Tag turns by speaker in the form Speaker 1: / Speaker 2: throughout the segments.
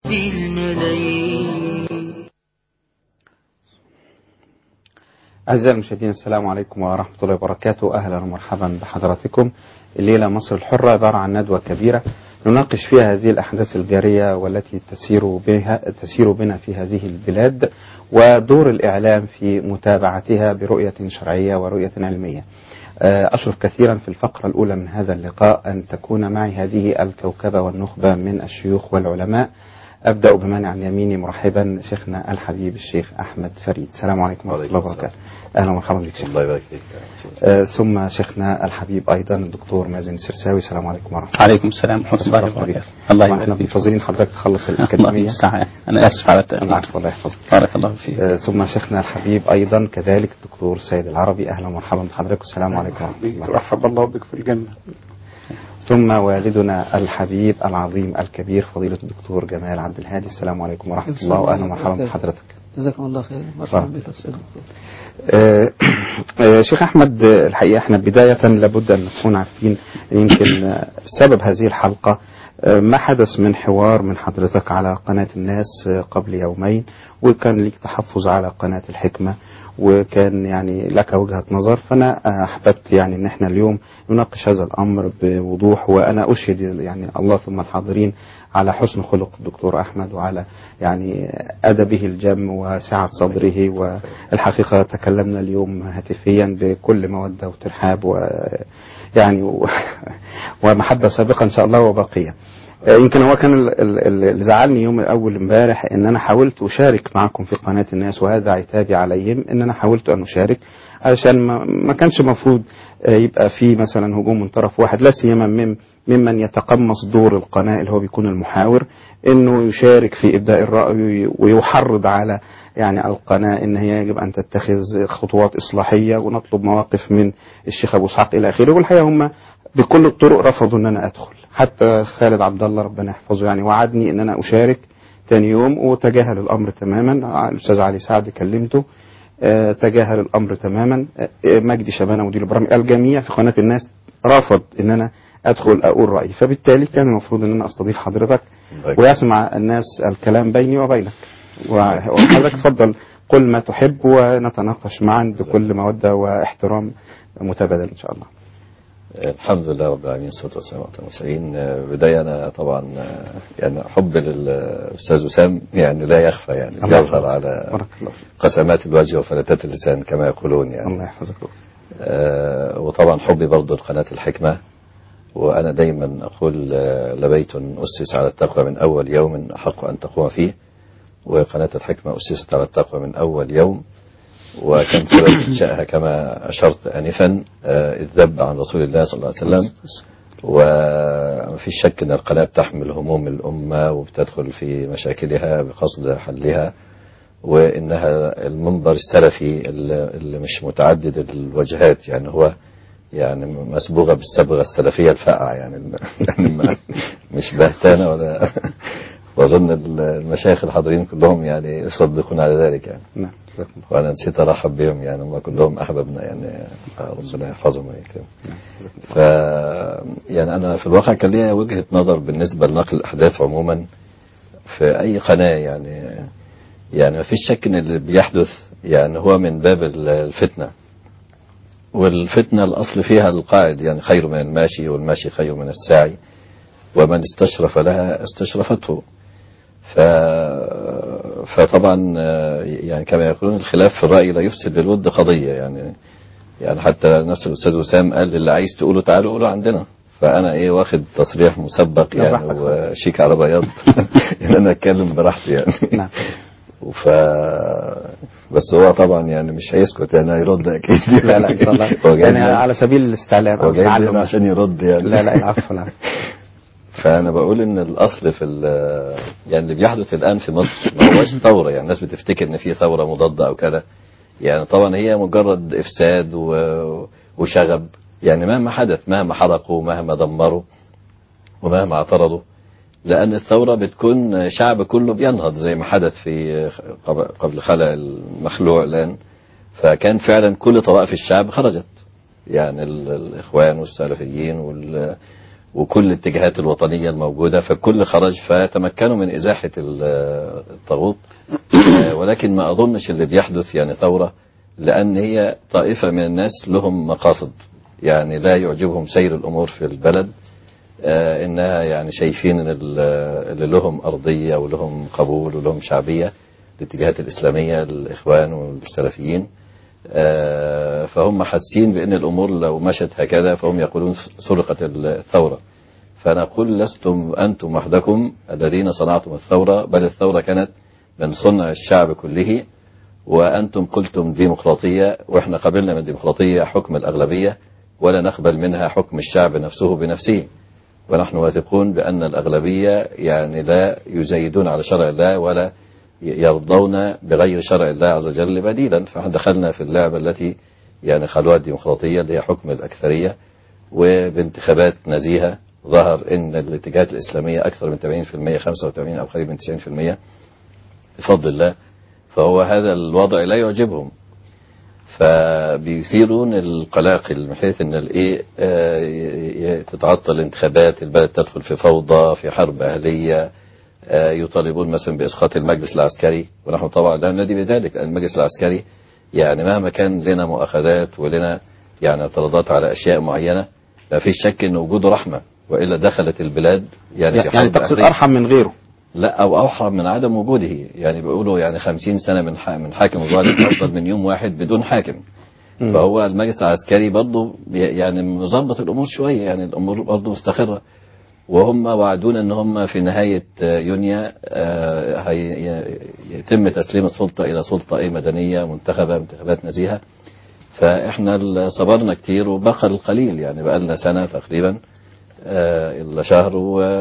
Speaker 1: الملايين
Speaker 2: أعزائي المشاهدين السلام عليكم ورحمة الله وبركاته أهلا ومرحبا بحضراتكم الليلة مصر الحرة عبارة عن ندوة كبيرة نناقش فيها هذه الأحداث الجارية والتي تسير بها تسير بنا في هذه البلاد ودور الإعلام في متابعتها برؤية شرعية ورؤية علمية أشرف كثيرا في الفقرة الأولى من هذا اللقاء أن تكون معي هذه الكوكبة والنخبة من الشيوخ والعلماء أبدأ بمن عن يميني مرحبا شيخنا الحبيب الشيخ أحمد فريد السلام عليكم ورحمة الله وبركاته أهلا ومرحبا بك شيخ
Speaker 3: الله يبارك فيك
Speaker 2: آه ثم شيخنا الحبيب أيضا الدكتور مازن السرساوي السلام عليكم ورحمة الله
Speaker 4: عليكم السلام ورحمة الله وبركاته الله
Speaker 2: احنا
Speaker 4: يبارك فيك
Speaker 2: منتظرين حضرتك تخلص
Speaker 4: الله
Speaker 2: الأكاديمية
Speaker 4: المستعان أنا آسف على التأخير
Speaker 2: العفو الله يحفظك
Speaker 4: بارك الله فيك
Speaker 2: آه ثم شيخنا الحبيب أيضا كذلك الدكتور سيد العربي أهلا ومرحبا بحضرتك والسلام عليكم ورحمة الله
Speaker 5: رحب الله بك في الجنة
Speaker 2: ثم والدنا الحبيب العظيم الكبير فضيلة الدكتور جمال عبد الهادي السلام عليكم ورحمة الله وأهلا ومرحبا بحضرتك
Speaker 6: جزاكم الله خير مرحبا بك أستاذ دكتور
Speaker 2: آه، آه، شيخ أحمد آه، الحقيقة احنا بداية لابد أن نكون عارفين يمكن آه، سبب هذه الحلقة آه، ما حدث من حوار من حضرتك على قناة الناس آه، قبل يومين وكان لك تحفظ على قناة الحكمة وكان يعني لك وجهة نظر فأنا آه، أحببت يعني أن احنا اليوم نناقش هذا الأمر بوضوح وأنا أشهد يعني الله ثم الحاضرين على حسن خلق الدكتور أحمد وعلى يعني أدبه الجم وسعة صدره والحقيقة تكلمنا اليوم هاتفيا بكل مودة وترحاب ويعني و- ومحبة سابقة إن شاء الله وباقية آه، يمكن هو كان ال- ال- ال- اللي زعلني يوم الاول امبارح ان انا حاولت اشارك معكم في قناه الناس وهذا عتابي عليهم ان انا حاولت ان اشارك علشان ما, ما كانش المفروض آه، يبقى في مثلا هجوم من طرف واحد لا سيما من ممن يتقمص دور القناه اللي هو بيكون المحاور انه يشارك في ابداء الراي ويحرض على يعني القناه ان هي يجب ان تتخذ خطوات اصلاحيه ونطلب مواقف من الشيخ ابو اسحاق الى اخره والحقيقه هم بكل الطرق رفضوا ان انا ادخل حتى خالد عبد الله ربنا يحفظه يعني وعدني ان انا اشارك تاني يوم وتجاهل الامر تماما الاستاذ علي سعد كلمته آه، تجاهل الامر تماما آه، مجدي شبانه مدير البرامج الجميع في قناه الناس رفض ان انا ادخل اقول رايي فبالتالي كان المفروض ان انا استضيف حضرتك ويسمع الناس الكلام بيني وبينك وحضرتك تفضل قل ما تحب ونتناقش معا بكل موده واحترام متبادل ان شاء الله
Speaker 3: الحمد لله رب العالمين والصلاة والسلام على المرسلين آه، بداية أنا طبعا آه، يعني حب للأستاذ وسام يعني لا يخفى يعني
Speaker 2: الله
Speaker 3: يظهر
Speaker 2: يحفظك.
Speaker 3: على
Speaker 2: بارك الله فيك
Speaker 3: قسمات الوجه وفلتات اللسان كما يقولون يعني
Speaker 2: الله يحفظك
Speaker 3: آه، وطبعا حبي برضه لقناة الحكمة وأنا دايما أقول آه، لبيت أسس على التقوى من أول يوم أحق أن تقوم فيه وقناة الحكمة أسست على التقوى من أول يوم وكان سبب إنشائها كما أشرت آنفا آه، الذب عن رسول الله صلى الله عليه وسلم وفي شك أن القناة بتحمل هموم الأمة وبتدخل في مشاكلها بقصد حلها وإنها المنبر السلفي اللي اللي مش متعدد الوجهات يعني هو يعني مسبوغة بالصبغة السلفية الفاقعة يعني يعني ما- مش بهتانة ولا وأظن المشايخ الحاضرين كلهم يعني يصدقون على ذلك يعني
Speaker 2: نعم جزاكم الله
Speaker 3: وأنا نسيت أرحب بهم يعني هم كلهم أحبابنا يعني ربنا يحفظهم ويكرمهم ف يعني أنا في الواقع كان ليا وجهة نظر بالنسبة لنقل الأحداث عموما في أي قناة يعني يعني ما فيش شك إن اللي بيحدث يعني هو من باب الفتنة والفتنة الأصل فيها القائد يعني خير من الماشي والماشي خير من الساعي ومن استشرف لها استشرفته ف... فطبعا آه، يعني كما يقولون الخلاف في الرأي لا يفسد للود قضية يعني يعني حتى نفس الأستاذ وسام قال اللي عايز تقوله تعالوا قولوا عندنا فأنا إيه واخد تصريح مسبق
Speaker 2: لا،
Speaker 3: يعني
Speaker 2: براحتك.
Speaker 3: وشيك على بياض إن أنا أتكلم براحتي يعني
Speaker 2: نعم
Speaker 3: ف بس هو طبعا يعني مش هيسكت يعني هيرد اكيد
Speaker 2: لا لا ان شاء الله
Speaker 3: هو جاي
Speaker 2: يعني
Speaker 3: لنا-
Speaker 2: على سبيل الاستعلام
Speaker 3: هو
Speaker 2: أو
Speaker 3: جاي
Speaker 2: التعلم.
Speaker 3: لنا عشان يرد يعني
Speaker 2: لا لا العفو العفو
Speaker 3: فانا بقول ان الاصل في ال- يعني اللي بيحدث الان في مصر ما هوش ثوره يعني الناس بتفتكر ان في ثوره مضاده او كده يعني طبعا هي مجرد افساد و- وشغب يعني مهما حدث مهما حرقوا مهما دمروا ومهما اعترضوا لأن الثورة بتكون شعب كله بينهض زي ما حدث في قبل- قبل خلع المخلوع الآن فكان فعلا كل طوائف الشعب خرجت يعني ال- الإخوان والسلفيين وال وكل الاتجاهات الوطنية الموجودة فالكل خرج فتمكنوا من إزاحة ال- الطاغوت آه، ولكن ما أظنش اللي بيحدث يعني ثورة لأن هي طائفة من الناس لهم مقاصد يعني لا يعجبهم سير الأمور في البلد آه، إنها يعني شايفين إن ال- اللي لهم أرضية ولهم قبول ولهم شعبية الاتجاهات الإسلامية الإخوان والسلفيين آه، فهم حاسين بأن الأمور لو مشت هكذا فهم يقولون سرقت الثورة فنقول لستم أنتم وحدكم الذين صنعتم الثورة بل الثورة كانت من صنع الشعب كله وأنتم قلتم ديمقراطية وإحنا قبلنا من الديمقراطية حكم الأغلبية ولا نقبل منها حكم الشعب نفسه بنفسه ونحن واثقون بأن الأغلبية يعني لا يزايدون على شرع الله ولا يرضون بغير شرع الله عز وجل بديلا فاحنا دخلنا في اللعبة التي يعني خلوها الديمقراطية اللي هي حكم الأكثرية وبانتخابات نزيهة ظهر ان الاتجاهات الإسلامية أكثر من 80% 85 أو قريب من 90% بفضل الله فهو هذا الوضع لا يعجبهم فبيثيرون القلاقل من حيث ان الايه آه، ي- ي- تتعطل الانتخابات البلد تدخل في فوضى في حرب اهليه آه، يطالبون مثلا باسقاط المجلس العسكري ونحن طبعا لا ننادي بذلك لان المجلس العسكري يعني مهما كان لنا مؤاخذات ولنا يعني اعتراضات على اشياء معينه ما فيش شك ان وجوده رحمه والا دخلت البلاد يعني في
Speaker 2: يعني
Speaker 3: حرب
Speaker 2: تقصد
Speaker 3: أهلية.
Speaker 2: ارحم من غيره
Speaker 3: لا او اوحى من عدم وجوده يعني بيقولوا يعني خمسين سنه من ح- من حاكم ظالم افضل من يوم واحد بدون حاكم
Speaker 2: مم.
Speaker 3: فهو المجلس العسكري برضه بي- يعني مظبط الامور شويه يعني الامور برضه مستقره وهم وعدونا ان هم في نهايه آه، يونيو آه، هي- ي- يتم تسليم السلطه الى سلطه ايه مدنيه منتخبه انتخابات نزيهه فاحنا ال- صبرنا كتير وبقى القليل يعني بقى لنا سنه تقريبا آه، الا شهر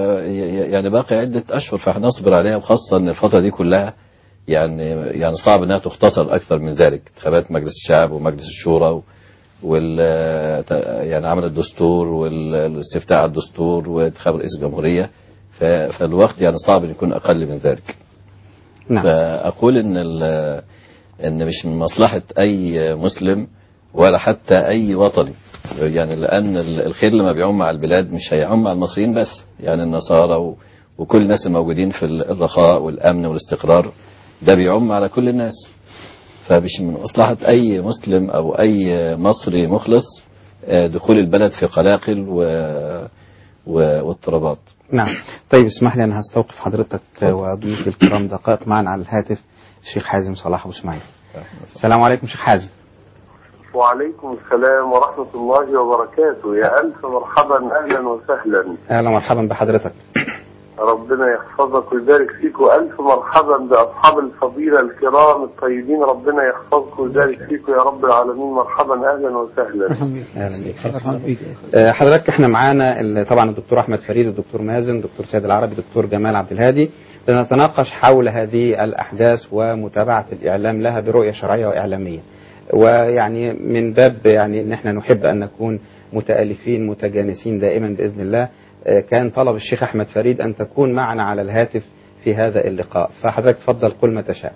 Speaker 3: ويعني باقي عده اشهر فهنصبر عليها وخاصه ان الفتره دي كلها يعني يعني صعب انها تختصر اكثر من ذلك انتخابات مجلس الشعب ومجلس الشورى و- وال يعني عمل الدستور والاستفتاء على الدستور وانتخاب رئيس الجمهوريه ف- فالوقت يعني صعب ان يكون اقل من ذلك
Speaker 2: نعم
Speaker 3: فأقول إن ال- إن مش من مصلحة أي مسلم ولا حتى أي وطني يعني لأن ال- الخير لما بيعم على البلاد مش هيعم على المصريين بس يعني النصارى و- وكل الناس الموجودين في ال- الرخاء والأمن والاستقرار ده بيعم على كل الناس فمش من مصلحة أي مسلم أو أي مصري مخلص آه، دخول البلد في قلاقل و... و... واضطرابات
Speaker 2: نعم طيب اسمح لي انا هستوقف حضرتك وضيوف الكرام دقائق معنا على الهاتف الشيخ حازم صلاح ابو اسماعيل السلام عليكم شيخ حازم
Speaker 1: وعليكم السلام ورحمة الله وبركاته يا ألف مرحبا أهلا وسهلا
Speaker 2: اهلا ومرحبا بحضرتك
Speaker 1: ربنا يحفظك ويبارك فيك وألف مرحبا بأصحاب الفضيلة الكرام الطيبين ربنا يحفظك ويبارك فيك يا رب العالمين مرحبا أهلا وسهلا
Speaker 6: مرحبا بك
Speaker 2: اهلا بك
Speaker 6: مرحبا بك يا أخي.
Speaker 2: آه، حضرتك احنا معانا ال- طبعا الدكتور احمد فريد الدكتور مازن الدكتور سيد العربي الدكتور جمال عبد الهادي لنتناقش حول هذه الاحداث ومتابعه الاعلام لها برؤيه شرعيه واعلاميه ويعني من باب يعني ان احنا نحب ان نكون متالفين متجانسين دائما باذن الله آه، كان طلب الشيخ احمد فريد ان تكون معنا على الهاتف في هذا اللقاء فحضرتك تفضل قل ما تشاء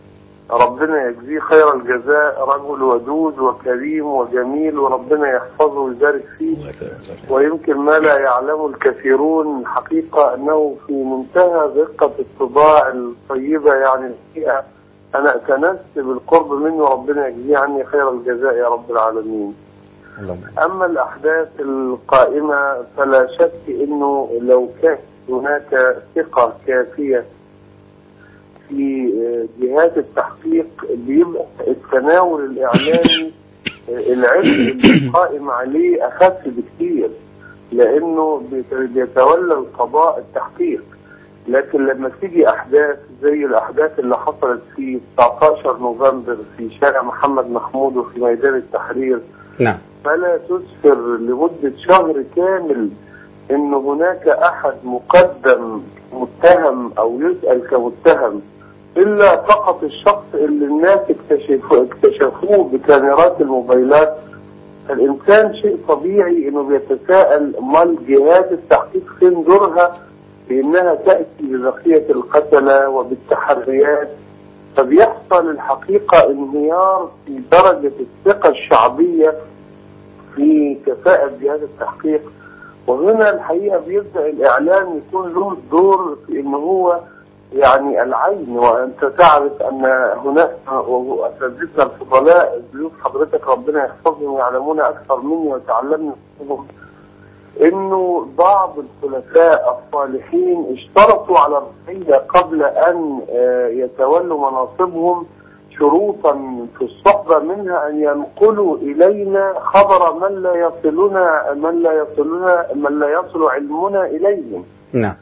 Speaker 1: ربنا يجزيه خير الجزاء رجل ودود وكريم وجميل وربنا يحفظه ويبارك فيه
Speaker 3: الله يكرمك.
Speaker 1: ويمكن ما لا يعلم الكثيرون حقيقة أنه في منتهى دقة الطباع الطيبة يعني الحقيقة أنا أتنسب بالقرب منه ربنا يجزيه عني خير الجزاء يا رب العالمين
Speaker 2: اللهم
Speaker 1: أما الأحداث القائمة فلا شك أنه لو كان هناك ثقة كافية في جهات التحقيق بيبقى التناول الإعلامي العلم اللي قائم عليه أخف بكثير لأنه بيت- بيتولى القضاء التحقيق لكن لما تيجي أحداث زي الأحداث اللي حصلت في 19 نوفمبر في شارع محمد محمود وفي ميدان التحرير
Speaker 2: نعم
Speaker 1: فلا تسفر لمدة شهر كامل ان هناك احد مقدم متهم او يسأل كمتهم الا فقط الشخص اللي الناس اكتشفوه, اكتشفوه بكاميرات الموبايلات الانسان شيء طبيعي انه بيتساءل امال جهات التحقيق فين دورها في انها تأتي ببقية القتلة وبالتحريات فبيحصل الحقيقة انهيار في درجة الثقة الشعبية في كفاءة جهاز التحقيق وهنا الحقيقة بيبدأ الإعلام يكون له دور في إن هو يعني العين وأنت تعرف أن هناك وأساتذتنا الفضلاء ضيوف حضرتك ربنا يحفظهم يعلمون أكثر مني وتعلمنا منهم انه بعض الخلفاء الصالحين اشترطوا على الرعية قبل ان آه، يتولوا مناصبهم شروطا في الصحبة منها ان ينقلوا الينا خبر من لا يصلنا من لا يصلنا من لا يصل علمنا اليهم
Speaker 2: نعم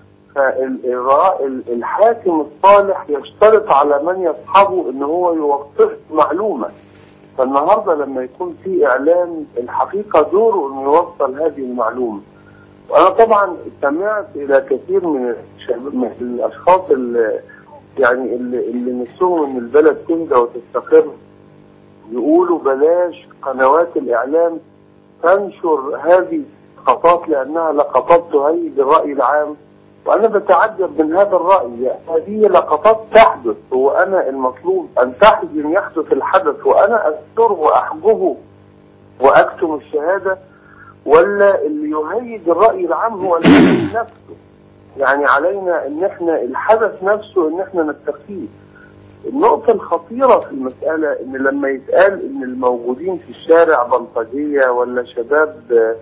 Speaker 1: فالحاكم الصالح يشترط على من يصحبه ان هو يوصف معلومة فالنهاردة لما يكون في اعلان الحقيقة دوره انه يوصل هذه المعلومة وانا طبعا استمعت الى كثير من الشباب من الاشخاص اللي يعني اللي, اللي نفسهم ان البلد تهدى وتستقر يقولوا بلاش قنوات الاعلام تنشر هذه اللقطات لانها لقطات تهيج الراي العام وانا بتعجب من هذا الراي هذه لقطات تحدث هو انا المطلوب ان تحزن يحدث الحدث وانا استره واحجبه واكتم الشهاده ولا اللي يهيج الراي العام هو الحدث نفسه يعني علينا ان احنا الحدث نفسه ان احنا نستخفيه النقطة الخطيرة في المسألة ان لما يتقال ان الموجودين في الشارع بلطجية ولا شباب آه،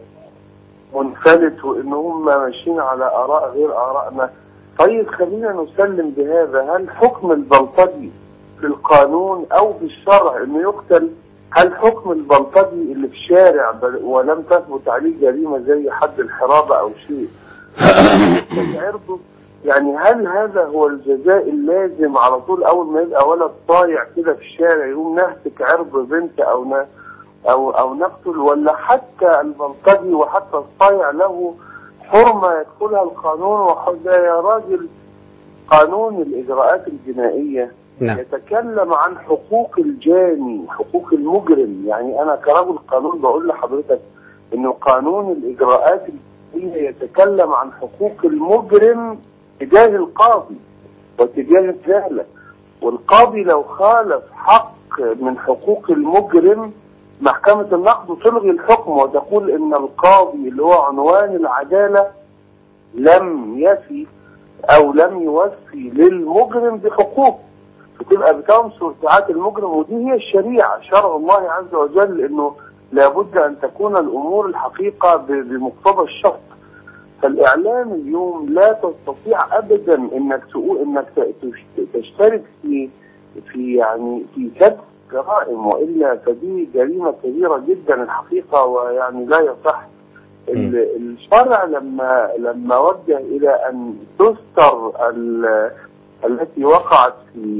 Speaker 1: منفلت وان هم ماشيين على اراء غير ارائنا طيب خلينا نسلم بهذا هل حكم البلطجي في القانون او في الشرع انه يقتل هل حكم البلطجي اللي في الشارع بل- ولم تثبت عليه جريمة زي حد الحرابة او شيء يقتل عرضه يعني هل هذا هو الجزاء اللازم على طول اول ما يبقى ولد طايع كده في الشارع يقوم نهتك عرض بنت او ن... او او نقتل ولا حتى البلطجي وحتى الصايع له حرمه يدخلها القانون وده يا راجل قانون الاجراءات الجنائيه
Speaker 2: نعم
Speaker 1: يتكلم عن حقوق الجاني حقوق المجرم يعني انا كرجل قانون بقول لحضرتك انه قانون الاجراءات الجنائيه يتكلم عن حقوق المجرم تجاه القاضي وتجاه الدالة والقاضي لو خالف حق من حقوق المجرم محكمة النقد تلغي الحكم وتقول ان القاضي اللي هو عنوان العدالة لم يفي او لم يوفي للمجرم بحقوقه بتبقى بتنصر ساعات المجرم ودي هي الشريعة شرع الله عز وجل انه لابد ان تكون الامور الحقيقة ب- بمقتضى الشرع فالاعلام اليوم لا تستطيع ابدا انك تقول انك ت- تش- تشترك في في يعني في كتب جرائم والا فدي جريمه كبيره جدا الحقيقه ويعني لا يصح ال- الشرع لما لما وجه الى ان تستر ال- التي وقعت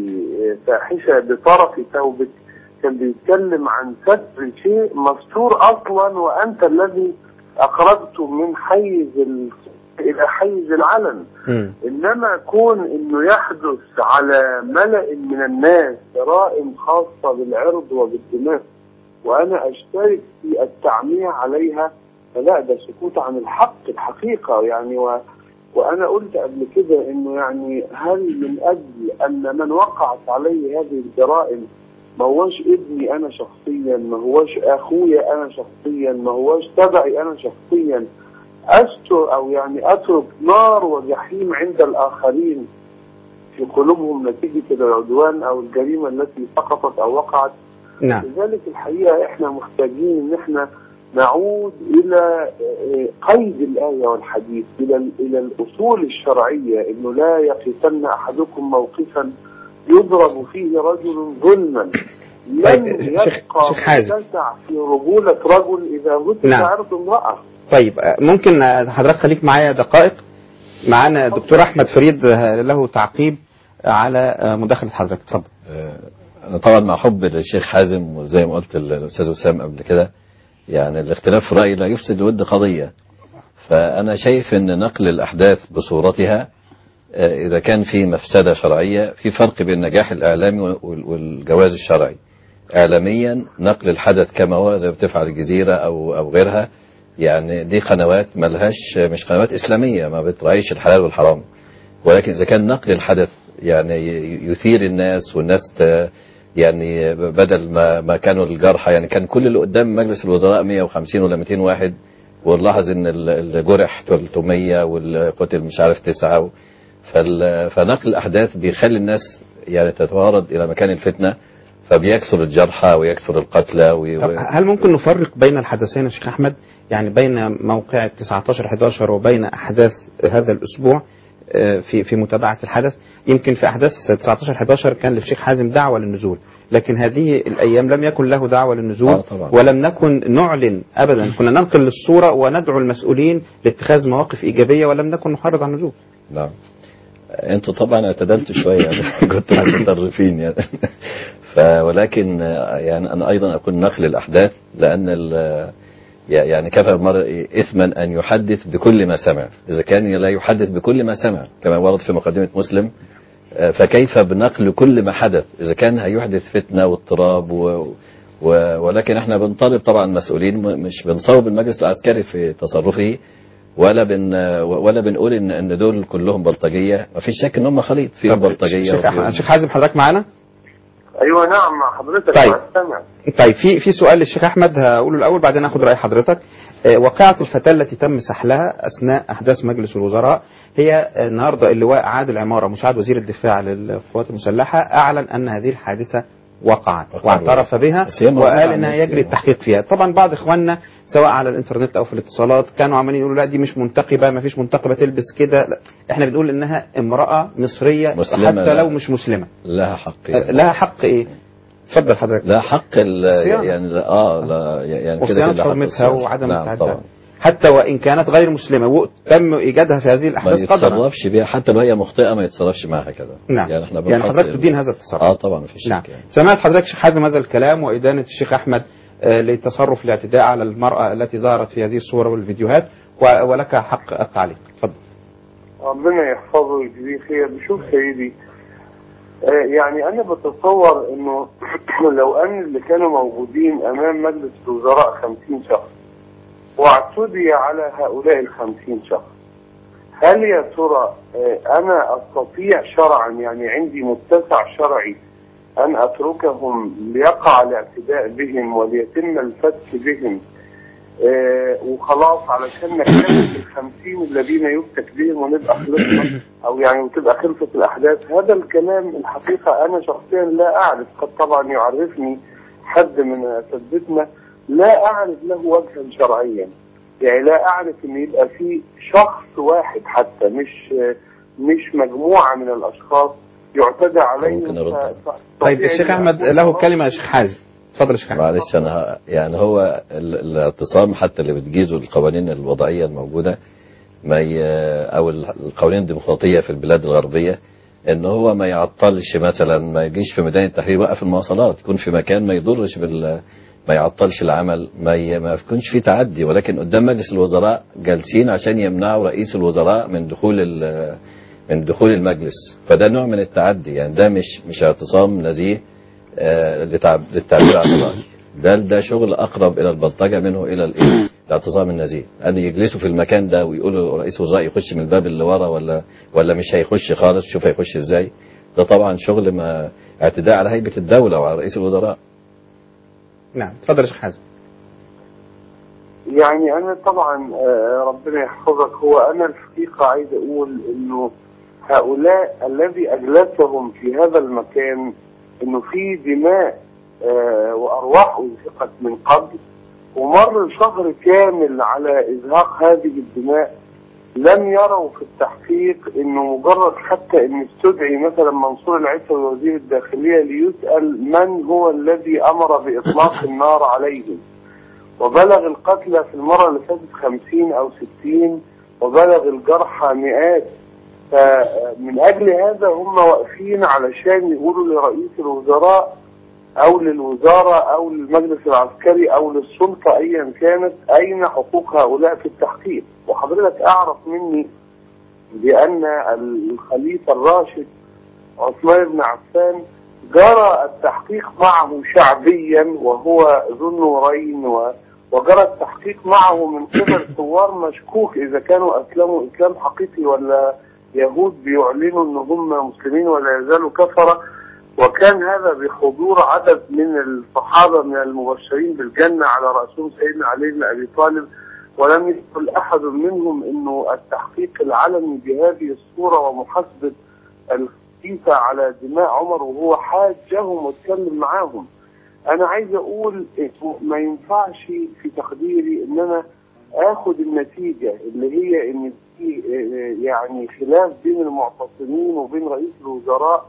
Speaker 1: في فاحشه بطرف توبه كان بيتكلم عن ستر شيء مستور اصلا وانت الذي اخرجته من حيز ال... الى حيز العلن
Speaker 2: مم.
Speaker 1: انما كون انه يحدث على ملأ من الناس جرائم خاصة بالعرض وبالدماء وانا اشترك في التعمية عليها فلا ده سكوت عن الحق الحقيقة يعني و... وانا قلت قبل كده انه يعني هل من اجل ان من وقعت عليه هذه الجرائم ما هوش ابني انا شخصيا ما هوش اخويا انا شخصيا ما هوش تبعي انا شخصيا استر او يعني اترك نار وجحيم عند الاخرين في قلوبهم نتيجة العدوان او الجريمة التي سقطت او وقعت
Speaker 2: نعم
Speaker 1: لذلك الحقيقة احنا محتاجين ان احنا نعود الى آه، قيد الآية والحديث الى الى الاصول الشرعية انه لا يقفن احدكم موقفا يضرب فيه رجل ظلما
Speaker 2: طيب،
Speaker 1: لن
Speaker 2: شيخ-
Speaker 1: يبقى
Speaker 2: شيخ حازم.
Speaker 1: متسع في رجولة رجل اذا غتل
Speaker 2: نعم.
Speaker 1: عرض امرأة
Speaker 2: طيب آه، ممكن آه، حضرتك خليك معايا دقائق معانا الدكتور احمد فريد آه، له تعقيب على آه، مداخله حضرتك اتفضل
Speaker 3: أنا طبعا مع حب للشيخ حازم وزي ما قلت الاستاذ وسام قبل كده يعني الاختلاف في الراي لا يفسد ود قضيه فانا شايف ان نقل الاحداث بصورتها آه، اذا كان في مفسده شرعيه في فرق بين النجاح الاعلامي وال- والجواز الشرعي اعلاميا نقل الحدث كما هو زي ما بتفعل الجزيره او او غيرها يعني دي قنوات ملهاش مش قنوات اسلاميه ما بتراعيش الحلال والحرام ولكن اذا كان نقل الحدث يعني ي- يثير الناس والناس ت- يعني بدل ما ما كانوا الجرحى يعني كان كل اللي قدام مجلس الوزراء 150 ولا 200 واحد ونلاحظ ان ال- اللي جرح 300 واللي قتل مش عارف تسعة و- فال- فنقل الاحداث بيخلي الناس يعني تتوارد الى مكان الفتنه فبيكثر الجرحى ويكثر القتلى و...
Speaker 2: طب هل ممكن نفرق بين الحدثين يا شيخ احمد يعني بين موقع 19 11 وبين احداث هذا الاسبوع آه، في في متابعه الحدث يمكن في احداث 19 11 كان للشيخ حازم دعوه للنزول لكن هذه الايام لم يكن له دعوه للنزول
Speaker 3: آه، طبعا.
Speaker 2: ولم نكن نعلن ابدا كنا ننقل الصوره وندعو المسؤولين لاتخاذ مواقف ايجابيه ولم نكن نحرض على النزول
Speaker 3: نعم انتوا طبعا اعتدلتوا شويه يعني كنتوا متطرفين يعني ف ولكن آه، يعني انا ايضا اقول نقل الاحداث لان ال- يعني كفى المرء اثما ان يحدث بكل ما سمع اذا كان لا يحدث بكل ما سمع كما ورد في مقدمه مسلم آه، فكيف بنقل كل ما حدث اذا كان هيحدث فتنه واضطراب و و ولكن احنا بنطالب طبعا المسؤولين م- مش بنصوب المجلس العسكري في تصرفه ولا بن ولا بنقول ان ان دول كلهم بلطجيه ما فيش شك ان هم خليط فيهم
Speaker 2: طب
Speaker 3: بلطجيه
Speaker 2: شيخ, أحمد-
Speaker 3: وفيهم
Speaker 2: شيخ حازم حضرتك معانا
Speaker 1: ايوه نعم مع حضرتك
Speaker 2: طيب.
Speaker 1: مع السمع
Speaker 2: طيب في في سؤال للشيخ احمد هقوله الاول بعدين اخد راي حضرتك آه، واقعه الفتاه التي تم سحلها اثناء احداث مجلس الوزراء هي آه، النهارده اللواء عادل عماره مساعد وزير الدفاع للقوات المسلحه اعلن ان هذه الحادثه وقعت
Speaker 3: وقعت.
Speaker 2: واعترف بها
Speaker 3: بس هي موجودة
Speaker 2: وقال
Speaker 3: على
Speaker 2: انها
Speaker 3: النت
Speaker 2: يجري
Speaker 3: يعني.
Speaker 2: التحقيق فيها طبعا بعض اخواننا سواء على الانترنت او في الاتصالات كانوا عمالين يقولوا لا دي مش منتقبه ما فيش منتقبه تلبس كده لا. احنا بنقول انها امراه مصريه
Speaker 3: مسلمة،
Speaker 2: حتى
Speaker 3: لا.
Speaker 2: لو مش مسلمه
Speaker 3: لها حق
Speaker 2: آه،
Speaker 3: يعني.
Speaker 2: لها حق ايه اتفضل حضرتك
Speaker 3: لا حق ال-
Speaker 2: صيانة.
Speaker 3: يعني لا- اه لا يعني كده
Speaker 2: وصيانة
Speaker 3: كده حق
Speaker 2: حرمتها
Speaker 3: الصيانة.
Speaker 2: وعدم
Speaker 3: نعم
Speaker 2: التعدي
Speaker 3: طبعا
Speaker 2: حتى وإن كانت غير مسلمة وتم إيجادها في هذه
Speaker 3: ما
Speaker 2: الأحداث قدرا
Speaker 3: يتصرفش بيها حتى لو هي مخطئه ما يتصرفش معاها كده
Speaker 2: نعم
Speaker 3: يعني احنا
Speaker 2: يعني
Speaker 3: بنحط
Speaker 2: حضرتك
Speaker 3: ال-
Speaker 2: تدين هذا التصرف
Speaker 3: اه طبعا مفيش
Speaker 2: نعم
Speaker 3: شك يعني.
Speaker 2: سمعت حضرتك شيخ حازم هذا الكلام وإدانة الشيخ أحمد آه، لتصرف الاعتداء على المرأة التي ظهرت في هذه الصورة والفيديوهات و- ولك حق التعليق تفضل
Speaker 1: ربنا يحفظه ويجزيه خير بشوف سيدي آه، يعني انا بتصور انه لو ان اللي كانوا موجودين امام مجلس الوزراء خمسين شخص واعتدي على هؤلاء الخمسين شخص هل يا ترى آه، انا استطيع شرعا يعني عندي متسع شرعي ان اتركهم ليقع الاعتداء بهم وليتم الفتك بهم آه، وخلاص علشان نكتشف الخمسين الذين يفتك بهم ونبقى خلصنا او يعني وتبقى خلصت الاحداث هذا الكلام الحقيقه انا شخصيا لا اعرف قد طبعا يعرفني حد من اساتذتنا لا اعرف له وجها شرعيا يعني لا اعرف ان يبقى في شخص واحد حتى مش آه، مش مجموعه من الاشخاص يعتدى عليهم
Speaker 3: ممكن أرد.
Speaker 1: ف- ف-
Speaker 2: طيب
Speaker 1: طبيعي
Speaker 2: الشيخ
Speaker 1: إن
Speaker 2: أحمد
Speaker 1: أكون
Speaker 2: له
Speaker 1: خلاص
Speaker 2: كلمة يا شيخ حازم تفضل يا شيخ أحمد
Speaker 3: معلش انا ه- يعني هو ال- الاعتصام حتى اللي بتجيزه القوانين الوضعيه الموجوده ما ي... او ال- القوانين الديمقراطيه في البلاد الغربيه ان هو ما يعطلش مثلا ما يجيش في ميدان التحرير يوقف المواصلات يكون في مكان ما يضرش بال ما يعطلش العمل ما ي... ما يكونش فيه تعدي ولكن قدام مجلس الوزراء جالسين عشان يمنعوا رئيس الوزراء من دخول ال... من دخول المجلس فده نوع من التعدي يعني ده مش مش اعتصام نزيه آه، لتعب- للتعبير عن الرأي ده ده شغل اقرب الى البلطجه منه الى الايه الاعتصام النزيه ان يجلسوا في المكان ده ويقولوا رئيس الوزراء يخش من الباب اللي ورا ولا ولا مش هيخش خالص شوف هيخش ازاي ده طبعا شغل ما اعتداء على هيبه الدوله وعلى رئيس الوزراء
Speaker 2: نعم تفضل يا شيخ حازم
Speaker 1: يعني انا طبعا آه، ربنا يحفظك هو انا الحقيقه عايز اقول انه هؤلاء الذي اجلسهم في هذا المكان انه في دماء آه، وارواح ازهقت من قبل ومر شهر كامل على ازهاق هذه الدماء لم يروا في التحقيق انه مجرد حتى ان استدعي مثلا منصور العيسوي وزير الداخليه ليسال من هو الذي امر باطلاق النار عليهم وبلغ القتلى في المرة اللي فاتت خمسين أو ستين وبلغ الجرحى مئات فمن أجل هذا هم واقفين علشان يقولوا لرئيس الوزراء أو للوزارة أو للمجلس العسكري أو للسلطة أيا كانت أين حقوق هؤلاء في التحقيق وحضرتك أعرف مني بأن الخليفة الراشد عثمان بن عفان جرى التحقيق معه شعبيا وهو ذو النورين و وجرى التحقيق معه من قبل ثوار مشكوك اذا كانوا اسلموا اسلام حقيقي ولا يهود بيعلنوا ان هم مسلمين ولا يزالوا كفره وكان هذا بحضور عدد من الصحابه من المبشرين بالجنه على راسهم سيدنا علي بن ابي طالب ولم يقل أحد منهم أنه التحقيق العلني بهذه الصورة ومحاسبة الخفيفة على دماء عمر وهو حاجهم واتكلم معاهم أنا عايز أقول إنه ما ينفعش في تقديري إن أنا آخد النتيجة اللي هي إن في آه، يعني خلاف بين المعتصمين وبين رئيس الوزراء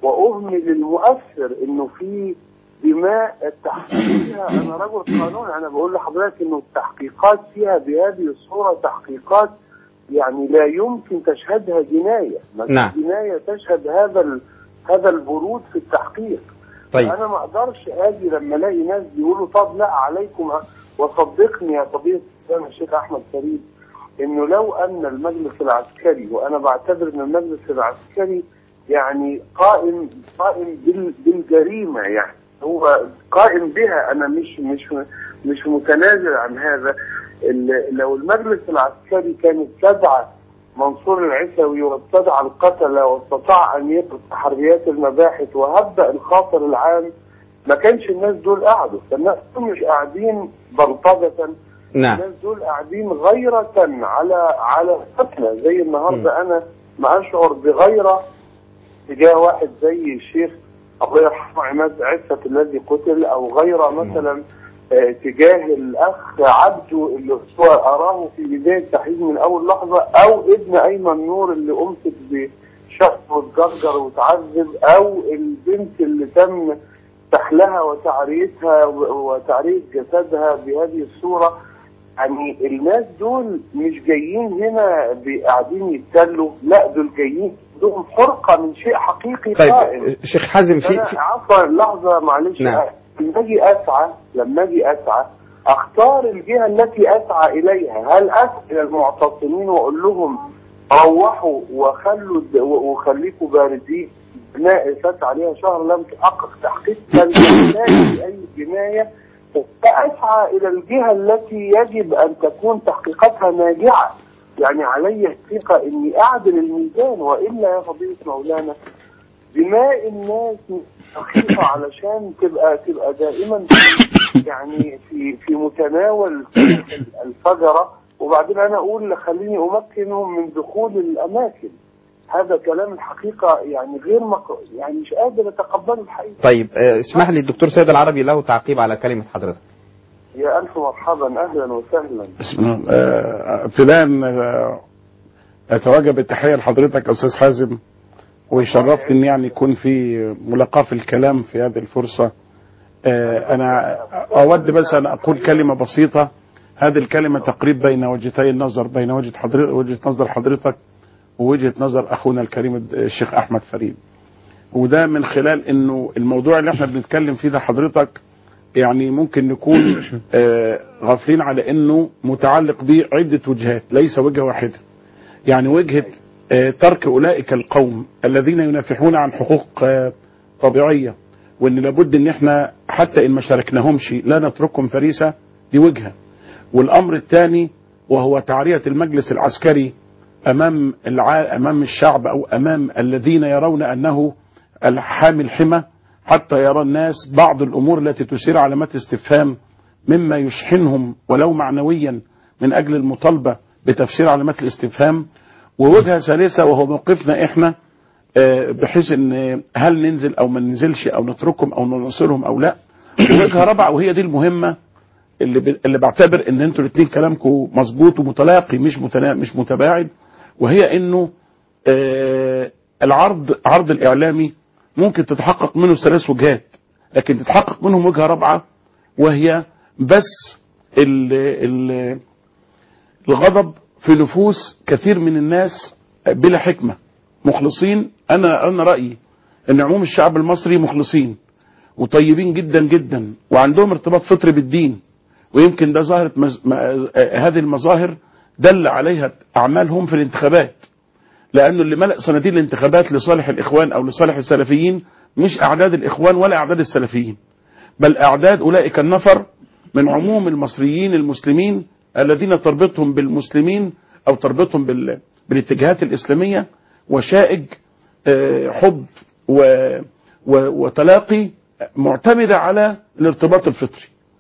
Speaker 1: وأهمل المؤثر إنه في دماء التحقيق فيها أنا رجل قانون أنا بقول لحضرتك إنه التحقيقات فيها بهذه الصورة تحقيقات يعني لا يمكن تشهدها جناية ما فيش
Speaker 2: نعم.
Speaker 1: جناية تشهد هذا ال... هذا البرود في التحقيق
Speaker 2: طيب
Speaker 1: انا ما اقدرش اجي لما الاقي ناس بيقولوا طب لا عليكم وصدقني يا طبيب الاسلام الشيخ احمد فريد انه لو ان المجلس العسكري وانا بعتبر ان المجلس العسكري يعني قائم قائم بال بالجريمه يعني هو قائم بها انا مش مش مش متنازل عن هذا ال- لو المجلس العسكري كان استدعى منصور العسوي واستدعى القتلة واستطاع ان يقف تحريات المباحث وهبأ الخاطر العام ما كانش الناس دول قعدوا الناس دول مش قاعدين بلطجة
Speaker 2: نعم
Speaker 1: الناس دول قاعدين غيرة على على قتلى زي النهارده انا ما اشعر بغيرة تجاه واحد زي الشيخ الله يرحمه عماد عفت الذي قتل او غيره مثلا آه، تجاه الاخ عبده اللي هو اراه في بدايه التحرير من اول لحظه او ابن ايمن نور اللي امسك بشق واتجرجر وتعذب او البنت اللي تم سحلها وتعريتها و- وتعرية جسدها بهذه الصورة يعني الناس دول مش جايين هنا ب- قاعدين يتسلوا لا دول جايين عندهم فرقة من شيء حقيقي
Speaker 2: طيب
Speaker 1: قائم
Speaker 2: آه، شيخ حازم في,
Speaker 1: انا
Speaker 2: في
Speaker 1: عفوا لحظه معلش
Speaker 2: نعم.
Speaker 1: لما اجي اسعى لما اجي اسعى اختار الجهه التي اسعى اليها هل اسعى الى المعتصمين واقول لهم روحوا وخلوا الد- و- وخليكوا باردين جناية فات عليها شهر لم تحقق تحقيق بل تحتاج اي جنايه فاسعى الى الجهه التي يجب ان تكون تحقيقاتها ناجعه يعني علي الثقه اني اعدل الميزان والا يا فضيله مولانا دماء الناس دقيقة علشان تبقى تبقى دائما يعني في في متناول الفجرة وبعدين انا اقول خليني امكنهم من دخول الاماكن هذا كلام الحقيقة يعني غير مق... يعني مش قادر اتقبله الحقيقة
Speaker 2: طيب آه، اسمح لي الدكتور سيد العربي له تعقيب على كلمة حضرتك
Speaker 1: يا الف مرحبا اهلا وسهلا
Speaker 5: بسم الله آه، ابتداء آه، اتوجه بالتحيه لحضرتك استاذ حازم ويشرفني ان يعني يكون في ملاقاه في الكلام في هذه الفرصه آه، انا اود بس ان اقول كلمه بسيطه هذه الكلمه تقريب بين وجهتي النظر بين وجهه حضرتك وجهه نظر حضرتك ووجهه نظر اخونا الكريم الشيخ احمد فريد وده من خلال انه الموضوع اللي احنا بنتكلم فيه ده حضرتك يعني ممكن نكون آه، غافلين على انه متعلق بعده وجهات ليس وجهه واحده يعني وجهه آه، ترك اولئك القوم الذين ينافحون عن حقوق آه، طبيعيه وان لابد ان احنا حتى ان ما شاركناهمش لا نتركهم فريسه دي وجهه والامر الثاني وهو تعريه المجلس العسكري امام الع... امام الشعب او امام الذين يرون انه الحامي الحمى حتى يرى الناس بعض الامور التي تثير علامات استفهام مما يشحنهم ولو معنويا من اجل المطالبه بتفسير علامات الاستفهام ووجهه ثالثه وهو موقفنا احنا آه، بحيث ان هل ننزل او ما ننزلش او نتركهم او نناصرهم او لا ووجهه رابعه وهي دي المهمه اللي ب... اللي بعتبر ان انتوا الاثنين كلامكم مظبوط ومتلاقي مش متنا... مش متباعد وهي انه آه العرض عرض الاعلامي ممكن تتحقق منه ثلاث وجهات لكن تتحقق منهم وجهه رابعه وهي بس ال... ال... الغضب في نفوس كثير من الناس بلا حكمه مخلصين انا انا رايي ان عموم الشعب المصري مخلصين وطيبين جدا جدا وعندهم ارتباط فطري بالدين ويمكن ده ظاهرة مز... م... آه، هذه المظاهر دل عليها اعمالهم في الانتخابات لانه اللي ملأ صناديق الانتخابات لصالح الاخوان او لصالح السلفيين مش اعداد الاخوان ولا اعداد السلفيين بل اعداد اولئك النفر من عموم المصريين المسلمين الذين تربطهم بالمسلمين او تربطهم بال... بالاتجاهات الاسلاميه وشائج آه، حب و... و... وتلاقي معتمده على الارتباط الفطري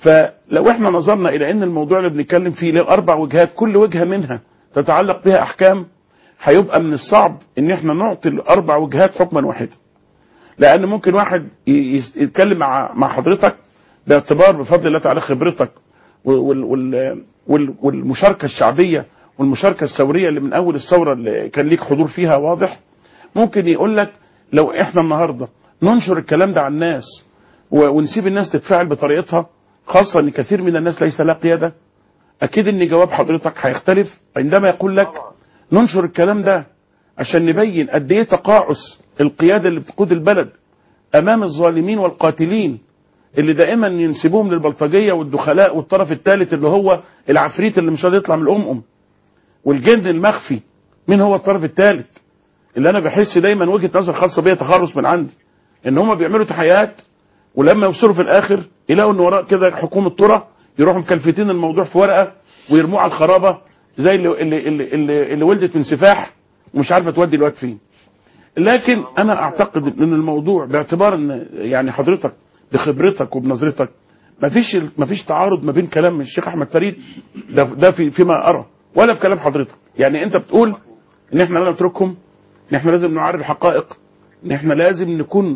Speaker 5: فلو احنا نظرنا الى ان الموضوع اللي بنتكلم فيه له اربع وجهات كل وجهه منها تتعلق بها احكام هيبقى من الصعب ان احنا نعطي الاربع وجهات حكما واحدا لان ممكن واحد ي- يس- يتكلم مع مع حضرتك باعتبار بفضل الله تعالى خبرتك وال وال وال والمشاركه الشعبيه والمشاركه الثوريه اللي من اول الثوره اللي كان ليك حضور فيها واضح ممكن يقول لك لو احنا النهارده ننشر الكلام ده على الناس و- ونسيب الناس تتفاعل بطريقتها خاصه ان كثير من الناس ليس لها قياده اكيد ان جواب حضرتك هيختلف عندما يقول لك ننشر الكلام ده عشان نبين قد ايه تقاعس القياده اللي بتقود البلد امام الظالمين والقاتلين اللي دائما ينسبوهم للبلطجيه والدخلاء والطرف الثالث اللي هو العفريت اللي مش راضي يطلع من الامم والجن المخفي مين هو الطرف الثالث اللي انا بحس دايما وجهه نظر خاصه بيا تخرص من عندي ان هم بيعملوا تحيات ولما يوصلوا في الاخر يلاقوا ان وراء كده حكومه ترى يروحوا مكلفتين الموضوع في ورقه ويرموه على الخرابه زي اللي اللي اللي, اللي, اللي ولدت من سفاح ومش عارفه تودي الواد فين لكن انا اعتقد ان الموضوع باعتبار ان يعني حضرتك بخبرتك وبنظرتك مفيش مفيش تعارض ما بين كلام الشيخ احمد فريد ده ده في فيما ارى ولا في كلام حضرتك يعني انت بتقول ان احنا لا نتركهم ان احنا لازم نعرف الحقائق ان احنا لازم نكون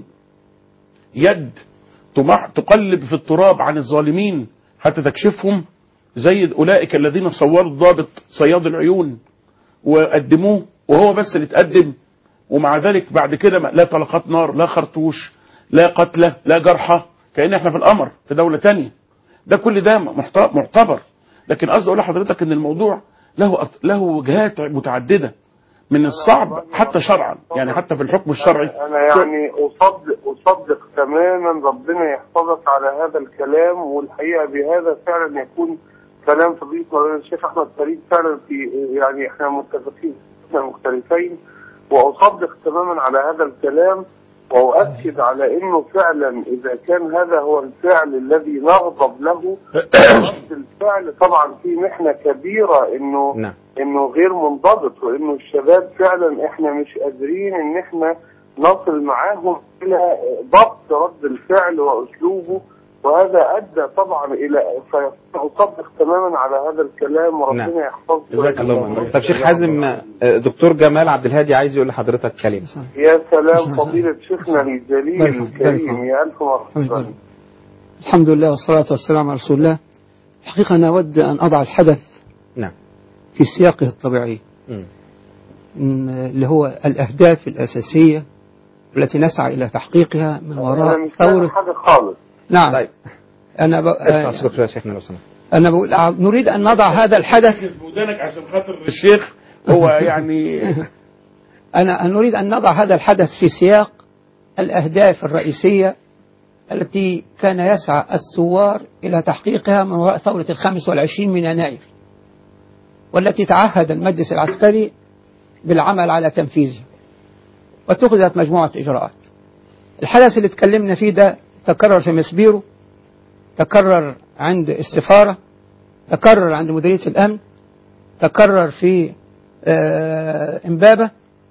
Speaker 5: يد تمح تقلب في التراب عن الظالمين حتى تكشفهم زي اولئك الذين صوروا الضابط صياد العيون وقدموه وهو بس اللي اتقدم ومع ذلك بعد كده ما- لا طلقات نار لا خرطوش لا قتلى لا جرحى كأن احنا في القمر في دولة تانية ده كل ده محت- معتبر لكن قصدي اقول لحضرتك ان الموضوع له أط- له وجهات متعددة من الصعب حتى شرعا يعني حتى في الحكم الشرعي
Speaker 1: انا يعني اصدق اصدق تماما ربنا يحفظك على هذا الكلام والحقيقه بهذا فعلا يكون كلام فضيله مولانا الشيخ احمد فريد فعلا في يعني احنا متفقين احنا مختلفين واصدق تماما على هذا الكلام واؤكد على انه فعلا اذا كان هذا هو الفعل الذي نغضب له رد الفعل طبعا في محنه كبيره انه
Speaker 2: نعم
Speaker 1: انه غير منضبط وانه الشباب فعلا احنا مش قادرين ان احنا نصل معاهم الى ضبط رد الفعل واسلوبه وهذا ادى طبعا الى فاصدق تماما على هذا الكلام وربنا
Speaker 2: نعم.
Speaker 1: يحفظه
Speaker 2: جزاك الله خير طب شيخ حازم آه، دكتور جمال عبد الهادي عايز يقول لحضرتك كلمه
Speaker 1: يا سلام فضيلة شيخنا الجليل
Speaker 6: مرحبا،
Speaker 1: الكريم
Speaker 6: مرحبا.
Speaker 1: يا ألف مرحبا
Speaker 6: الحمد لله والصلاة والسلام على رسول الله الحقيقة أنا أود أن أضع الحدث
Speaker 2: نعم
Speaker 6: في سياقه الطبيعي
Speaker 2: مم.
Speaker 6: م- اللي هو الأهداف الأساسية التي نسعى إلى تحقيقها من
Speaker 1: أنا
Speaker 6: وراء
Speaker 1: مش فاهم
Speaker 6: ثورة
Speaker 1: حاجة خالص
Speaker 6: نعم
Speaker 2: طيب
Speaker 6: أنا ب...
Speaker 2: ارفع
Speaker 6: آه،
Speaker 2: صوتك شويه يا شيخنا لو سمحت
Speaker 6: أنا بقول آه، نريد أن نضع هذا الحدث
Speaker 5: ودانك عشان خاطر الشيخ هو يعني
Speaker 6: أنا نريد أن نضع هذا الحدث في سياق الأهداف الرئيسية التي كان يسعى الثوار إلى تحقيقها من وراء ثورة الخامس والعشرين من يناير والتي تعهد المجلس العسكري بالعمل على تنفيذها واتخذت مجموعة إجراءات الحدث اللي تكلمنا فيه ده تكرر في مسبيرو تكرر عند السفارة تكرر عند مديرية الأمن تكرر في آه، إمبابة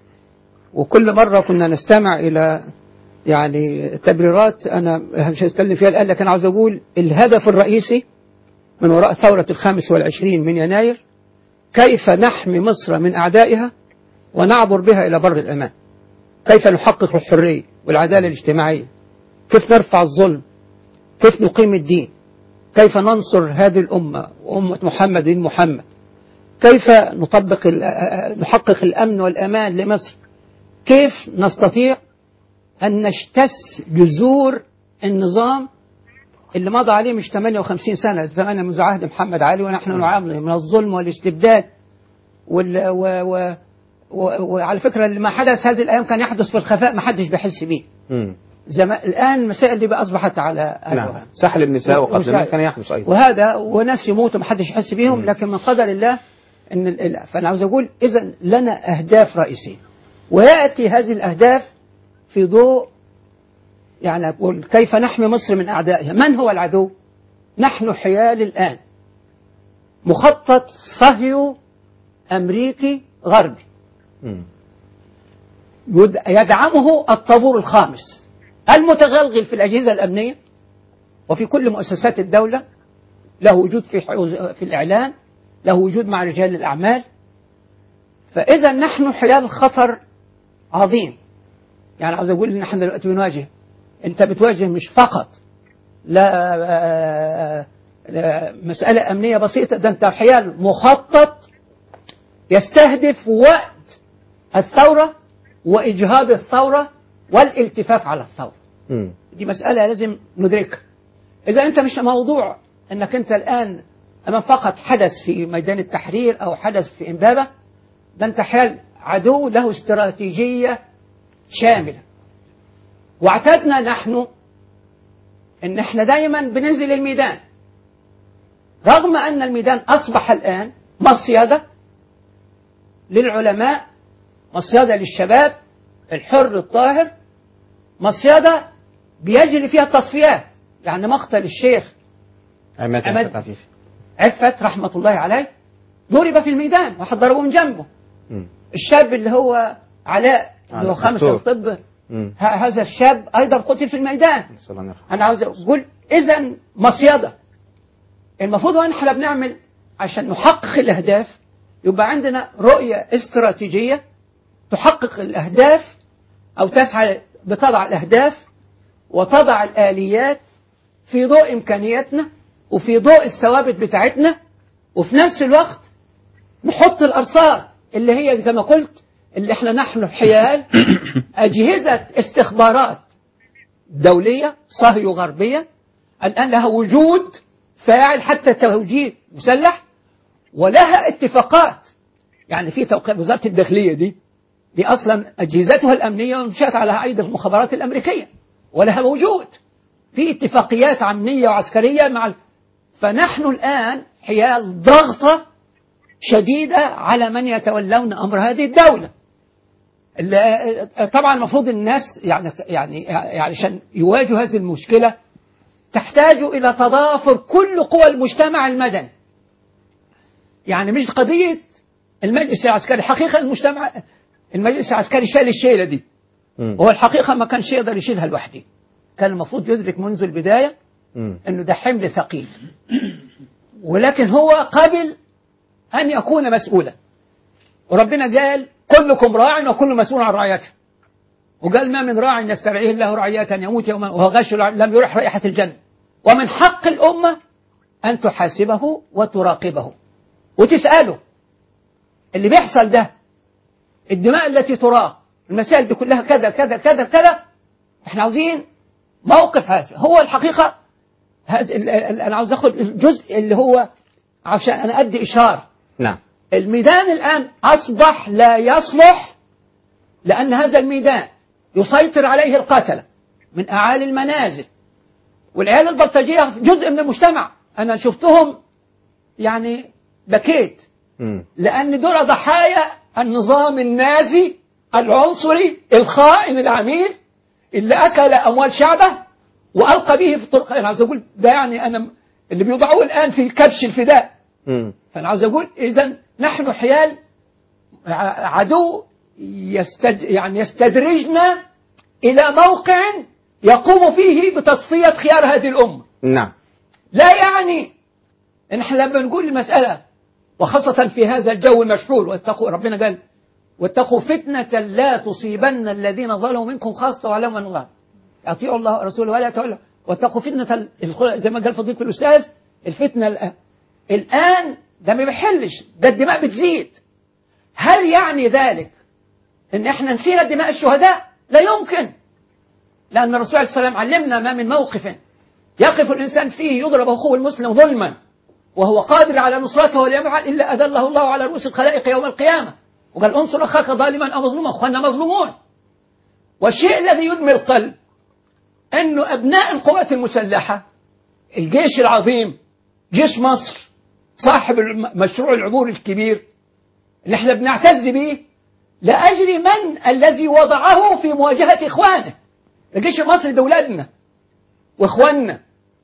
Speaker 6: وكل مرة كنا نستمع إلى يعني تبريرات أنا مش هتكلم فيها الآن لكن عاوز أقول الهدف الرئيسي من وراء ثورة الخامس والعشرين من يناير كيف نحمي مصر من أعدائها ونعبر بها إلى بر الأمان كيف نحقق الحرية والعدالة الاجتماعية كيف نرفع الظلم كيف نقيم الدين كيف ننصر هذه الأمة وأمة محمد بن محمد كيف نطبق ال- نحقق الأمن والأمان لمصر كيف نستطيع أن نجتث جذور النظام اللي مضى عليه مش 58 سنة ده ثمانية منذ عهد محمد علي ونحن نعامله من الظلم والاستبداد وال و و و وعلى فكرة اللي ما حدث هذه الأيام كان يحدث في الخفاء ما حدش بيحس بيه
Speaker 2: مم.
Speaker 6: زمان الآن المسائل دي بقى أصبحت على
Speaker 2: نعم
Speaker 6: ألوان.
Speaker 2: سحل النساء وقتل
Speaker 6: ومش-
Speaker 2: الناس كان يحدث ايضا
Speaker 6: وهذا وناس يموتوا ما حدش يحس بيهم لكن من قدر الله ان ال- ال- فانا عاوز اقول اذا لنا اهداف رئيسيه وياتي هذه الاهداف في ضوء يعني اقول كيف نحمي مصر من اعدائها من هو العدو نحن حيال الان مخطط صهيو امريكي غربي
Speaker 2: مم.
Speaker 6: يد- يدعمه الطابور الخامس المتغلغل في الأجهزة الأمنية وفي كل مؤسسات الدولة له وجود في حو- في الإعلام له وجود مع رجال الأعمال فإذا نحن حيال خطر عظيم يعني عاوز أقول إن احنا دلوقتي بنواجه أنت بتواجه مش فقط لا آه، لا مسألة أمنية بسيطة ده أنت حيال مخطط يستهدف وقت الثورة وإجهاض الثورة والالتفاف على الثورة
Speaker 2: مم.
Speaker 6: دي مسألة لازم ندركها إذا أنت مش موضوع أنك أنت الآن أمام فقط حدث في ميدان التحرير أو حدث في إمبابة ده أنت حال عدو له استراتيجية شاملة واعتدنا نحن أن احنا دايما بننزل الميدان رغم أن الميدان أصبح الآن مصيدة للعلماء مصيدة للشباب الحر الطاهر مصيدة بيجري فيها التصفيات يعني مقتل الشيخ
Speaker 2: عماد
Speaker 6: عماد.
Speaker 2: عفت عفيفي
Speaker 6: عفت رحمة الله عليه ضرب في الميدان واحد ضربه من جنبه
Speaker 2: مم.
Speaker 6: الشاب اللي هو علاء اللي
Speaker 2: علاء
Speaker 6: هو خامس
Speaker 2: دكتور.
Speaker 6: الطب
Speaker 2: مم.
Speaker 6: ه- هذا الشاب أيضا قتل في الميدان
Speaker 2: نسأل الله أن يرحمه.
Speaker 6: أنا عاوز أقول إذا مصيدة المفروض وإن احنا بنعمل عشان نحقق الأهداف يبقى عندنا رؤية استراتيجية تحقق الأهداف أو تسعى بتضع الأهداف وتضع الآليات في ضوء إمكانياتنا وفي ضوء الثوابت بتاعتنا وفي نفس الوقت نحط الأرصاد اللي هي كما قلت اللي احنا نحن حيال أجهزة استخبارات دولية صهيو غربية الآن لها وجود فاعل حتى توجيه مسلح ولها اتفاقات يعني في توقيع وزارة الداخلية دي دي أصلا أجهزتها الأمنية منشأت على أيدي المخابرات الأمريكية ولها وجود في اتفاقيات أمنية وعسكرية مع ال... فنحن الآن حيال ضغطة شديدة على من يتولون أمر هذه الدولة ال- طبعا المفروض الناس يعني يعني يعني عشان يواجهوا هذه المشكلة تحتاج إلى تضافر كل قوى المجتمع المدني يعني مش قضية المجلس العسكري حقيقة المجتمع المجلس العسكري شال الشيلة دي
Speaker 2: مم.
Speaker 6: هو الحقيقة ما كانش يقدر يشيلها لوحده كان المفروض يدرك منذ البداية
Speaker 2: مم.
Speaker 6: انه ده حمل ثقيل ولكن هو قبل ان يكون مسؤولا وربنا قال كلكم راع وكل مسؤول عن رعيته وقال ما من راع يسترعيه الله رعية يموت يوما وهو غش لم يرح رائحة الجنة ومن حق الأمة أن تحاسبه وتراقبه وتسأله اللي بيحصل ده الدماء التي تراق المسائل دي كلها كذا كذا كذا كذا احنا عاوزين موقف هذا هو الحقيقة هذا ال- ال- أنا عاوز أخذ الجزء اللي هو عشان أنا أدي إشارة
Speaker 2: نعم
Speaker 6: الميدان الآن أصبح لا يصلح لأن هذا الميدان يسيطر عليه القتلة من أعالي المنازل والعيال البلطجية جزء من المجتمع أنا شفتهم يعني بكيت
Speaker 2: مم.
Speaker 6: لأن دول ضحايا النظام النازي العنصري الخائن العميل اللي أكل أموال شعبه وألقى به في الطرق أنا عاوز أقول ده يعني أنا اللي بيوضعوه الآن في كبش الفداء
Speaker 2: مم.
Speaker 6: فأنا عاوز أقول إذا نحن حيال ع- عدو يستد يعني يستدرجنا إلى موقع يقوم فيه بتصفية خيار هذه الأمة
Speaker 2: نعم
Speaker 6: لا يعني ان احنا لما نقول المسألة وخاصة في هذا الجو المشحول واتقوا ربنا قال واتقوا فتنة لا تصيبن الذين ظلموا منكم خاصة واعلموا ان الله اطيعوا الله ورسوله ولا تولوا واتقوا فتنة ال- الخل- زي ما قال فضيلة الأستاذ الفتنة الآن الآن ده ما بيحلش ده الدماء بتزيد هل يعني ذلك ان احنا نسينا دماء الشهداء لا يمكن لأن الرسول عليه السلام علمنا ما من موقف يقف الإنسان فيه يضرب أخوه المسلم ظلما وهو قادر على نصرته ولا يفعل إلا أذله الله على رؤوس الخلائق يوم القيامة وقال انصر أخاك ظالما أو مظلوما أخوانا مظلومون والشيء الذي يدمي القلب أنه أبناء القوات المسلحة الجيش العظيم جيش مصر صاحب الم- مشروع العبور الكبير اللي احنا بنعتز به لأجل من الذي وضعه في مواجهة إخوانه الجيش المصري ده أولادنا واخواننا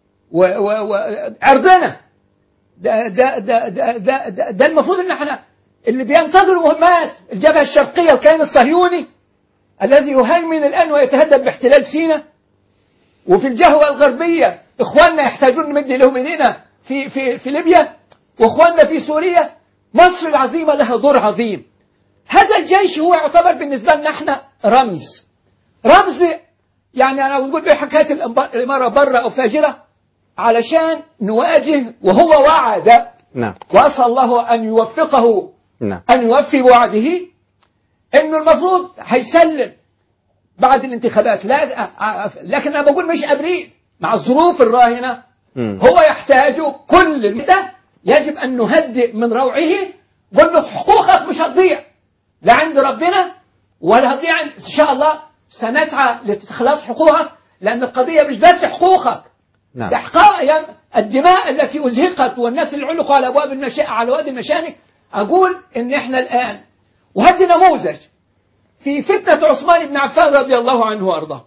Speaker 6: وعرضنا ده ده ده ده ده, ده, ده المفروض ان احنا اللي بينتظروا مهمات الجبهه الشرقيه الكيان الصهيوني الذي يهيمن الان ويتهدد باحتلال سيناء وفي الجهوه الغربيه اخواننا يحتاجون نمد لهم ايدينا في في في ليبيا واخواننا في سوريا مصر العظيمه لها دور عظيم هذا الجيش هو يعتبر بالنسبه لنا احنا رمز رمز يعني انا بقول بيه حكايه الإمب- الاماره بره او فاجره علشان نواجه وهو وعد
Speaker 2: نعم
Speaker 6: واسال الله ان يوفقه
Speaker 2: نعم
Speaker 6: أن يوفي بوعده إنه المفروض هيسلم بعد الانتخابات لا لكن أنا بقول مش أبريء مع الظروف الراهنة
Speaker 2: مم.
Speaker 6: هو يحتاج كل ده يجب أن نهدئ من روعه قل له حقوقك مش هتضيع لا عند ربنا ولا هتضيع عند- إن شاء الله سنسعى لاستخلاص حقوقك لأن القضية مش بس حقوقك
Speaker 2: نعم
Speaker 6: إحقاء يم- الدماء التي أزهقت والناس اللي علقوا على أبواب المشا... على وادي المشانق أقول إن إحنا الآن وهدي نموذج في فتنة عثمان بن عفان رضي الله عنه وأرضاه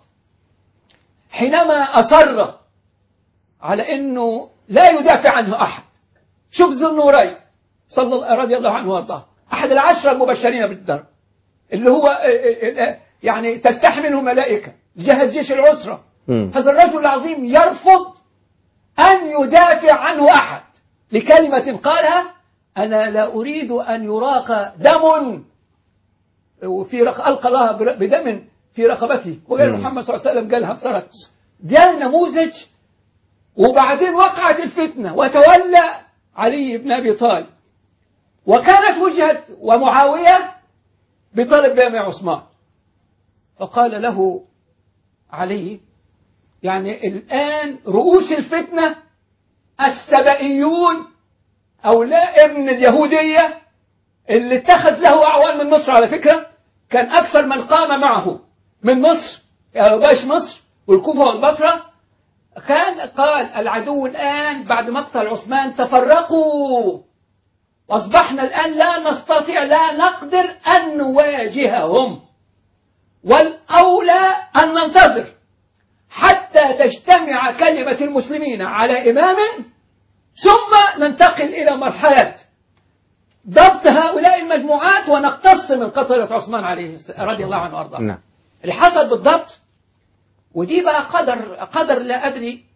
Speaker 6: حينما أصر على أنه لا يدافع عنه أحد شوف ذو النورين صلى الله رضي الله عنه وأرضاه أحد العشرة المبشرين بالدرب اللي هو آه، آه، آه، يعني تستحمله ملائكة جهز جيش العسرة
Speaker 2: مم.
Speaker 6: هذا الرجل العظيم يرفض أن يدافع عنه أحد لكلمة قالها أنا لا أريد أن يراق دم وفي رق... ألقى الله بر- بدم في رقبته وقال
Speaker 2: مم.
Speaker 6: محمد صلى الله عليه وسلم قالها بصرت ده نموذج وبعدين وقعت الفتنة وتولى علي بن أبي طالب وكانت وجهة ومعاوية بطلب بيع عثمان فقال له علي يعني الآن رؤوس الفتنة السبئيون أو لا ابن اليهودية اللي اتخذ له أعوان من مصر على فكرة كان أكثر من قام معه من مصر يعني باش مصر والكوفة والبصرة كان قال العدو الآن بعد مقتل عثمان تفرقوا وأصبحنا الآن لا نستطيع لا نقدر أن نواجههم والأولى أن ننتظر حتى تجتمع كلمة المسلمين على إمام ثم ننتقل إلى مرحلة ضبط هؤلاء المجموعات ونقتص من قتلة عثمان عليه رضي الله عنه وأرضاه
Speaker 2: نعم
Speaker 6: اللي حصل بالضبط ودي بقى قدر قدر لا أدري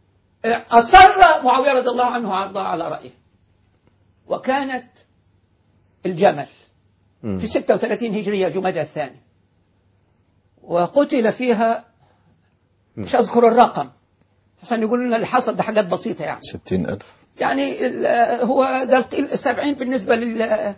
Speaker 6: أصر معاوية رضي الله عنه وأرضاه على رأيه وكانت الجمل
Speaker 2: مم.
Speaker 6: في 36 هجرية جمادى الثاني وقتل فيها مش أذكر الرقم عشان يقولوا لنا اللي حصل ده حاجات بسيطة يعني
Speaker 3: ستين ألف
Speaker 6: يعني ال- هو ده القيل- السبعين بالنسبة لل-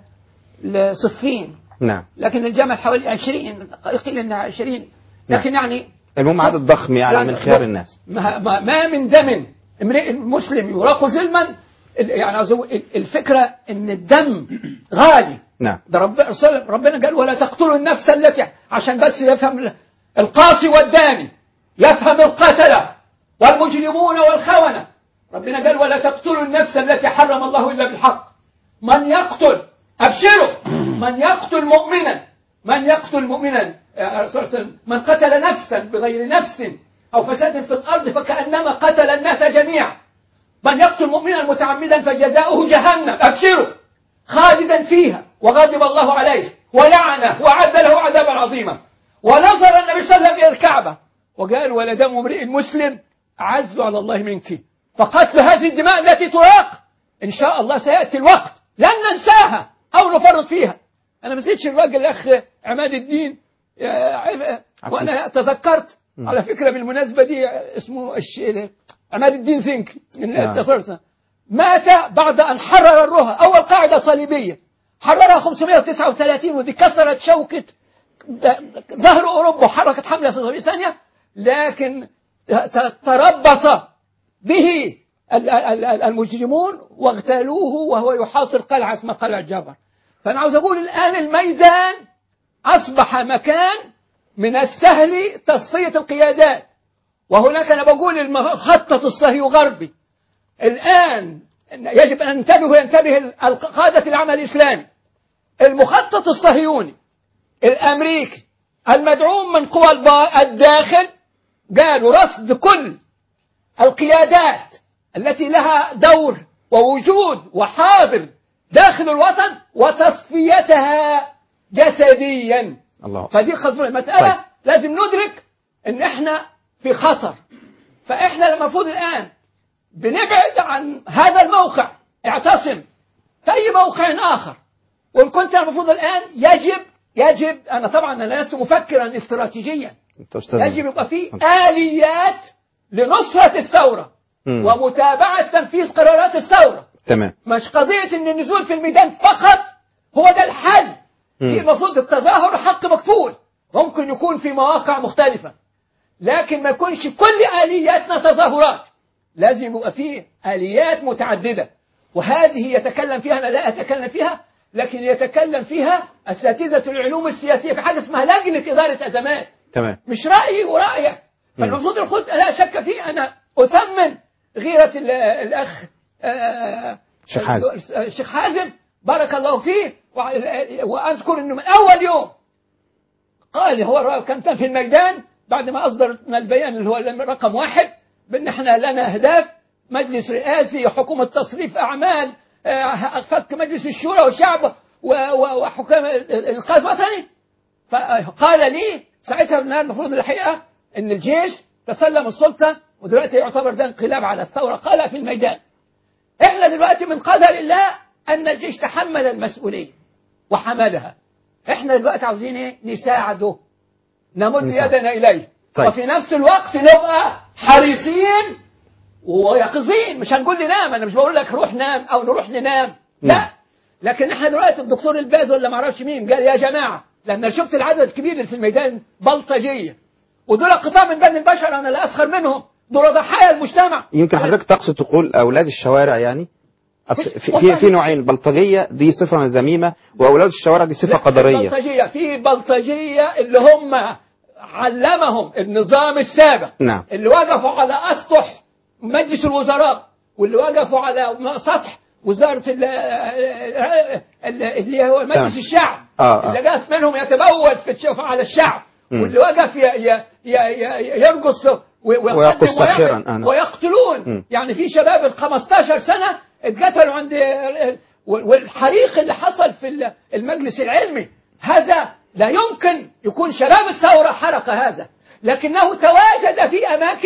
Speaker 6: لصفين
Speaker 2: نعم
Speaker 6: لكن الجمل حوالي 20 قيل انها 20 لكن يعني
Speaker 2: المهم عدد ضخم يعني من خيار الناس
Speaker 6: ما, ما, ما من دم امرئ مسلم يراق ظلما ال- يعني عاوز أقول ال- الفكره ان الدم غالي
Speaker 2: نعم
Speaker 6: ده رب رسول- ربنا قال ولا تقتلوا النفس التي عشان بس يفهم ال- القاسي والداني يفهم القتله والمجرمون والخونه ربنا قال ولا تقتلوا النفس التي حرم الله الا بالحق من يقتل ابشروا من يقتل مؤمنا من يقتل مؤمنا آه، الرسول صلى الله عليه وسلم من قتل نفسا بغير نفس او فساد في الارض فكانما قتل الناس جميعا من يقتل مؤمنا متعمدا فجزاؤه جهنم ابشروا خالدا فيها وغضب الله عليه ولعنه وعد له عذابا عظيما ونظر النبي صلى الله عليه وسلم الى الكعبه وقال ولدم امرئ مسلم اعز على الله منك فقتل هذه الدماء التي تراق ان شاء الله سياتي الوقت لن ننساها او نفرط فيها انا ما نسيتش الراجل الاخ عماد الدين يا عف- وانا تذكرت على فكره بالمناسبه دي اسمه الش- عماد الدين زنك من
Speaker 2: نعم.
Speaker 6: التصرصة مات بعد أن حرر الرها أول قاعدة صليبية حررها 539 ودي كسرت شوكة د- ظهر أوروبا وحركت حملة صليبية ثانية لكن ت- تربص به ال- ال- ال- المجرمون واغتالوه وهو يحاصر قلعة اسمها قلعة جبر فأنا عاوز أقول الآن الميدان أصبح مكان من السهل تصفية القيادات وهناك أنا بقول المخطط الصهيو غربي الآن يجب أن ننتبه وينتبه قادة العمل الإسلامي المخطط الصهيوني الأمريكي المدعوم من قوى الب- الداخل قالوا رصد كل القيادات التي لها دور ووجود وحاضر داخل الوطن وتصفيتها جسديا
Speaker 2: الله
Speaker 6: فدي خطوة المسألة
Speaker 2: طيب.
Speaker 6: طيب. لازم ندرك ان احنا في خطر فاحنا المفروض الان بنبعد عن هذا الموقع اعتصم في أي موقع آخر وإن كنت المفروض الآن يجب يجب أنا طبعا أنا لست مفكرا استراتيجيا
Speaker 2: أنت أستاذ
Speaker 6: يجب يبقى في آليات لنصرة الثورة
Speaker 2: مم.
Speaker 6: ومتابعة تنفيذ قرارات الثورة
Speaker 2: تمام
Speaker 6: مش قضية ان النزول في الميدان فقط هو ده الحل
Speaker 2: مم.
Speaker 6: دي المفروض التظاهر حق مكفول ممكن يكون في مواقع مختلفة لكن ما يكونش كل آلياتنا تظاهرات لازم يبقى فيه آليات متعددة وهذه يتكلم فيها أنا لا أتكلم فيها لكن يتكلم فيها أساتذة العلوم السياسية في حاجة اسمها لجنة إدارة أزمات
Speaker 2: تمام
Speaker 6: مش رأيي ورأيك فالمفروض الخط لا شك فيه أنا أثمن غيرة ال- الأخ آه،
Speaker 2: شيخ حازم.
Speaker 6: الشيخ حازم بارك الله فيه وع- وأذكر أنه من أول يوم قال هو كان كان في الميدان بعد ما أصدرنا البيان اللي هو رقم واحد بأن احنا لنا أهداف مجلس رئاسي حكومة تصريف أعمال آه، فك مجلس الشورى والشعب و- و- وحكام الإنقاذ الوطني فقال لي ساعتها المفروض الحقيقة أن الجيش تسلم السلطة ودلوقتي يعتبر ده انقلاب على الثورة قال في الميدان احنا دلوقتي من قدر الله أن الجيش تحمل المسؤولية وحملها احنا دلوقتي عاوزين ايه نساعده نمد
Speaker 2: نساعد.
Speaker 6: يدنا إليه
Speaker 2: طيب.
Speaker 6: وفي نفس الوقت نبقى حريصين ويقظين مش هنقول ننام انا مش بقول لك روح نام او نروح ننام
Speaker 2: نعم.
Speaker 6: لا لكن احنا دلوقتي الدكتور الباز ولا ما اعرفش مين قال يا جماعه لان أنا شفت العدد الكبير اللي في الميدان بلطجيه ودول قطاع من بني البشر انا لا اسخر منهم دول ضحايا المجتمع
Speaker 2: يمكن حضرتك تقصد تقول أولاد الشوارع يعني أصل في- في
Speaker 6: والله.
Speaker 2: في نوعين البلطجية دي صفة ذميمة وأولاد الشوارع دي صفة قدرية
Speaker 6: البلطجيه في بلطجيه اللي هم علمهم النظام السابق
Speaker 2: نعم
Speaker 6: اللي وقفوا على اسطح مجلس الوزراء واللي وقفوا على سطح وزارة ال- ال- اللي هو
Speaker 2: تمام.
Speaker 6: مجلس الشعب
Speaker 2: آه، آه.
Speaker 6: اللي وقف منهم يتبول في الش- على الشعب
Speaker 2: مم.
Speaker 6: واللي وقف ي- ي- ي- ي- يرقص و- ويقدم
Speaker 2: ويقص
Speaker 6: ويعمل
Speaker 2: ساخرا، آه، نعم.
Speaker 6: ويقتلون
Speaker 2: مم.
Speaker 6: يعني في شباب ال 15 سنة اتقتلوا عند والحريق اللي حصل في المجلس العلمي هذا لا يمكن يكون شباب الثورة حرق هذا لكنه تواجد في أماكن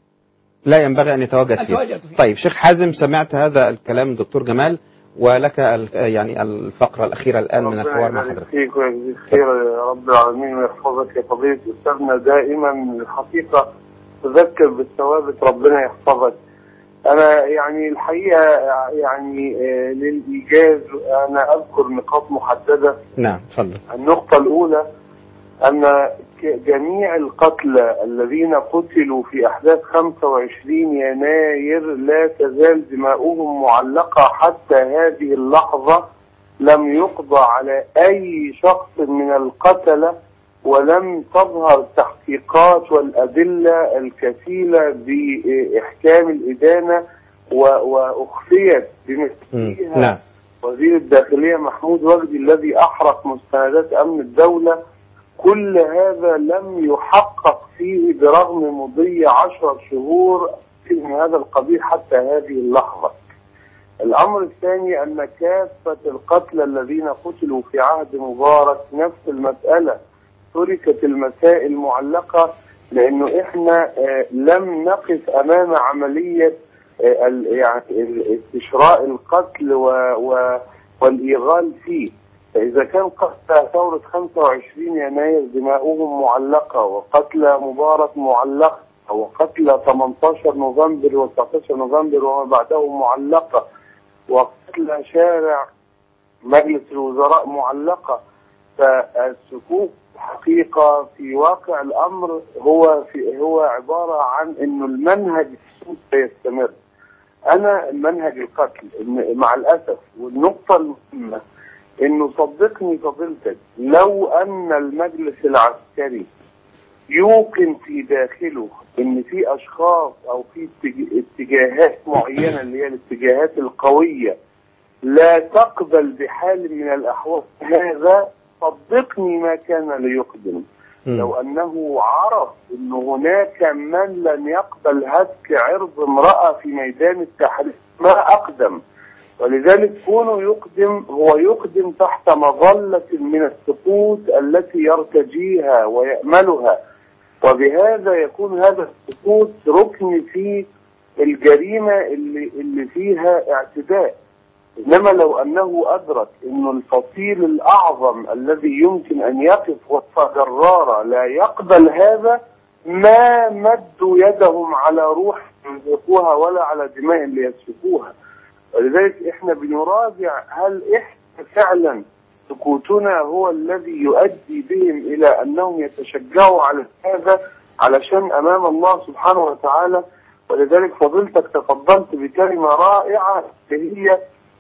Speaker 2: لا ينبغي أن يتواجد
Speaker 6: أتواجد
Speaker 2: فيه
Speaker 6: فيه.
Speaker 2: طيب شيخ حازم سمعت هذا الكلام دكتور جمال ولك ال- يعني الفقرة الأخيرة الآن من
Speaker 1: ربنا
Speaker 2: الحوار مع
Speaker 1: يبارك
Speaker 2: حضرتك
Speaker 1: فيك ويجزيك خير يا رب العالمين ويحفظك يا فضيلة أستاذنا دائما الحقيقة تذكر بالثوابت ربنا يحفظك أنا يعني الحقيقة يعني آه، للإيجاز أنا أذكر نقاط محددة
Speaker 2: نعم تفضل
Speaker 1: النقطة الأولى أن ك- جميع القتلى الذين قتلوا في أحداث 25 يناير لا تزال دماؤهم معلقة حتى هذه اللحظة لم يقضى على أي شخص من القتلة ولم تظهر التحقيقات والأدلة الكفيلة بإحكام الإدانة و- وأخفيت
Speaker 2: مم.
Speaker 1: بمثلها
Speaker 2: نعم
Speaker 1: وزير الداخلية محمود وجدي الذي أحرق مستندات أمن الدولة كل هذا لم يحقق فيه برغم مضي عشر شهور من هذا القبيل حتى هذه اللحظة الأمر الثاني أن كافة القتلى الذين قتلوا في عهد مبارك نفس المسألة تركت المسائل معلقة لأنه إحنا آه، لم نقف أمام عملية آه، ال- يعني ال- استشراء القتل و و والإيغال فيه فإذا كان قتلى ثورة 25 يناير دماؤهم معلقة وقتلى مبارك معلقة وقتلى 18 نوفمبر و19 نوفمبر وما بعده معلقة وقتلى شارع مجلس الوزراء معلقة فالسكوت حقيقة في واقع الأمر هو في هو عبارة عن إنه المنهج السود سيستمر أنا منهج القتل إن- مع الأسف والنقطة المهمة إنه صدقني فضيلتك لو أن المجلس العسكري يوقن في داخله ان في اشخاص او في اتج- اتجاهات معينه اللي هي الاتجاهات القويه لا تقبل بحال من الاحوال هذا صدقني ما كان ليقدم
Speaker 2: مم.
Speaker 1: لو انه عرف ان هناك من لن يقبل هتك عرض امراه في ميدان التحرير ما اقدم ولذلك كونه يقدم هو يقدم تحت مظله من السقوط التي يرتجيها وياملها وبهذا يكون هذا السقوط ركن في الجريمة اللي, اللي فيها اعتداء إنما لو أنه أدرك أن الفصيل الأعظم الذي يمكن أن يقف وقفة جرارة لا يقبل هذا ما مدوا يدهم على روح ينفقوها ولا على دماء ليسفكوها ولذلك احنا بنراجع هل احنا فعلا سكوتنا هو الذي يؤدي بهم الى انهم يتشجعوا على هذا علشان امام الله سبحانه وتعالى ولذلك فضيلتك تفضلت بكلمة رائعة اللي هي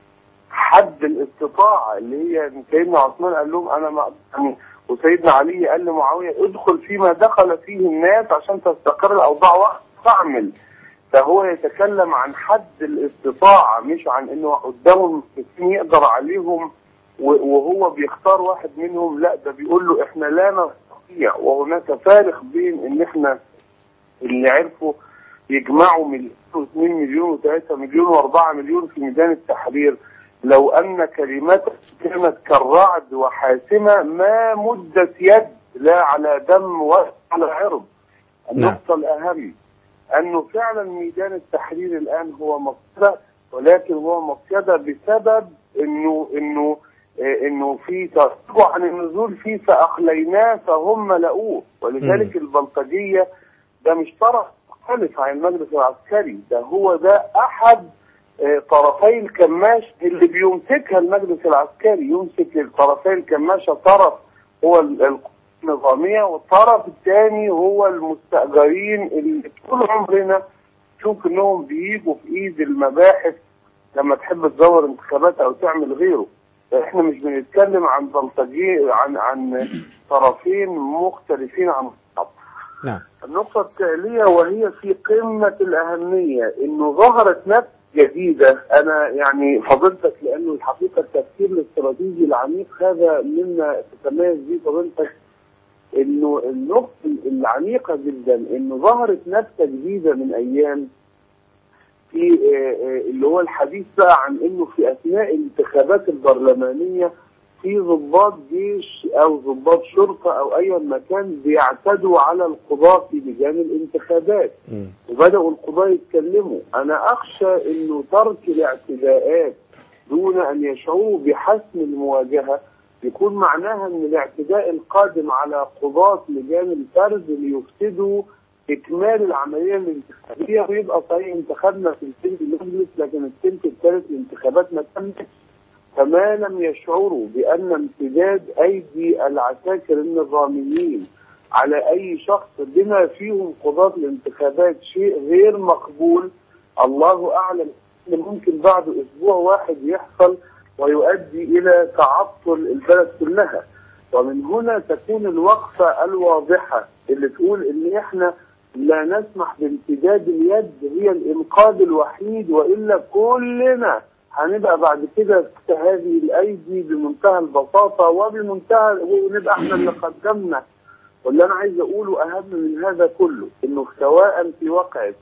Speaker 1: حد الاستطاعة اللي هي سيدنا عثمان قال لهم انا ما يعني وسيدنا علي قال لمعاوية ادخل فيما دخل فيه الناس عشان تستقر الاوضاع واعمل فهو يتكلم عن حد الاستطاعة مش عن انه قدامهم مسكين يقدر عليهم وهو بيختار واحد منهم لا ده بيقول له احنا لا نستطيع وهناك فارق بين ان احنا اللي عرفوا يجمعوا مليون و2 مليون و3 مليون و4 مليون في ميدان التحرير لو ان كلمتك كانت كالرعد وحاسمة ما مدت يد لا على دم ولا على عرض النقطة الأهم أنه فعلا ميدان التحرير الآن هو مصيدة ولكن هو مصيدة بسبب أنه أنه انه في تراجع عن النزول فيه فاخليناه فهم ملؤوه ولذلك البلطجيه ده مش طرف مختلف عن المجلس العسكري ده هو ده احد طرفي الكماش اللي بيمسكها المجلس العسكري يمسك طرفي الكماشة طرف هو القوى النظامية والطرف الثاني هو المستأجرين اللي طول عمرنا نشوف انهم بيجوا في ايد المباحث لما تحب تزور انتخابات او تعمل غيره احنا مش بنتكلم عن بلطجية عن عن طرفين مختلفين عن بعض
Speaker 2: نعم
Speaker 1: النقطة التالية وهي في قمة الأهمية إنه ظهرت نفس جديدة أنا يعني فضلتك لأنه الحقيقة التفكير الاستراتيجي العميق هذا مما تتميز به فضلتك إنه النقطة العميقة جدا إنه ظهرت نفسة جديدة من أيام في اللي هو الحديث بقى عن إنه في أثناء الانتخابات البرلمانية في ضباط جيش او ضباط شرطه او اي مكان بيعتدوا على القضاة في لجان الانتخابات
Speaker 2: مم.
Speaker 1: وبداوا القضاة يتكلموا انا اخشى انه ترك الاعتداءات دون ان يشعروا بحسم المواجهه يكون معناها ان الاعتداء القادم على قضاة لجان الفرز ليفسدوا اكمال العمليه الانتخابيه ويبقى صحيح انتخبنا في الثلث المجلس لكن الثلث الثالث الانتخابات ما تمتش فما لم يشعروا بأن امتداد أيدي العساكر النظاميين على أي شخص بما فيهم قضاة الانتخابات شيء غير مقبول الله أعلم إن ممكن بعد أسبوع واحد يحصل ويؤدي إلى تعطل البلد كلها ومن هنا تكون الوقفة الواضحة اللي تقول إن إحنا لا نسمح بامتداد اليد هي الإنقاذ الوحيد وإلا كلنا هنبقى بعد كده في هذه الايدي بمنتهى البساطه وبمنتهى ونبقى احنا اللي قدمنا واللي انا عايز اقوله اهم من هذا كله انه سواء في وقعه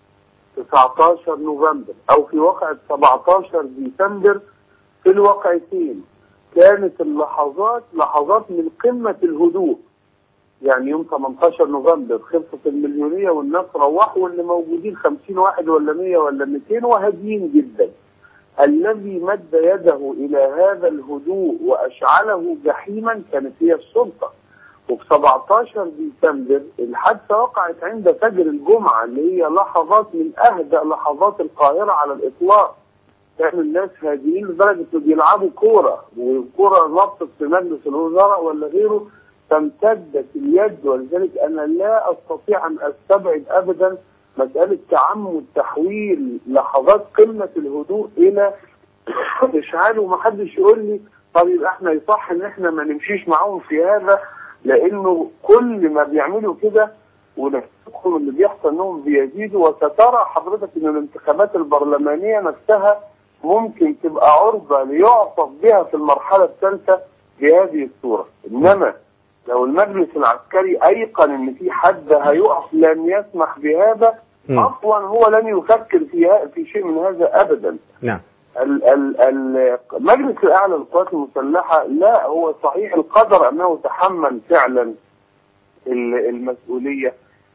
Speaker 1: 19 نوفمبر او في وقعه 17 ديسمبر في الواقعتين كانت اللحظات لحظات من قمه الهدوء يعني يوم 18 نوفمبر خلصت المليونيه والناس روحوا واللي موجودين 50 واحد ولا 100 ولا 200 وهاديين جدا الذي مد يده إلى هذا الهدوء وأشعله جحيما كانت هي السلطة وفي 17 ديسمبر الحادثة وقعت عند فجر الجمعة اللي هي لحظات من أهدى لحظات القاهرة على الإطلاق كان الناس هاديين لدرجة إنه بيلعبوا كورة والكورة نطت في مجلس الوزراء ولا غيره فامتدت اليد ولذلك أنا لا أستطيع أن أستبعد أبدا مسألة تعمد تحويل لحظات قمة الهدوء إلى إشعال ومحدش يقول لي طب يبقى احنا يصح إن احنا ما نمشيش معاهم في هذا لأنه كل ما بيعملوا كده ونفسهم اللي بيحصل إنهم بيزيدوا وسترى حضرتك إن الانتخابات البرلمانية نفسها ممكن تبقى عرضة ليعصف بها في المرحلة الثالثة بهذه الصورة إنما لو المجلس العسكري ايقن ان في حد هيقف لن يسمح بهذا
Speaker 2: مم.
Speaker 1: اصلا هو لن يفكر في في شيء من هذا ابدا
Speaker 2: نعم
Speaker 1: ال- ال- ال- المجلس الاعلى للقوات المسلحه لا هو صحيح القدر انه تحمل فعلا ال- المسؤوليه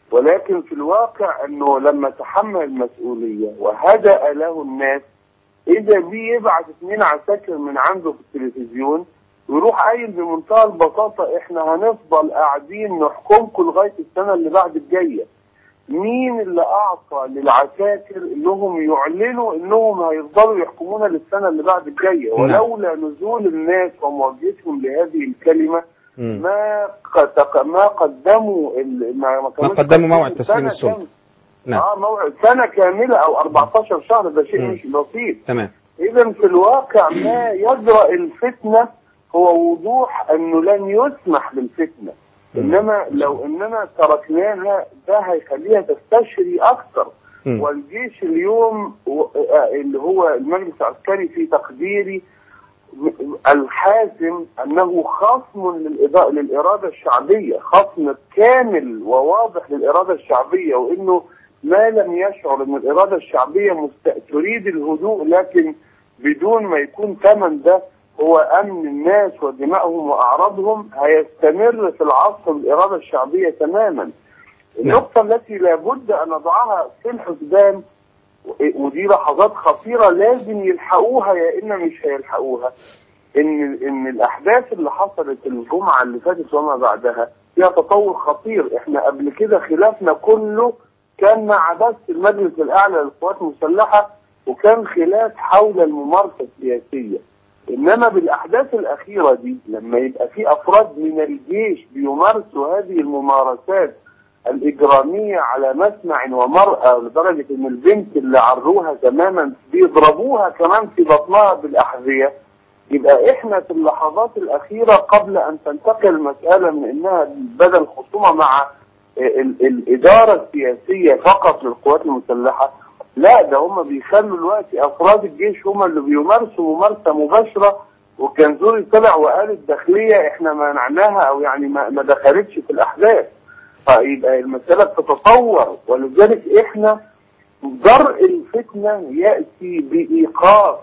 Speaker 1: ولكن في الواقع انه لما تحمل المسؤوليه وهدأ له الناس اذا بيه يبعت اثنين عساكر من عنده في التلفزيون ويروح قايل بمنتهى البساطه احنا هنفضل قاعدين نحكمكم لغايه السنه اللي بعد الجايه. مين اللي اعطى للعساكر انهم يعلنوا انهم هيفضلوا يحكمونا للسنه اللي بعد الجايه
Speaker 2: نعم.
Speaker 1: ولولا نزول الناس ومواجهتهم لهذه الكلمه
Speaker 2: مم.
Speaker 1: ما قد- ما قدموا ال- ما, ما, كانوش
Speaker 2: قدموا موعد
Speaker 1: قدموا
Speaker 2: تسليم
Speaker 1: سنة
Speaker 2: السلطة.
Speaker 1: كاملة.
Speaker 2: نعم
Speaker 1: اه موعد سنه كامله او 14 شهر ده شيء
Speaker 2: مم.
Speaker 1: مش بسيط
Speaker 2: تمام
Speaker 1: اذا في الواقع ما يجرأ الفتنه هو وضوح انه لن يسمح بالفتنه
Speaker 2: مم.
Speaker 1: انما لو اننا تركناها ده هيخليها تستشري اكثر
Speaker 2: مم.
Speaker 1: والجيش اليوم و- آه، اللي هو المجلس العسكري في تقديري م- الحاسم انه خصم للإضاء- للاراده الشعبيه، خصم كامل وواضح للاراده الشعبيه وانه ما لم يشعر ان الاراده الشعبيه مست... تريد الهدوء لكن بدون ما يكون ثمن ده هو امن الناس ودمائهم واعراضهم هيستمر في العصر الاراده الشعبيه تماما. النقطه التي لابد ان نضعها في الحسبان ودي لحظات خطيرة لازم يلحقوها يا إما مش هيلحقوها إن إن الأحداث اللي حصلت الجمعة اللي فاتت وما بعدها فيها تطور خطير إحنا قبل كده خلافنا كله كان مع بس المجلس الأعلى للقوات المسلحة وكان خلاف حول الممارسة السياسية إنما بالأحداث الأخيرة دي لما يبقى في أفراد من الجيش بيمارسوا هذه الممارسات الإجرامية على مسمع ومرأة لدرجة إن البنت اللي عروها تماما بيضربوها كمان في بطنها بالأحذية يبقى إحنا في اللحظات الأخيرة قبل أن تنتقل المسألة من إنها بدل خصومة مع ال- الإدارة السياسية فقط للقوات المسلحة لا ده هم بيخلوا دلوقتي أفراد الجيش هم اللي بيمارسوا ممارسة مباشرة والجنزوري طلع وقال الداخلية إحنا منعناها أو يعني ما ما دخلتش في الأحداث فيبقى المسألة بتتطور ولذلك احنا درء الفتنة يأتي بإيقاف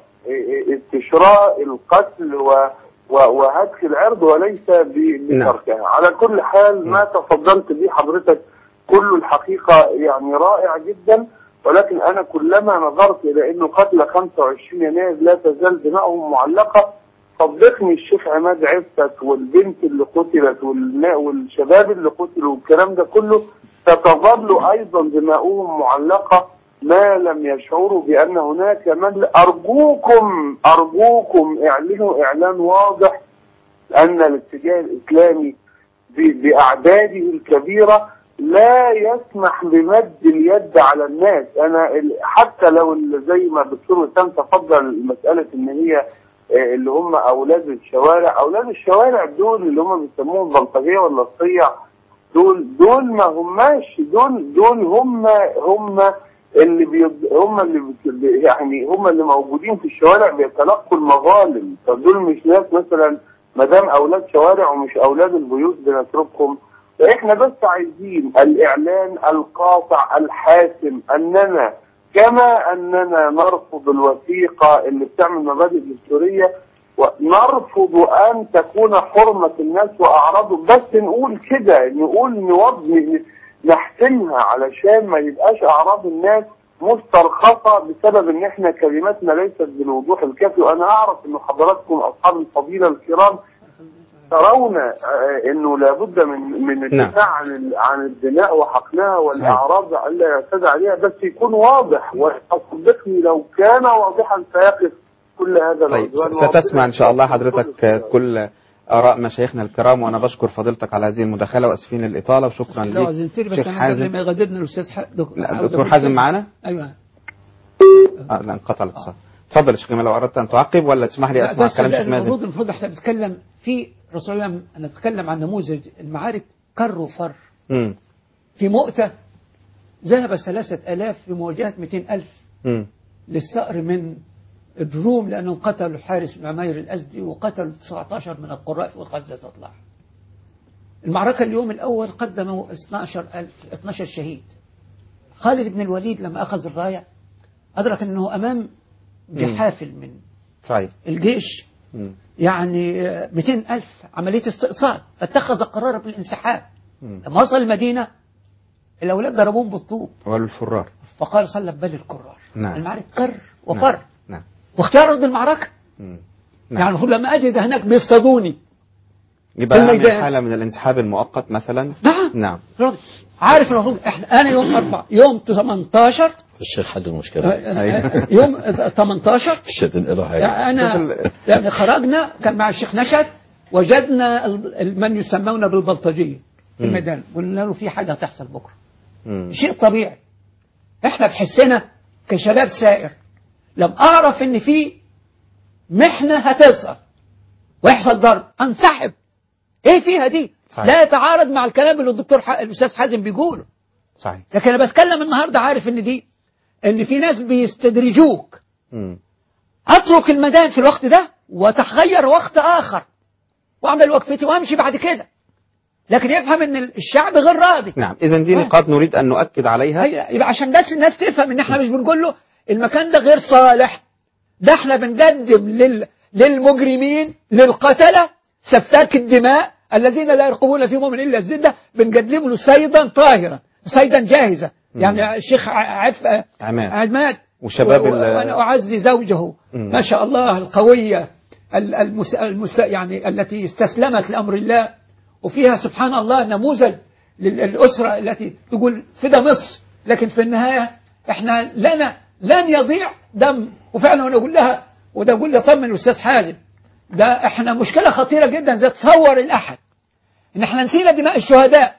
Speaker 1: استشراء القتل و و- وهتك العرض وليس ب-
Speaker 2: نعم.
Speaker 1: بتركها على كل حال ما تفضلت به حضرتك كل الحقيقة يعني رائع جدا ولكن أنا كلما نظرت إلى أنه قتل 25 يناير لا تزال دماؤهم معلقة صدقني الشيخ عماد عفت والبنت اللي قتلت والنا- والشباب اللي قتلوا والكلام ده كله ستظل ايضا دماؤهم معلقه ما لم يشعروا بان هناك من ارجوكم ارجوكم اعلنوا اعلان واضح ان الاتجاه الاسلامي ب- باعداده الكبيره لا يسمح بمد اليد على الناس انا ال- حتى لو ال- زي ما الدكتور وسام تفضل مساله ان هي آه، اللي هم اولاد الشوارع اولاد الشوارع دول اللي هم بيسموهم البلطجيه ولا الصيع دول دول ما هماش دول دول هم هم اللي بيض... هم اللي بت... يعني هم اللي موجودين في الشوارع بيتلقوا المظالم فدول مش ناس مثلا ما دام اولاد شوارع ومش اولاد البيوت بنتركهم فاحنا بس عايزين الاعلان القاطع الحاسم اننا كما اننا نرفض الوثيقه اللي بتعمل مبادئ دستوريه ونرفض ان تكون حرمه الناس واعراضهم بس نقول كده نقول نوض نحسمها علشان ما يبقاش اعراض الناس مسترخصه بسبب ان احنا كلماتنا ليست بالوضوح الكافي وانا اعرف ان حضراتكم اصحاب الفضيله الكرام ترون آه، انه لابد من من الدفاع عن ال- عن الدماء وحقنها والاعراض الا يعتدى عليها بس يكون واضح وصدقني لو كان واضحا سيقف كل هذا
Speaker 2: طيب
Speaker 1: العدوان
Speaker 2: ستسمع ان شاء الله حضرتك كل اراء مشايخنا الكرام وانا بشكر فضيلتك على هذه المداخله واسفين الاطاله وشكرا
Speaker 6: لو
Speaker 2: لك
Speaker 6: عزمتني بس
Speaker 2: شيخ
Speaker 6: انا قبل
Speaker 2: حازم
Speaker 6: ما يغادرنا الاستاذ ح- دك-
Speaker 2: لا،
Speaker 6: عاوز
Speaker 2: دكتور
Speaker 6: أقول
Speaker 2: حازم
Speaker 6: شيء.
Speaker 2: معانا
Speaker 6: ايوه
Speaker 2: آه لا انقطع الاتصال تفضل يا شيخ جمال لو اردت ان تعقب ولا تسمح لي
Speaker 6: لا
Speaker 2: اسمع
Speaker 6: بس
Speaker 2: كلام
Speaker 6: لا،
Speaker 2: شيخ مازن
Speaker 6: المفروض المفروض احنا بنتكلم في رسول الله نتكلم عن نموذج المعارك كر وفر
Speaker 2: مم.
Speaker 6: في مؤتة ذهب ثلاثة ألاف لمواجهة 200 ألف
Speaker 2: مم.
Speaker 6: للثأر من الروم لأنهم قتلوا حارس بن عمير الأزدي وقتلوا 19 من القراء في غزة تطلع المعركة اليوم الأول قدموا 12 ألف 12 شهيد خالد بن الوليد لما أخذ الراية أدرك أنه أمام جحافل من
Speaker 2: صحيح
Speaker 6: الجيش
Speaker 2: مم.
Speaker 6: يعني 200 ألف عملية استئصال فاتخذ قرار بالانسحاب
Speaker 2: مم.
Speaker 6: لما وصل المدينة الاولاد ضربوهم بالطوب
Speaker 2: ولا الفرار
Speaker 6: فقال صلى بل الكرار
Speaker 2: نعم.
Speaker 6: المعركة كر وفر
Speaker 2: نعم. نعم
Speaker 6: واختيار ارض المعركة
Speaker 2: مم.
Speaker 6: يعني المفروض لما اجد هناك بيصطادوني
Speaker 2: يبقى
Speaker 6: في
Speaker 2: أعمل
Speaker 6: الميدان.
Speaker 2: حالة من الانسحاب المؤقت مثلا
Speaker 6: نعم
Speaker 2: نعم
Speaker 6: راضي. عارف المفروض احنا انا يوم اربع يوم 18
Speaker 3: الشيخ حل المشكلة
Speaker 2: أيوة.
Speaker 6: يوم 18
Speaker 3: مش هتنقله حاجة
Speaker 6: يعني
Speaker 2: شوف
Speaker 6: انا
Speaker 2: ال-
Speaker 6: يعني خرجنا كان مع الشيخ نشأت وجدنا ال- من يسمون بالبلطجيه في الميدان قلنا له في حاجه هتحصل بكره
Speaker 2: مم.
Speaker 6: شيء طبيعي احنا بحسنا كشباب سائر لم اعرف ان في محنه هتظهر ويحصل ضرب انسحب ايه فيها دي
Speaker 2: صحيح.
Speaker 6: لا يتعارض مع الكلام اللي الدكتور ح... الاستاذ حازم بيقوله
Speaker 2: صحيح
Speaker 6: لكن انا بتكلم النهارده عارف ان دي ان في ناس بيستدرجوك
Speaker 2: مم.
Speaker 6: اترك الميدان في الوقت ده وتغير وقت اخر واعمل وقفتي وامشي بعد كده لكن يفهم ان الشعب غير راضي
Speaker 2: نعم إذا دي
Speaker 6: آه.
Speaker 2: نقاط نريد أن نؤكد عليها
Speaker 6: هي- يبقى عشان بس الناس تفهم ان احنا مش بنقول له المكان ده غير صالح ده احنا بنقدم لل للمجرمين للقتلة سفاك الدماء الذين لا يرقبون في مؤمن الا الزده بنقدم له صيدا طاهرا صيدا جاهزا يعني الشيخ ع- عف
Speaker 2: عماد.
Speaker 6: عماد
Speaker 2: وشباب
Speaker 6: و- و-
Speaker 2: ال-
Speaker 6: وانا اعزي زوجه
Speaker 2: مم.
Speaker 6: ما شاء الله القويه ال- المس... المس... يعني التي استسلمت لامر الله وفيها سبحان الله نموذج للاسره التي تقول فدا مصر لكن في النهايه احنا لنا لن يضيع دم وفعلا وانا اقول لها وده اقول لها طمن الاستاذ حازم ده احنا مشكله خطيره جدا زي تصور الاحد ان احنا نسينا دماء الشهداء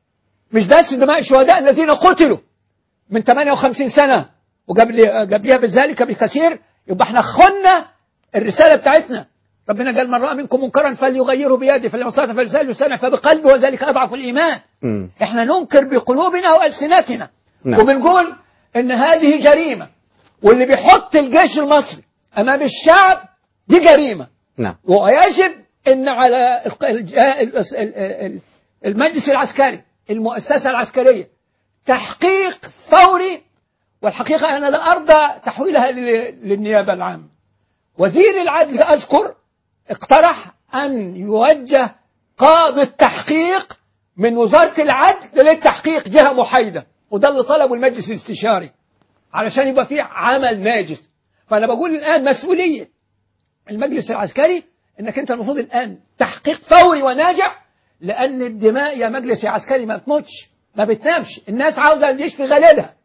Speaker 6: مش بس دماء الشهداء الذين قتلوا من 58 سنة وقبل قبلها بذلك بكثير يبقى احنا خنا الرسالة بتاعتنا ربنا قال من رأى منكم منكرا فليغيره بيده فلما استطاع فلسانه يستمع فبقلبه وذلك أضعف الإيمان
Speaker 2: مم.
Speaker 6: احنا ننكر بقلوبنا وألسنتنا
Speaker 2: نعم.
Speaker 6: وبنقول ان هذه جريمة واللي بيحط الجيش المصري أمام الشعب دي جريمة
Speaker 2: نعم
Speaker 6: ويجب ان على الق- الج- ال- ال- ال- المجلس العسكري المؤسسه العسكريه تحقيق فوري والحقيقه انا لا ارضى تحويلها لل- للنيابه العامه وزير العدل اذكر اقترح ان يوجه قاضي التحقيق من وزاره العدل للتحقيق جهه محايده وده اللي طلبه المجلس الاستشاري علشان يبقى فيه عمل ناجز فانا بقول الان مسؤوليه المجلس العسكري انك انت المفروض الان تحقيق فوري وناجع لان الدماء يا مجلس يا عسكري ما بتموتش ما بتنامش الناس عاوزه اللي يشفي غليلها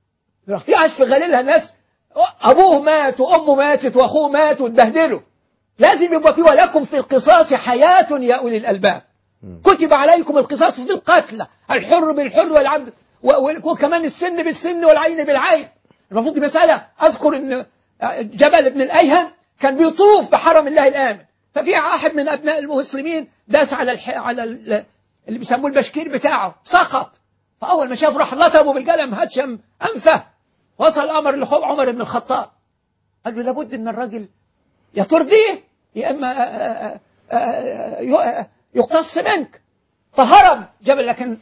Speaker 6: لو في يشفي غليلها ناس ابوه مات وامه ماتت واخوه مات واتبهدلوا لازم يبقى في ولكم في القصاص حياة يا أولي الألباب كتب عليكم القصاص في القتلى الحر بالحر والعبد و- و- وكمان السن بالسن والعين بالعين المفروض دي مسألة أذكر أن جبل بن الأيهم كان بيطوف بحرم الله الآمن ففي واحد من أبناء المسلمين داس على الح... على ال- اللي بيسموه البشكير بتاعه سقط فأول ما شاف راح لطمه بالقلم هتشم أنفه وصل الأمر لخو عمر بن الخطاب قال له لابد أن الراجل يا ترضيه يا اما آه، آه، آه، ي- يقتص منك فهرب جبل لكن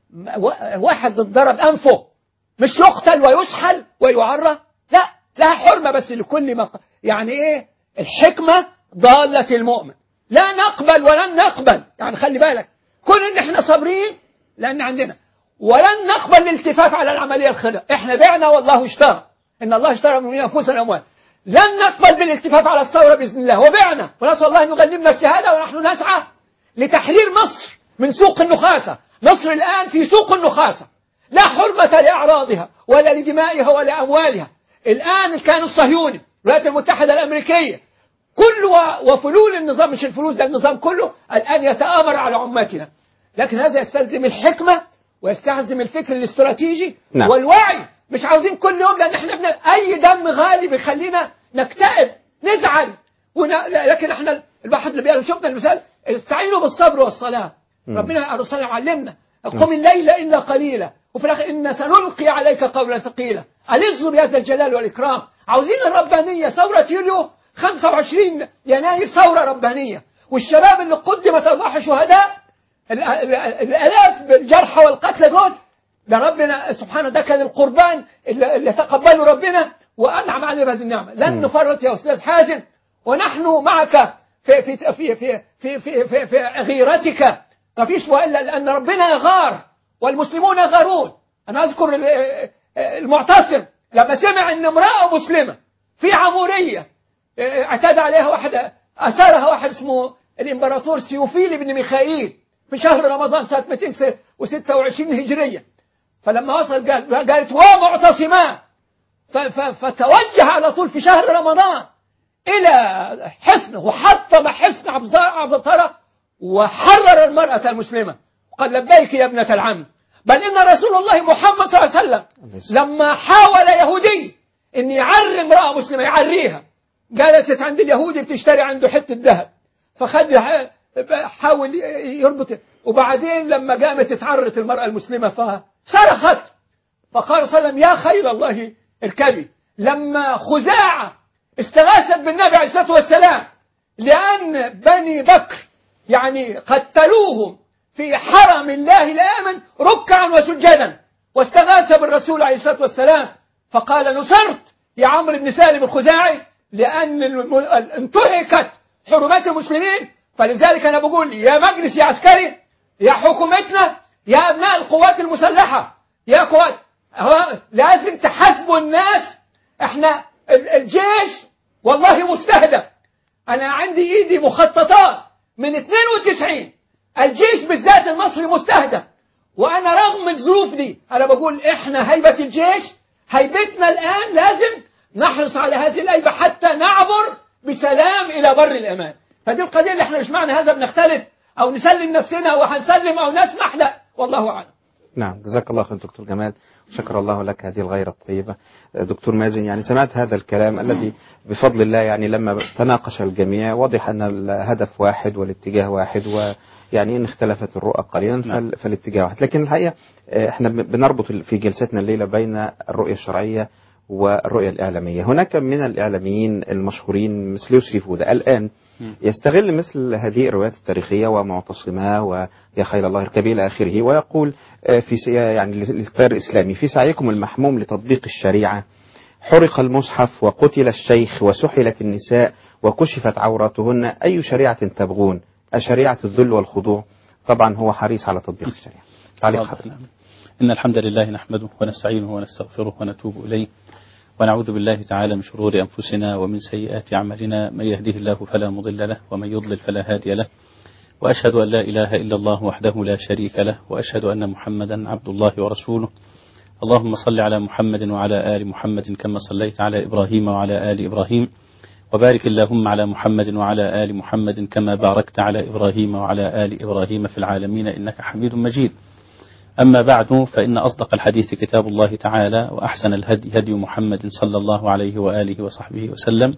Speaker 6: و- واحد ضرب انفه مش يقتل ويسحل ويعرى لا لها حرمه بس لكل ما يعني ايه الحكمه ضاله المؤمن لا نقبل ولن نقبل يعني خلي بالك كون ان احنا صابرين لان عندنا ولن نقبل الالتفاف على العمليه الخدع احنا بعنا والله اشترى ان الله اشترى من انفسنا اموال لن نقبل بالالتفاف على الثوره باذن الله وبعنا ونسال الله ان يغنمنا الشهاده ونحن نسعى لتحرير مصر من سوق النخاسه مصر الان في سوق النخاسه لا حرمه لاعراضها ولا لدمائها ولا اموالها الان الكيان الصهيوني الولايات المتحده الامريكيه كل و- وفلول النظام مش الفلوس ده النظام كله الآن يتآمر على عمتنا لكن هذا يستلزم الحكمة ويستلزم الفكر الاستراتيجي
Speaker 2: نعم.
Speaker 6: والوعي مش عاوزين كل يوم لأن احنا بن... أي دم غالي بيخلينا نكتئب نزعل ون... لكن احنا الواحد اللي بيقول شفنا المثال استعينوا بالصبر والصلاة ربنا الرسول علمنا قم الليل إلا قليلا وفي الآخر إن سنلقي عليك قولا ثقيلا ألظ بهذا الجلال والإكرام عاوزين الربانية ثورة يوليو 25 يناير ثورة ربانية والشباب اللي قدمت أرواح شهداء ال- ال- الآلاف بالجرحى والقتلى دول ده ربنا سبحانه ده كان القربان اللي, اللي تقبله ربنا وأنعم عليه بهذه النعمة لن نفرط يا أستاذ حازم ونحن معك في في في في في في, في, في غيرتك ما فيش وإلا لأن ربنا غار والمسلمون غارون أنا أذكر ال- المعتصم لما سمع أن امرأة مسلمة في عمورية اعتدى عليها واحد أثارها واحد اسمه الإمبراطور سيوفيلي بن ميخائيل في شهر رمضان سنة 226 هجرية فلما وصل قال قالت ومعتصمان ف- ف- فتوجه على طول في شهر رمضان إلى حصنه وحطم حصن عبد عبد وحرر المرأة المسلمة وقال لبيك يا ابنة العم بل إن رسول الله محمد صلى الله عليه وسلم لما حاول يهودي أن يعري امرأة مسلمة يعريها جلست عند اليهودي بتشتري عنده حتة ذهب فخد حاول يربط وبعدين لما قامت اتعرت المرأة المسلمة فصرخت فقال صلى الله عليه وسلم يا خير الله اركبي لما خزاعة استغاثت بالنبي عليه الصلاة والسلام لأن بني بكر يعني قتلوهم في حرم الله الآمن ركعا وسجدا واستغاث بالرسول عليه الصلاة والسلام فقال نصرت يا عمرو بن سالم الخزاعي لأن الم- انتهكت حرمات المسلمين فلذلك أنا بقول يا مجلس يا عسكري يا حكومتنا يا أبناء القوات المسلحة يا قوات ها- لازم تحاسبوا الناس احنا ال- الجيش والله مستهدف انا عندي ايدي مخططات من 92 الجيش بالذات المصري مستهدف وانا رغم الظروف دي انا بقول احنا هيبة الجيش هيبتنا الان لازم نحرص على هذه الهيبة حتى نعبر بسلام الى بر الامان فدي القضية اللي احنا مش معنى هذا بنختلف او نسلم نفسنا وهنسلم او نسمح لا والله اعلم
Speaker 2: نعم جزاك الله خير دكتور جمال شكر الله لك هذه الغيرة الطيبة دكتور مازن يعني سمعت هذا الكلام الذي بفضل الله يعني لما تناقش الجميع واضح أن الهدف واحد والاتجاه واحد ويعني إن اختلفت الرؤى قليلا
Speaker 4: نعم.
Speaker 2: فال- فالاتجاه واحد لكن الحقيقة آه، احنا بنربط في جلستنا الليلة بين الرؤية الشرعية والرؤية الإعلامية هناك من الإعلاميين المشهورين مثل يوسف فودة الآن يستغل مثل هذه الروايات التاريخية ومعتصماه ويا خير الله اركبي إلى آخره ويقول آه، في سي- يعني للتيار الإسلامي في سعيكم المحموم لتطبيق الشريعة حرق المصحف وقتل الشيخ وسحلت النساء وكشفت عوراتهن أي شريعة تبغون أشريعة الذل والخضوع طبعا هو حريص على تطبيق الشريعة تعليق
Speaker 4: واضح.
Speaker 2: حضرتك
Speaker 4: إن الحمد لله نحمده ونستعينه ونستغفره ونتوب إليه ونعوذ بالله تعالى من شرور أنفسنا ومن سيئات أعمالنا من يهده الله فلا مضل له ومن يضلل فلا هادي له وأشهد أن لا إله إلا الله وحده لا شريك له وأشهد أن محمدا عبد الله ورسوله اللهم صل على محمد وعلى آل محمد كما صليت على إبراهيم وعلى آل إبراهيم وبارك اللهم على محمد وعلى آل محمد كما باركت على إبراهيم وعلى آل إبراهيم في العالمين إنك حميد مجيد أما بعد فإن أصدق الحديث كتاب الله تعالى وأحسن الهدي هدي محمد صلى الله عليه وآله وصحبه وسلم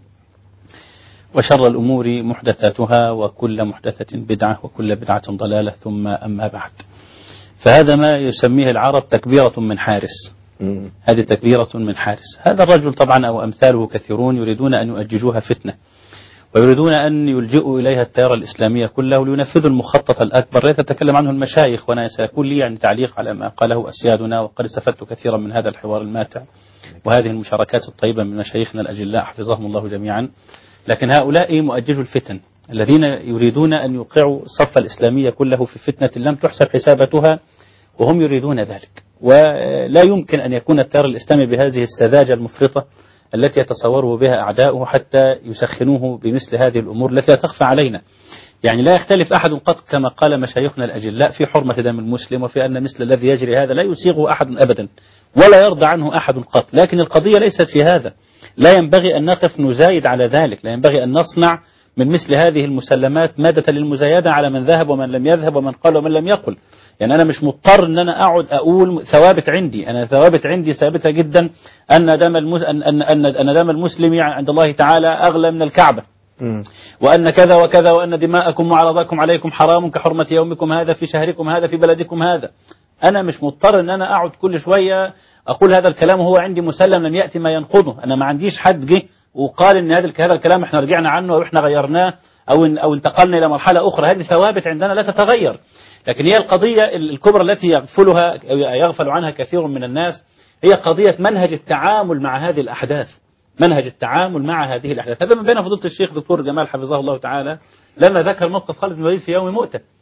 Speaker 4: وشر الأمور محدثاتها وكل محدثة بدعة وكل بدعة ضلالة ثم أما بعد فهذا ما يسميه العرب تكبيرة من حارس
Speaker 2: مم.
Speaker 4: هذه تكبيرة من حارس هذا الرجل طبعا أو أمثاله كثيرون يريدون أن يؤججوها فتنة ويريدون أن يلجئوا إليها التيار الإسلامية كله لينفذوا المخطط الأكبر الذي تتكلم عنه المشايخ وأنا سيكون لي يعني تعليق على ما قاله أسيادنا وقد استفدت كثيرا من هذا الحوار الماتع وهذه المشاركات الطيبة من مشايخنا الأجلاء حفظهم الله جميعا لكن هؤلاء مؤججوا الفتن الذين يريدون أن يوقعوا الصف الإسلامية كله في فتنة لم تحسب حسابتها وهم يريدون ذلك ولا يمكن أن يكون التيار الإسلامي بهذه السذاجة المفرطة التي يتصوره بها أعداؤه حتى يسخنوه بمثل هذه الأمور التي لا تخفى علينا يعني لا يختلف أحد قط كما قال مشايخنا الأجلاء في حرمة دم المسلم وفي أن مثل الذي يجري هذا لا يسيغه أحد أبدا ولا يرضى عنه أحد قط لكن القضية ليست في هذا لا ينبغي أن نقف نزايد على ذلك لا ينبغي أن نصنع من مثل هذه المسلمات مادة للمزايدة على من ذهب ومن لم يذهب ومن قال ومن لم يقل يعني أنا مش مضطر أن أنا أقعد أقول ثوابت عندي أنا ثوابت عندي ثابتة جدا أن دم المس... أن أن أن أن دم المسلم عند الله تعالى أغلى من الكعبة
Speaker 2: مم.
Speaker 4: وأن كذا وكذا وأن دماءكم وعرضكم عليكم حرام كحرمة يومكم هذا في شهركم هذا في بلدكم هذا أنا مش مضطر أن أنا أقعد كل شوية أقول هذا الكلام وهو عندي مسلم لم يأتي ما ينقضه أنا ما عنديش حد جه وقال أن هذا هذا الكلام احنا رجعنا عنه أو احنا غيرناه أو إن أو انتقلنا إلى مرحلة أخرى هذه ثوابت عندنا لا تتغير لكن هي القضية الكبرى التي يغفلها أو يغفل عنها كثير من الناس هي قضية منهج التعامل مع هذه الأحداث منهج التعامل مع هذه الأحداث هذا من بين فضيلة الشيخ دكتور جمال حفظه الله تعالى لما ذكر موقف خالد بن الوليد في يوم مؤتة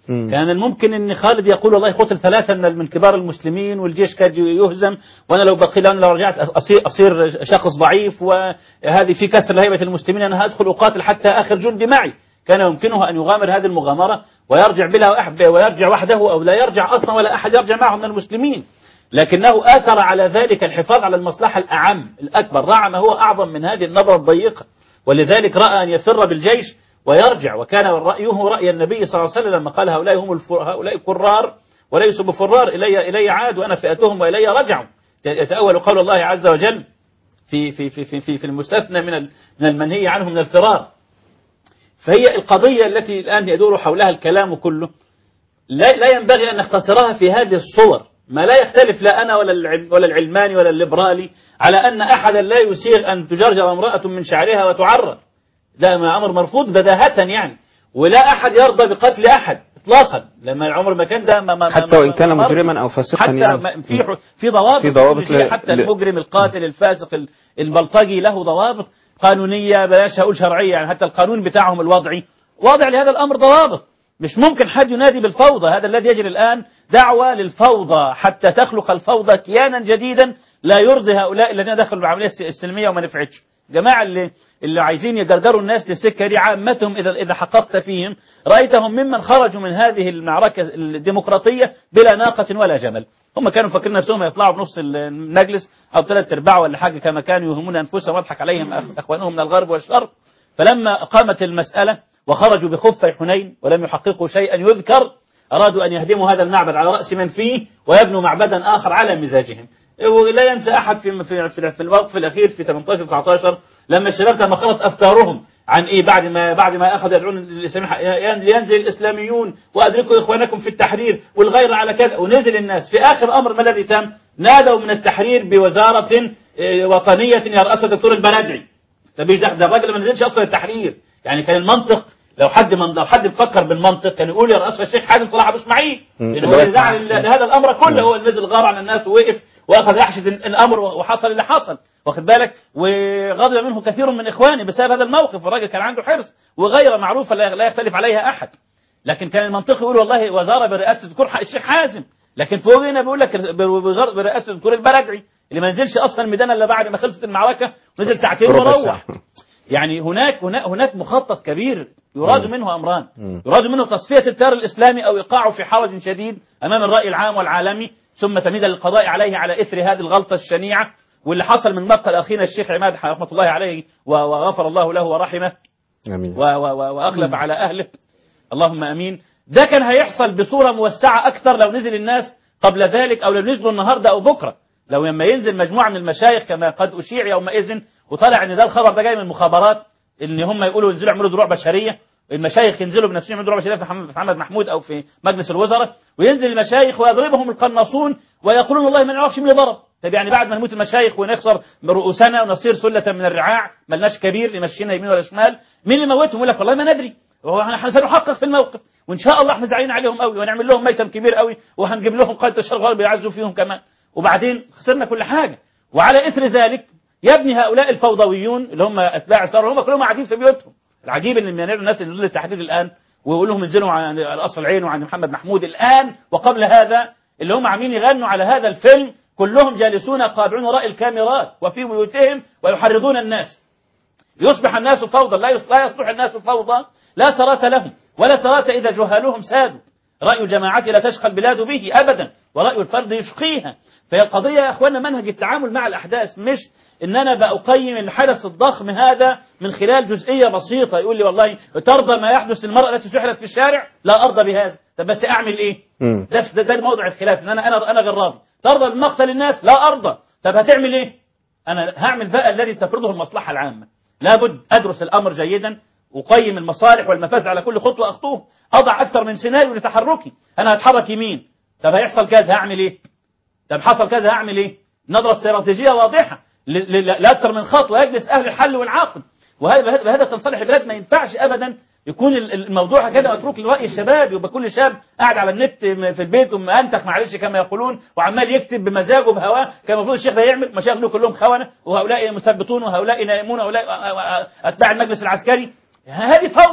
Speaker 2: مم.
Speaker 4: كان الممكن ان خالد يقول والله قتل ثلاثه من من كبار المسلمين والجيش كاد يهزم وانا لو بقي انا لو رجعت اصير اصير شخص ضعيف وهذه في كسر لهيبه المسلمين انا هدخل اقاتل حتى اخر جندي معي كان يمكنه ان يغامر هذه المغامره ويرجع بلا أحد ويرجع وحده او لا يرجع اصلا ولا احد يرجع معه من المسلمين لكنه آثر على ذلك الحفاظ على المصلحة الأعم الأكبر رأى ما هو أعظم من هذه النظرة الضيقة ولذلك رأى أن يفر بالجيش ويرجع وكان رأيه رأي النبي صلى الله عليه وسلم لما قال هؤلاء هم الفر... هؤلاء كرار وليسوا بفرار إلي إلي عاد وأنا فئتهم وإلي رجعوا يتأول قول الله عز وجل في في في في في, في المستثنى من ال- من المنهي عنه من الفرار فهي القضية التي الآن يدور حولها الكلام كله لا, لا ينبغي أن نختصرها في هذه الصور ما لا يختلف لا أنا ولا العلم ولا العلماني ولا الليبرالي على أن أحدا لا يسيغ أن تجرجر امرأة من شعرها وتعرض ده ما أمر مرفوض بداهة يعني ولا أحد يرضى بقتل أحد إطلاقا لما العمر ما كان ده ما ما
Speaker 2: حتى
Speaker 4: ما-
Speaker 2: وإن كان
Speaker 4: ما-
Speaker 2: مجرما أو فاسقا
Speaker 4: حتى
Speaker 2: يعني
Speaker 4: ما- في ح- في ضوابط
Speaker 2: في ضوابط
Speaker 4: كل شيء،
Speaker 2: ل-
Speaker 4: حتى
Speaker 2: ل-
Speaker 4: المجرم القاتل الفاسق ال- البلطجي له ضوابط قانونية بلاش أقول شرعية يعني حتى القانون بتاعهم الوضعي واضع لهذا الأمر ضوابط مش ممكن حد ينادي بالفوضى هذا الذي يجري الآن دعوة للفوضى حتى تخلق الفوضى كيانا جديدا لا يرضي هؤلاء الذين دخلوا بالعملية الس- السلمية وما نفعتش جماعة اللي اللي عايزين يجرجروا الناس للسكة دي عامتهم إذا إذا حققت فيهم رأيتهم ممن خرجوا من هذه المعركة الديمقراطية بلا ناقة ولا جمل هم كانوا فاكرين نفسهم يطلعوا بنص المجلس أو ثلاث أرباع ولا حاجة كما كانوا يهمون أنفسهم ويضحك عليهم أخ- أخوانهم من الغرب والشرق فلما قامت المسألة وخرجوا بخفي حنين ولم يحققوا شيئا يذكر أرادوا أن يهدموا هذا المعبد على رأس من فيه ويبنوا معبدا آخر على مزاجهم ولا ينسى أحد في في في, في الموقف الأخير في 18 19 لما الشباب تمخرت أفكارهم عن إيه بعد ما بعد ما أخذوا يدعون للإسلام ينزل الإسلاميون وأدركوا إخوانكم في التحرير والغير على كذا ونزل الناس في آخر أمر ما الذي تم نادوا من التحرير بوزارة آه، وطنية يرأسها الدكتور البلدعي ده مش ده ده الراجل ما نزلش اصلا التحرير يعني كان المنطق لو حد من لو حد بيفكر بالمنطق كان يقول يا رئيس الشيخ حازم صلاح ابو اسماعيل
Speaker 2: مم.
Speaker 4: لان هو اللي دعا لل- لهذا الامر كله هو اللي نزل غار على الناس ووقف واخذ يحشد ال- الامر وحصل اللي حصل واخد بالك وغضب منه كثير من اخواني بسبب هذا الموقف الراجل كان عنده حرص وغيره معروفه لا لا يختلف عليها احد لكن كان المنطق يقول والله وزاره برئاسه الدكتور الشيخ حازم لكن فوق هنا بيقول لك بوزارة- برئاسه الدكتور البلدعي اللي ما نزلش اصلا الميدان الا بعد ما خلصت المعركه ونزل ساعتين
Speaker 2: ربع
Speaker 4: وروح
Speaker 2: ساعة.
Speaker 4: يعني هناك هناك هناك مخطط كبير يراد
Speaker 2: مم.
Speaker 4: منه امران
Speaker 2: مم.
Speaker 4: يراد منه تصفيه التيار الاسلامي او ايقاعه في حرج شديد امام الراي العام والعالمي ثم تمهيدا للقضاء عليه على اثر هذه الغلطه الشنيعه واللي حصل من مقتل اخينا الشيخ عماد رحمه الله عليه و- وغفر الله له ورحمه
Speaker 2: امين
Speaker 4: و- و- و- واخلف على اهله اللهم امين ده كان هيحصل بصوره موسعه اكثر لو نزل الناس قبل ذلك او لو نزلوا النهارده او بكره لو لما ينزل مجموعه من المشايخ كما قد اشيع يومئذ وطلع ان ده الخبر ده جاي من المخابرات ان هم يقولوا ينزلوا يعملوا دروع بشريه المشايخ ينزلوا بنفسهم يعملوا دروع بشريه في محمد- في محمد محمود او في مجلس الوزراء وينزل المشايخ ويضربهم القناصون ويقولون والله ما نعرفش مين اللي ضرب طب يعني بعد ما نموت المشايخ ونخسر رؤوسنا ونصير سله من الرعاع ملناش كبير يمشينا يمين ولا شمال مين اللي موتهم يقول لك والله ما ندري وهو احنا سنحقق في الموقف وان شاء الله احنا زعلانين عليهم قوي ونعمل لهم ميتم كبير قوي وهنجيب لهم قاده الشرق الغربي يعزوا فيهم كمان وبعدين خسرنا كل حاجه وعلى اثر ذلك يبني هؤلاء الفوضويون اللي هم اتباع الثوره هم كلهم قاعدين في بيوتهم العجيب ان من الناس اللي نزلوا التحرير الان ويقول لهم انزلوا عن القصر العين وعند محمد محمود الان وقبل هذا اللي هم عاملين يغنوا على هذا الفيلم كلهم جالسون قابعون وراء الكاميرات وفي بيوتهم ويحرضون الناس يصبح الناس فوضى لا يص- لا يصبح الناس فوضى لا سرات لهم ولا سرات إذا جهالهم سادوا رأي الجماعة لا تشقى البلاد به أبدا ورأي الفرد يشقيها فهي القضية يا أخوانا منهج التعامل مع الأحداث مش إن أنا بأقيم الحدث الضخم هذا من خلال جزئية بسيطة يقول لي والله ترضى ما يحدث للمرأة التي سحلت في الشارع لا أرضى بهذا طب بس أعمل إيه
Speaker 2: مم.
Speaker 4: ده ده, ده موضع الخلاف ان انا انا انا غير راضي ترضى بمقتل الناس لا ارضى طب هتعمل ايه انا هعمل بقى الذي تفرضه المصلحه العامه لابد ادرس الامر جيدا اقيم المصالح والمفاسد على كل خطوه اخطوه اضع اكثر من سيناريو لتحركي انا هتحرك يمين طب هيحصل كذا هعمل ايه طب حصل كذا هعمل ايه نظره استراتيجيه واضحه ل- ل- لاكثر من خطوه يجلس اهل الحل والعقد وهذا بهذا بهذا تنصلح البلاد ما ينفعش ابدا يكون ال- ال- الموضوع كده متروك لراي الشباب يبقى كل شاب قاعد على النت م- في البيت ومأنتخ معلش كما يقولون وعمال يكتب بمزاجه بهواه كان المفروض الشيخ ده يعمل مشايخ دول كلهم خونه وهؤلاء مثبتون وهؤلاء نائمون وهؤلاء أ- أ- اتباع المجلس العسكري هذه فوضى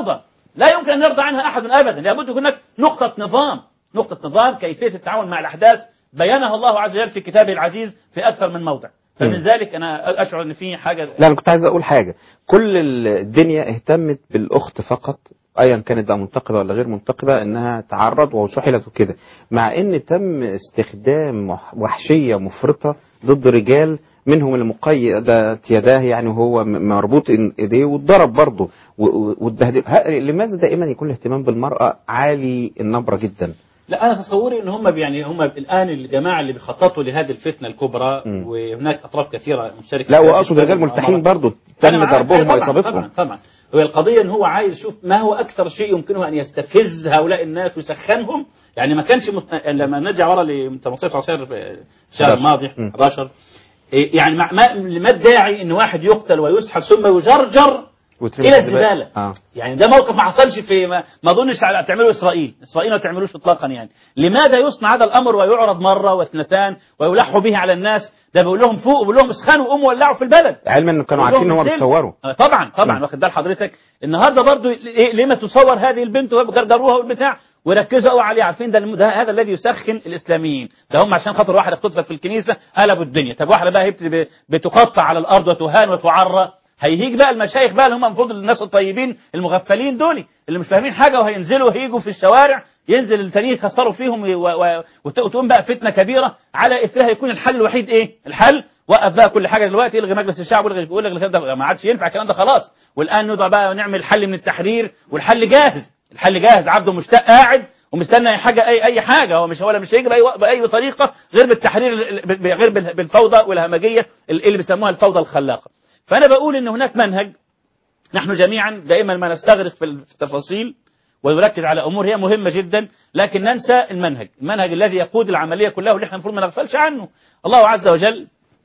Speaker 4: لا يمكن أن يرضى عنها أحد أبدا لابد يكون هناك نقطة نظام نقطة نظام كيفية التعامل مع الأحداث بينها الله عز وجل في كتابه العزيز في أكثر من موضع فمن
Speaker 2: مم.
Speaker 4: ذلك أنا أشعر أن في حاجة
Speaker 2: لا انا كنت عايز اقول حاجه كل الدنيا اهتمت بالاخت فقط ايا كانت بقى منتقبه ولا غير منتقبه انها تعرض وسحلت وكده مع ان تم استخدام وح- وحشيه مفرطه ضد رجال منهم اللي مقيدة يداه يعني وهو م- مربوط إن- ايديه واتضرب برضه و- و- والتهديد ه- لماذا دائما يكون الاهتمام بالمرأة عالي النبرة جدا
Speaker 4: لا انا تصوري ان هم يعني هم الان الجماعه اللي بيخططوا لهذه الفتنه الكبرى
Speaker 2: مم.
Speaker 4: وهناك اطراف كثيره مشتركه
Speaker 2: لا
Speaker 4: في هذه
Speaker 2: واقصد
Speaker 4: الفتنة
Speaker 2: رجال ملتحين
Speaker 4: والمؤامرات.
Speaker 2: برضه
Speaker 4: أنا
Speaker 2: تم
Speaker 4: معاك.
Speaker 2: ضربهم
Speaker 4: طبعا
Speaker 2: واصابتهم
Speaker 4: طبعا طبعا هو القضيه ان هو عايز يشوف ما هو اكثر شيء يمكنه ان يستفز هؤلاء الناس ويسخنهم يعني ما كانش مت... لما نرجع ورا لتنصيف عصير في الشهر
Speaker 2: 11.
Speaker 4: الماضي
Speaker 2: مم.
Speaker 4: 11 إيه يعني ما ما ما الداعي ان واحد يقتل ويسحب ثم يجرجر
Speaker 2: وترمي
Speaker 4: الى
Speaker 2: في الزبالة.
Speaker 4: الزباله
Speaker 2: اه
Speaker 4: يعني ده موقف ما حصلش في ما, ما اظنش على- تعمله اسرائيل اسرائيل ما تعملوش اطلاقا يعني لماذا يصنع هذا الامر ويعرض مره واثنتان ويلحوا به على الناس ده بيقول لهم فوق بيقول لهم اسخنوا قوموا ولعوا في البلد
Speaker 2: علما انه كانوا
Speaker 4: بيقول
Speaker 2: عارفين ان
Speaker 4: لهم
Speaker 2: هم
Speaker 4: انزلوا.
Speaker 2: بيتصوروا
Speaker 4: آه، طبعا طبعا
Speaker 2: مم.
Speaker 4: واخد بال حضرتك النهارده برضو إيه ليه ما تصور هذه البنت وهي جرجروها والبتاع وركزوا قوي عليه عارفين ده, الم- ده هذا الذي يسخن الاسلاميين ده هم عشان خاطر واحده اغتصبت في الكنيسه قلبوا الدنيا طب واحده بقى هي بت- ب- بتقطع على الارض وتهان وتعرى هيهيج بقى المشايخ بقى اللي هم المفروض الناس الطيبين المغفلين دول اللي مش فاهمين حاجه وهينزلوا وهيجوا في الشوارع ينزل التانيين يكسروا فيهم و- و- وت- وتقوم بقى فتنه كبيره على اثرها يكون الحل الوحيد ايه؟ الحل وقف بقى كل حاجه دلوقتي الغي مجلس الشعب والغي والغي الكلام ده ما عادش ينفع الكلام ده خلاص والان ندعى بقى ونعمل حل من التحرير والحل جاهز الحل جاهز عبده مشتاق قاعد ومستنى اي حاجه اي اي حاجه هو مش ولا مش هيجي باي باي طريقه غير بالتحرير ال- ب- ب- غير بال- بالفوضى والهمجيه اللي بيسموها الفوضى الخلاقه فانا بقول ان هناك منهج نحن جميعا دائما ما نستغرق في التفاصيل ونركز على امور هي مهمه جدا لكن ننسى المنهج المنهج الذي يقود العمليه كلها واللي احنا المفروض ما نغفلش عنه الله عز وجل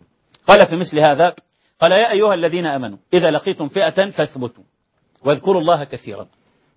Speaker 4: قال في مثل هذا قال يا ايها الذين امنوا اذا لقيتم فئه فاثبتوا واذكروا الله كثيرا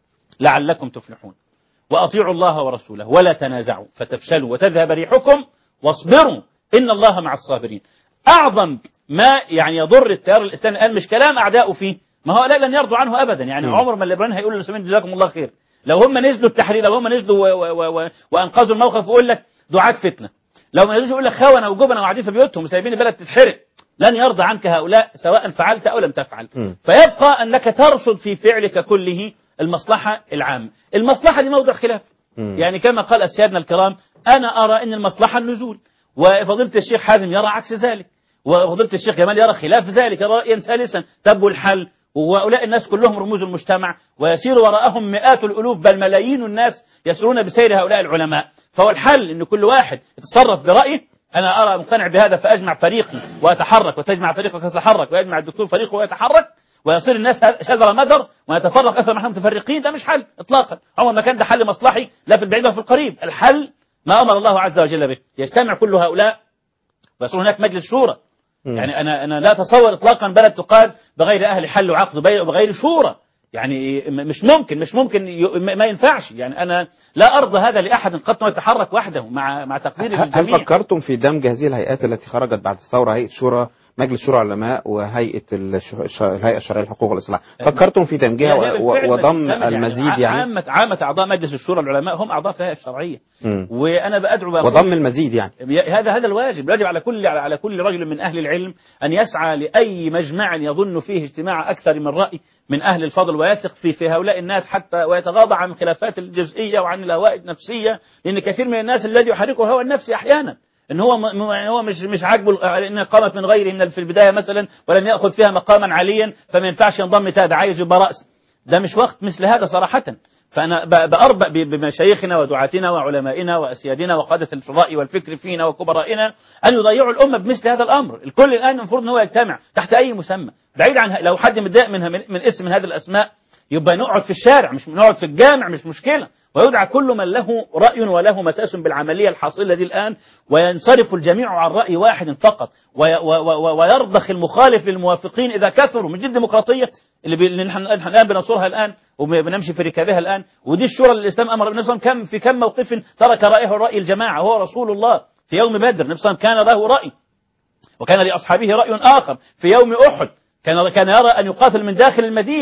Speaker 4: لعلكم تفلحون واطيعوا الله ورسوله ولا تنازعوا فتفشلوا وتذهب ريحكم واصبروا ان الله مع الصابرين اعظم ما يعني يضر التيار الاسلامي الان مش كلام اعدائه فيه ما هو لا لن يرضوا عنه ابدا يعني
Speaker 2: مم.
Speaker 4: عمر ما الليبراليين هيقولوا للمسلمين جزاكم الله خير لو هم نزلوا التحرير لو هم نزلوا و- و- و- وانقذوا الموقف ويقول لك دعاة فتنه لو ما يجوش يقول لك خونه وجبنه وقاعدين في بيوتهم وسايبين البلد تتحرق لن يرضى عنك هؤلاء سواء فعلت او لم تفعل
Speaker 2: مم.
Speaker 4: فيبقى انك ترصد في فعلك كله المصلحه العامه المصلحه دي موضع خلاف
Speaker 2: مم.
Speaker 4: يعني كما قال أسيادنا الكرام أنا أرى أن المصلحة النزول وفضيلة الشيخ حازم يرى عكس ذلك وفضيلة الشيخ جمال يرى خلاف ذلك يرى رأيا ثالثا تبوا الحل وهؤلاء الناس كلهم رموز المجتمع ويسير وراءهم مئات الألوف بل ملايين الناس يسيرون بسير هؤلاء العلماء فهو الحل أن كل واحد يتصرف برأيه أنا أرى مقتنع بهذا فأجمع فريقي وأتحرك وتجمع فريقك وتتحرك ويجمع الدكتور فريقه ويتحرك ويصير الناس هذا- شذر مذر ونتفرق اكثر ما احنا متفرقين ده مش حل اطلاقا عمر ما كان ده حل مصلحي لا في البعيد ولا في القريب الحل ما امر الله عز وجل به يجتمع كل هؤلاء ويصير هناك مجلس شورى
Speaker 2: مم.
Speaker 4: يعني انا انا لا اتصور اطلاقا بلد تقاد بغير اهل حل وعقد وبي- وبغير شورى يعني م- مش ممكن مش ممكن ي- ما ما ينفعش يعني انا لا ارضى هذا لاحد قط انه يتحرك وحده مع مع تقديري
Speaker 2: هل هل
Speaker 4: للجميع
Speaker 2: فكرتم في دمج هذه الهيئات التي خرجت بعد الثورة هيئة شورى مجلس شورى العلماء وهيئة الش- الش- الهيئة الشرعية للحقوق والإصلاح فكرتم في دمجها
Speaker 4: هي- هي
Speaker 2: و- و-
Speaker 4: بالفعل
Speaker 2: وضم
Speaker 4: بتندمج
Speaker 2: المزيد يعني
Speaker 4: عامة عامة أعضاء مجلس الشورى العلماء هم أعضاء في الهيئة الشرعية
Speaker 2: مم.
Speaker 4: وأنا بأدعو بأقول
Speaker 2: وضم المزيد يعني
Speaker 4: هذا هذا الواجب يجب على كل على كل رجل من اهل العلم ان يسعى لاي مجمع يظن فيه اجتماع اكثر من راي من اهل الفضل ويثق في في هؤلاء الناس حتى ويتغاضى عن الخلافات الجزئيه وعن الاهواء النفسيه لان كثير من الناس الذي يحركه هو النفسي احيانا ان هو م- م- هو مش مش عاجبه ان قامت من غيره من في البدايه مثلا ولم ياخذ فيها مقاما عاليا فما ينفعش ينضم تابع عايز يبقى راس ده مش وقت مثل هذا صراحة فأنا ب- بأربأ ب- بمشايخنا ودعاتنا وعلمائنا وأسيادنا وقادة الرأي والفكر فينا وكبرائنا أن يضيعوا الأمة بمثل هذا الأمر الكل الآن المفروض أن هو يجتمع تحت أي مسمى بعيد عن ه- لو حد متضايق من, من, من اسم من هذه الأسماء يبقى نقعد في الشارع مش نقعد في الجامع مش مشكلة ويدعى كل من له رأي وله مساس بالعملية الحاصلة دي الآن وينصرف الجميع عن رأي واحد فقط وي و و ويرضخ المخالف للموافقين إذا كثروا من جد ديمقراطية اللي, بي... اللي نحن نحن الآن بنصورها الآن وبنمشي في ركابها الآن ودي الشورى اللي الإسلام أمر النبي صلى الله عليه وسلم كم في كم موقف ترك رأيه رأي الجماعة هو رسول الله في يوم بدر النبي صلى الله عليه وسلم كان له رأي وكان لأصحابه رأي آخر في يوم أحد كان كان يرى أن يقاتل من داخل المدينة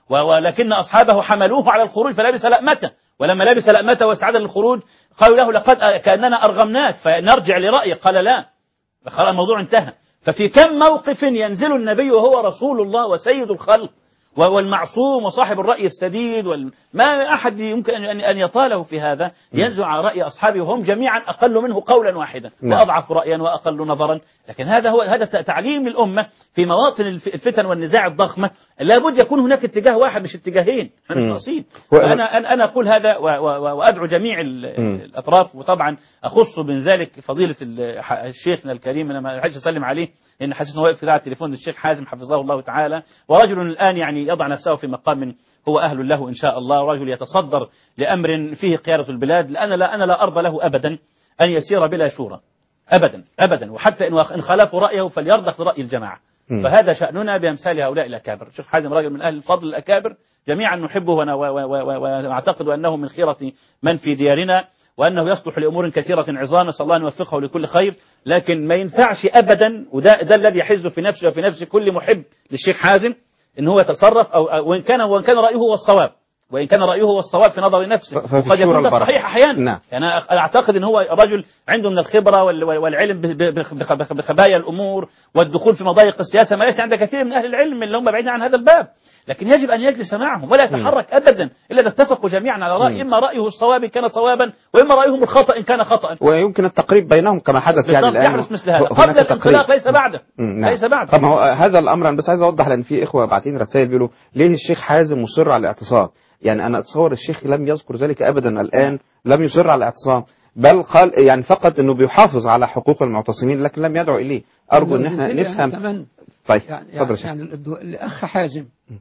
Speaker 4: و- ولكن أصحابه حملوه على الخروج فلبس لأمته ولما لبس لأمته واستعد للخروج قالوا له لقد كأننا أرغمناك فنرجع لرأيك قال لا خلاص الموضوع انتهى ففي كم موقف ينزل النبي وهو رسول الله وسيد الخلق و- والمعصوم وصاحب الرأي السديد وال... ما أحد يمكن أن أن يطاله في هذا ينزع على رأي أصحابه وهم جميعا أقل منه قولا واحدا
Speaker 2: نعم.
Speaker 4: وأضعف رأيا وأقل نظرا لكن هذا هو هذا تعليم للأمة في مواطن الف- الفتن والنزاع الضخمة لابد يكون هناك اتجاه واحد مش اتجاهين احنا مش
Speaker 2: مم.
Speaker 4: ناقصين
Speaker 2: و-
Speaker 4: فأنا أنا أنا أقول هذا و- و- وأدعو جميع ال-
Speaker 2: مم.
Speaker 4: الأطراف وطبعا أخص من ذلك فضيلة ال- ح- الشيخنا الكريم أنا ما حدش أسلم عليه لأن حاسس إنه واقف كده على التليفون الشيخ حازم حفظه الله تعالى ورجل الآن يعني يضع نفسه في مقام هو أهل له إن شاء الله ورجل يتصدر لأمر فيه قيادة البلاد أنا لا أنا لا أرضى له أبدا أن يسير بلا شورى أبدا أبدا وحتى إن إن خالفوا رأيه فليرضخ برأي الجماعة
Speaker 2: مم.
Speaker 4: فهذا شأننا بأمثال هؤلاء الأكابر الشيخ حازم راجل من أهل الفضل الأكابر جميعا نحبه ون- و- و- و- و- ونعتقد أنه من خيرة من في ديارنا وأنه يصلح لأمور كثيرة عظام نسأل الله أن يوفقه لكل خير لكن ما ينفعش أبدا وده ده الذي يحز في نفسه وفي نفس كل محب للشيخ حازم ان هو يتصرف او أو وان كان وان كان رايه هو الصواب وان كان رايه هو الصواب في نظر نفسه
Speaker 2: ف- ففي
Speaker 4: وقد يكون
Speaker 2: الشورى
Speaker 4: ده
Speaker 2: البركة.
Speaker 4: صحيح احيانا
Speaker 2: نعم.
Speaker 4: يعني انا اعتقد ان هو رجل عنده من الخبره وال- وال- والعلم ب- ب- بخ- بخ- بخبايا الامور والدخول في مضايق السياسه ما ليس عند كثير من اهل العلم اللي هم بعيدين عن هذا الباب لكن يجب ان يجلس معهم ولا يتحرك ابدا الا اذا اتفقوا جميعا على راي اما رايه الصواب ان كان صوابا واما رايهم الخطا ان كان خطا
Speaker 2: ويمكن التقريب بينهم كما حدث يعني
Speaker 4: بالضبط
Speaker 2: الآن
Speaker 4: يحدث مثل هذا
Speaker 2: هناك
Speaker 4: قبل
Speaker 2: تقريب.
Speaker 4: الانطلاق ليس بعده
Speaker 2: مم، نعم.
Speaker 4: ليس بعده
Speaker 2: طب ما هو هذا الامر انا بس عايز اوضح لان في اخوه باعتين رسائل بيقولوا ليه الشيخ حازم مصر على الاعتصام؟ يعني انا اتصور الشيخ لم يذكر ذلك ابدا الان لم يصر على الاعتصام بل قال يعني فقط انه بيحافظ على حقوق المعتصمين لكن لم يدعو اليه ارجو ان احنا
Speaker 6: يعني
Speaker 2: نفهم
Speaker 6: كمان
Speaker 2: طيب
Speaker 6: يعني
Speaker 2: اتفضل يا
Speaker 6: يعني,
Speaker 2: شيخ
Speaker 6: يعني الدو- الأخ حازم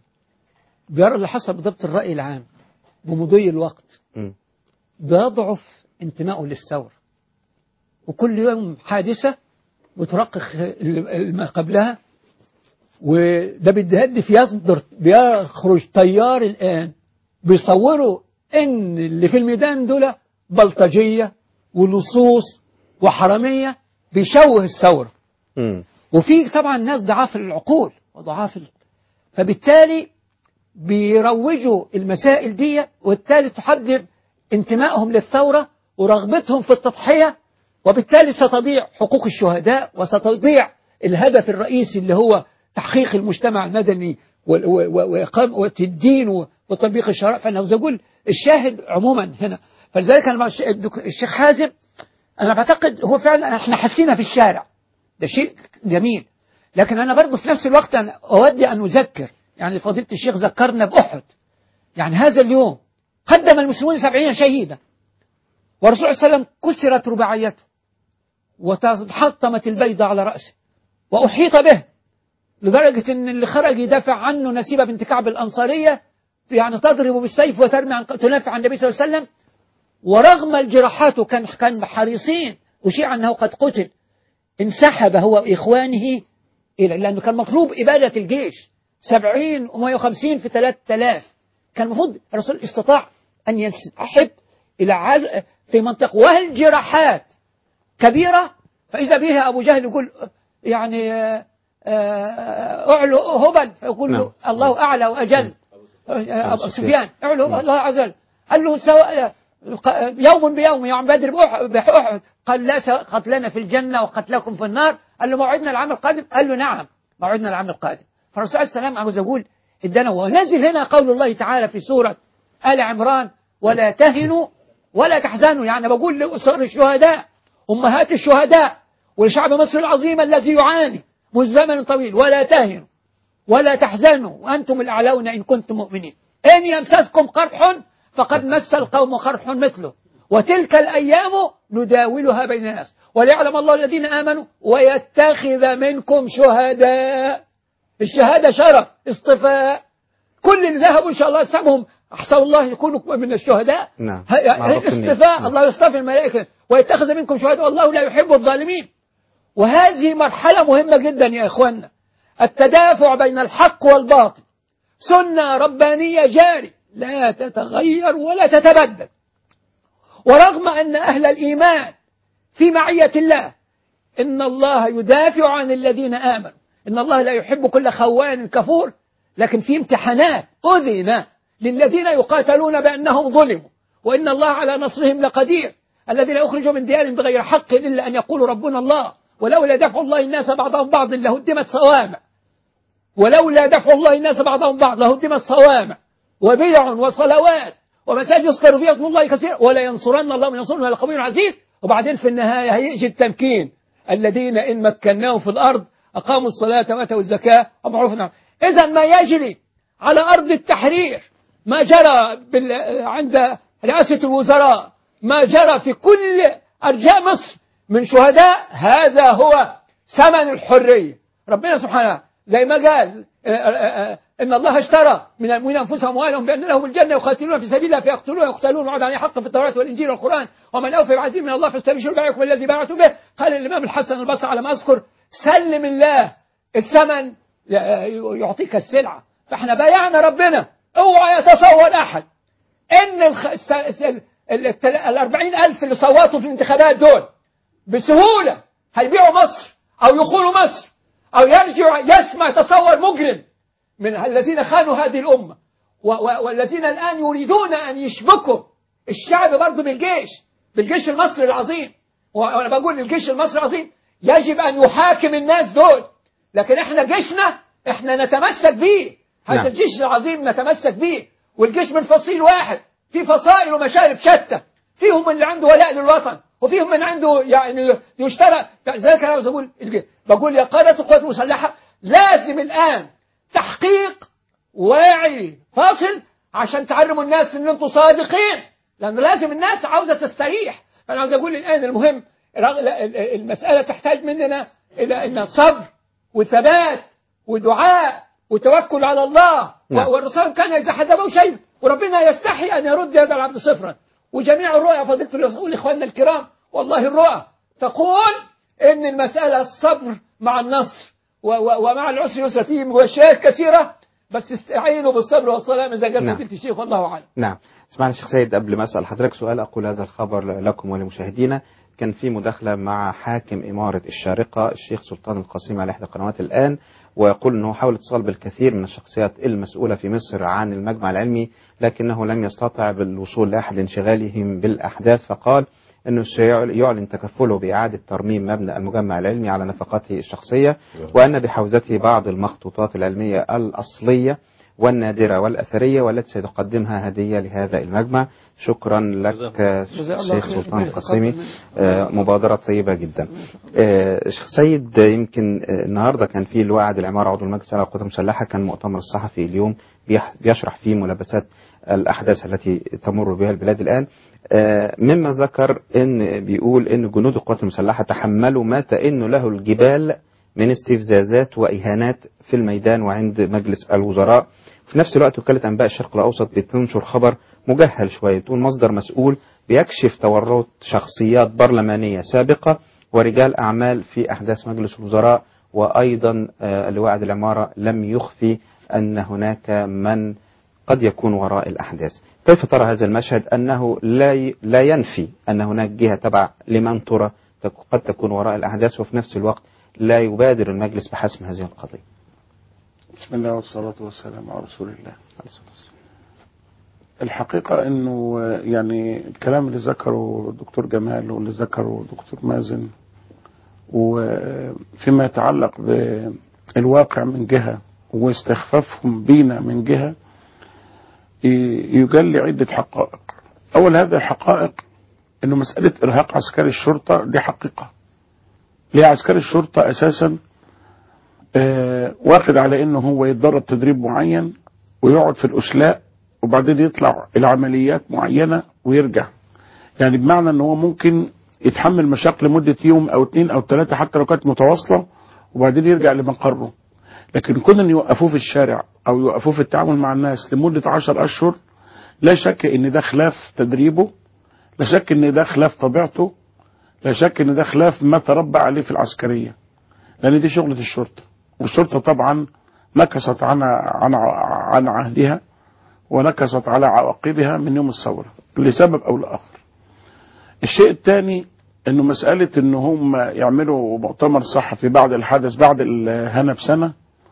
Speaker 6: بيرى اللي حصل بضبط الرأي العام بمضي الوقت
Speaker 2: مم.
Speaker 6: بيضعف انتمائه للثورة وكل يوم حادثة بترقق ال- ما قبلها وده بيتهدف يصدر بيخرج تيار الآن بيصوروا إن اللي في الميدان دول بلطجية ولصوص وحرامية بيشوه الثورة
Speaker 2: مم.
Speaker 6: وفي طبعا ناس ضعاف العقول وضعاف ال... فبالتالي بيروجوا المسائل دي وبالتالي تحدد انتمائهم للثورة ورغبتهم في التضحية وبالتالي ستضيع حقوق الشهداء وستضيع الهدف الرئيسي اللي هو تحقيق المجتمع المدني وال- و- و- وإقامة الدين و- وتطبيق الشرائع فأنا عاوز أقول الشاهد عموما هنا فلذلك أنا مع الش- الدك- الشيخ حازم أنا بعتقد هو فعلا احنا حسينا في الشارع ده شيء جميل لكن أنا برضه في نفس الوقت أنا أودي أن أذكر يعني فضيلة الشيخ ذكرنا بأحد يعني هذا اليوم قدم المسلمون سبعين شهيدا والرسول صلى الله عليه وسلم كسرت رباعيته وتحطمت البيضة على رأسه وأحيط به لدرجة أن اللي خرج يدافع عنه نسيبة بنت كعب الأنصارية يعني تضرب بالسيف وترمي عن تنافع عن النبي صلى الله عليه وسلم ورغم الجراحات وكان كان حريصين وشيع أنه قد قتل انسحب هو وإخوانه إلى لأنه كان مطلوب إبادة الجيش سبعين ومائة وخمسين في ثلاثة آلاف كان المفروض الرسول استطاع أن ينسحب إلى عال في منطقة والجراحات كبيرة فإذا به أبو جهل يقول يعني آه، آه، أعلو هبل فيقول له
Speaker 2: نعم.
Speaker 6: الله أعلى وأجل آه، أبو سفيان أعلو الله عز وجل قال له سواء يوم بيوم يوم بدر بأح- بأحد قال لا سواء قتلنا في الجنة وقتلكم في النار قال له موعدنا العام القادم قال له نعم موعدنا العام القادم فالرسول عليه السلام عاوز أقول ادانا ونزل هنا قول الله تعالى في سورة آل عمران ولا تهنوا ولا تحزنوا يعني بقول لأسر الشهداء أمهات الشهداء ولشعب مصر العظيم الذي يعاني منذ زمن طويل ولا تهنوا ولا تحزنوا وأنتم الأعلون إن كنتم مؤمنين إن يمسسكم قرح فقد مس القوم قرح مثله وتلك الأيام نداولها بين الناس وليعلم الله الذين آمنوا ويتخذ منكم شهداء الشهادة شرف اصطفاء كل اللي ذهبوا إن شاء الله سمهم أحسن الله يكونوا من الشهداء
Speaker 2: نعم.
Speaker 6: ه-
Speaker 2: معروف النية.
Speaker 6: اصطفاء
Speaker 2: نعم.
Speaker 6: الله يصطفي الملائكة ويتخذ منكم شهداء والله لا يحب الظالمين وهذه مرحلة مهمة جدا يا إخواننا التدافع بين الحق والباطل سنة ربانية جاري لا تتغير ولا تتبدل ورغم أن أهل الإيمان في معية الله إن الله يدافع عن الذين آمنوا إن الله لا يحب كل خوان كفور لكن في امتحانات أذن للذين يقاتلون بأنهم ظلموا وإن الله على نصرهم لقدير الذين يخرجوا من ديارهم بغير حق إلا أن يقولوا ربنا الله ولولا دفع الله الناس بعضهم بعض لهدمت صوامع ولولا دفع الله الناس بعضهم بعض لهدمت صوامع وبيع وصلوات ومساجد يذكر فيها اسم الله كثيرا ولا ينصرن الله من ينصرنا لقوي عزيز وبعدين في النهاية هيجي التمكين الذين إن مكناهم في الأرض أقاموا الصلاة وآتوا الزكاة ومعروف إذا ما يجري على أرض التحرير ما جرى بال... عند رئاسة الوزراء ما جرى في كل أرجاء مصر من شهداء هذا هو ثمن الحرية ربنا سبحانه زي ما قال آه، آه، آه، إن الله اشترى من المؤمنين أنفسهم أموالهم بأن لهم الجنة يقاتلون في سبيل الله فيقتلون ويقتلون وعد عليه حق في التوراة والإنجيل والقرآن ومن أوفى بعهده من الله فاستبشروا بيعكم الذي باعتم به قال الإمام الحسن البصري على ما أذكر سلم الله الثمن يعطيك السلعة فاحنا بايعنا ربنا اوعى يتصور أحد إن الخ... الس... الس... ال... ال... الأربعين ألف اللي صوتوا في الانتخابات دول بسهولة هيبيعوا مصر أو يخونوا مصر أو يرجع يسمع تصور مجرم من الذين خانوا هذه الأمة و... و... والذين الآن يريدون أن يشبكوا الشعب برضه بالجيش بالجيش المصري العظيم وأنا بقول الجيش المصري العظيم يجب أن يحاكم الناس دول لكن احنا جيشنا احنا نتمسك بيه هذا
Speaker 2: نعم.
Speaker 6: الجيش العظيم نتمسك بيه والجيش من فصيل واحد في فصائل ومشارب شتى فيهم اللي عنده ولاء للوطن وفيهم من عنده يعني يشترى ذلك انا عاوز اقول بقول يا قاده القوات المسلحه لازم الان تحقيق واعي فاصل عشان تعلموا الناس ان انتم صادقين لان لازم الناس عاوزه تستريح فانا عاوز اقول الان المهم رغ- لا- ال- ال- المساله تحتاج مننا الى ان صبر وثبات ودعاء وتوكل على الله
Speaker 2: نعم.
Speaker 6: و- والرسول كان اذا حسبه شيء وربنا يستحي ان يرد يد العبد صفرا وجميع الرؤى فضيله الرسول اخواننا الكرام والله الرؤى تقول ان المساله الصبر مع النصر و- و- ومع العسر يسرا فيه مبشرات كثيره بس استعينوا بالصبر والصلاه زي قال
Speaker 2: نعم.
Speaker 6: فضيله الشيخ والله اعلم
Speaker 2: نعم اسمعني الشيخ سيد قبل ما اسال حضرتك سؤال اقول هذا الخبر لكم ولمشاهدينا كان في مداخله مع حاكم اماره الشارقه الشيخ سلطان القاسمي على احدى القنوات الان ويقول انه حاول اتصال بالكثير من الشخصيات المسؤوله في مصر عن المجمع العلمي لكنه لم يستطع بالوصول لاحد لانشغالهم بالاحداث فقال انه سيعلن تكفله باعاده ترميم مبنى المجمع العلمي على نفقاته الشخصيه وان بحوزته بعض المخطوطات العلميه الاصليه والنادرة والأثرية والتي سيقدمها هدية لهذا المجمع شكرا لك
Speaker 6: جزاه الله
Speaker 2: الشيخ
Speaker 6: خير.
Speaker 2: سلطان
Speaker 6: ربنا
Speaker 2: القاسمي
Speaker 6: يتقبل
Speaker 2: آه، مبادرة طيبة جدا آه، شيخ سيد آه، يمكن آه، النهاردة كان في الوعد العمارة عضو المجلس العام للقوات المسلحة كان مؤتمر الصحفي اليوم بيح- بيشرح فيه ملابسات الأحداث التي تمر بها البلاد الآن آه، مما ذكر ان بيقول ان جنود القوات المسلحة تحملوا ما تئن له الجبال من استفزازات وإهانات في الميدان وعند مجلس الوزراء في نفس الوقت وكالة أنباء الشرق الأوسط بتنشر خبر مجهل شوية بتقول مصدر مسؤول بيكشف تورط شخصيات برلمانية سابقة ورجال أعمال في أحداث مجلس الوزراء وأيضا آه، اللواء عادل العمارة لم يخفي أن هناك من قد يكون وراء الأحداث كيف ترى هذا المشهد أنه لا ي- لا ينفي أن هناك جهة تبع لمن ترى تك- قد تكون وراء الأحداث وفي نفس الوقت لا يبادر المجلس بحسم هذه القضية
Speaker 5: بسم الله والصلاة والسلام على رسول الله الحقيقة انه يعني الكلام اللي ذكره الدكتور جمال واللي ذكره الدكتور مازن وفيما يتعلق بالواقع من جهة واستخفافهم بينا من جهة ي- يجلي عدة حقائق أول هذه الحقائق أنه مسألة إرهاق عسكري الشرطة دي حقيقة ليه عسكري الشرطة أساسا آه، واخد على انه هو يتدرب تدريب معين ويقعد في الاسلاء وبعدين يطلع العمليات معينة ويرجع يعني بمعنى ان هو ممكن يتحمل مشاق لمدة يوم او اتنين او تلاتة حتى لو كانت متواصلة وبعدين يرجع لمقره لكن كون ان يوقفوه في الشارع او يوقفوه في التعامل مع الناس لمدة عشر اشهر لا شك ان ده خلاف تدريبه لا شك ان ده خلاف طبيعته لا شك ان ده خلاف ما تربى عليه في العسكرية لان دي شغلة الشرطة والشرطة طبعا نكست عن عن عن عهدها ونكست على عواقبها من يوم الثورة لسبب أو لآخر الشيء الثاني انه مسألة ان هم يعملوا مؤتمر صحفي بعد الحدث بعد الهنا بسنة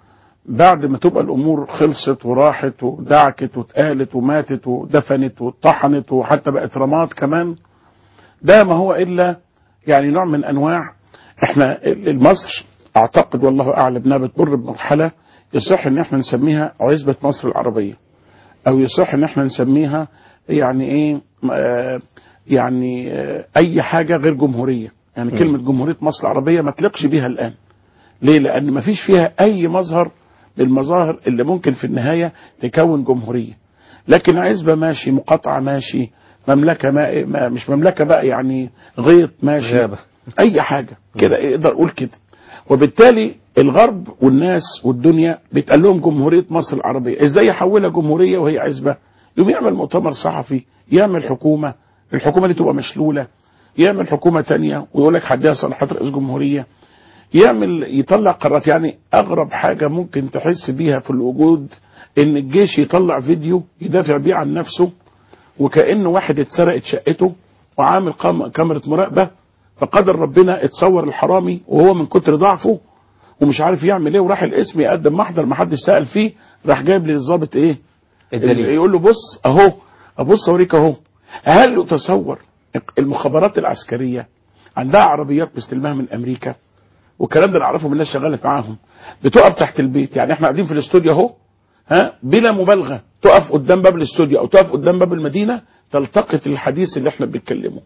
Speaker 5: بعد ما تبقى الامور خلصت وراحت ودعكت واتقالت وماتت ودفنت واتطحنت وحتى بقت رماد كمان ده ما هو الا يعني نوع من انواع احنا مصر اعتقد والله اعلم انها بتمر بمرحله يصح ان احنا نسميها عزبه مصر العربيه او يصح ان احنا نسميها يعني ايه آه يعني آه اي حاجه غير جمهوريه يعني
Speaker 2: م.
Speaker 5: كلمه جمهوريه مصر العربيه ما تلقش بيها الان ليه لان ما فيش فيها اي مظهر من المظاهر اللي ممكن في النهايه تكون جمهوريه لكن عزبه ماشي مقاطعه ماشي مملكه ما ما- مش مملكه بقى يعني غيط ماشي
Speaker 2: غابة.
Speaker 5: اي حاجه كده يقدر اقول كده وبالتالي الغرب والناس والدنيا بيتقال لهم جمهوريه مصر العربيه ازاي يحولها جمهوريه وهي عزبه يقوم يعمل مؤتمر صحفي يعمل حكومه الحكومه دي تبقى مشلوله يعمل حكومه تانية ويقول لك حدها صلاحيات رئيس جمهوريه يعمل يطلع قرارات يعني اغرب حاجه ممكن تحس بيها في الوجود ان الجيش يطلع فيديو يدافع بيه عن نفسه وكانه واحد اتسرقت شقته وعامل قام- كاميرا مراقبه فقدر ربنا اتصور الحرامي وهو من كتر ضعفه ومش عارف يعمل ايه وراح القسم يقدم محضر ما حدش سال فيه راح جايب للظابط ايه
Speaker 2: الدليل.
Speaker 5: يقول له بص اهو ابص اوريك اهو هل تصور المخابرات العسكريه عندها عربيات مستلمها من امريكا والكلام ده نعرفه من الناس شغاله معاهم بتقف تحت البيت يعني احنا قاعدين في الاستوديو اهو ها بلا مبالغه تقف قدام باب الاستوديو او تقف قدام باب المدينه تلتقط الحديث اللي احنا بنتكلمه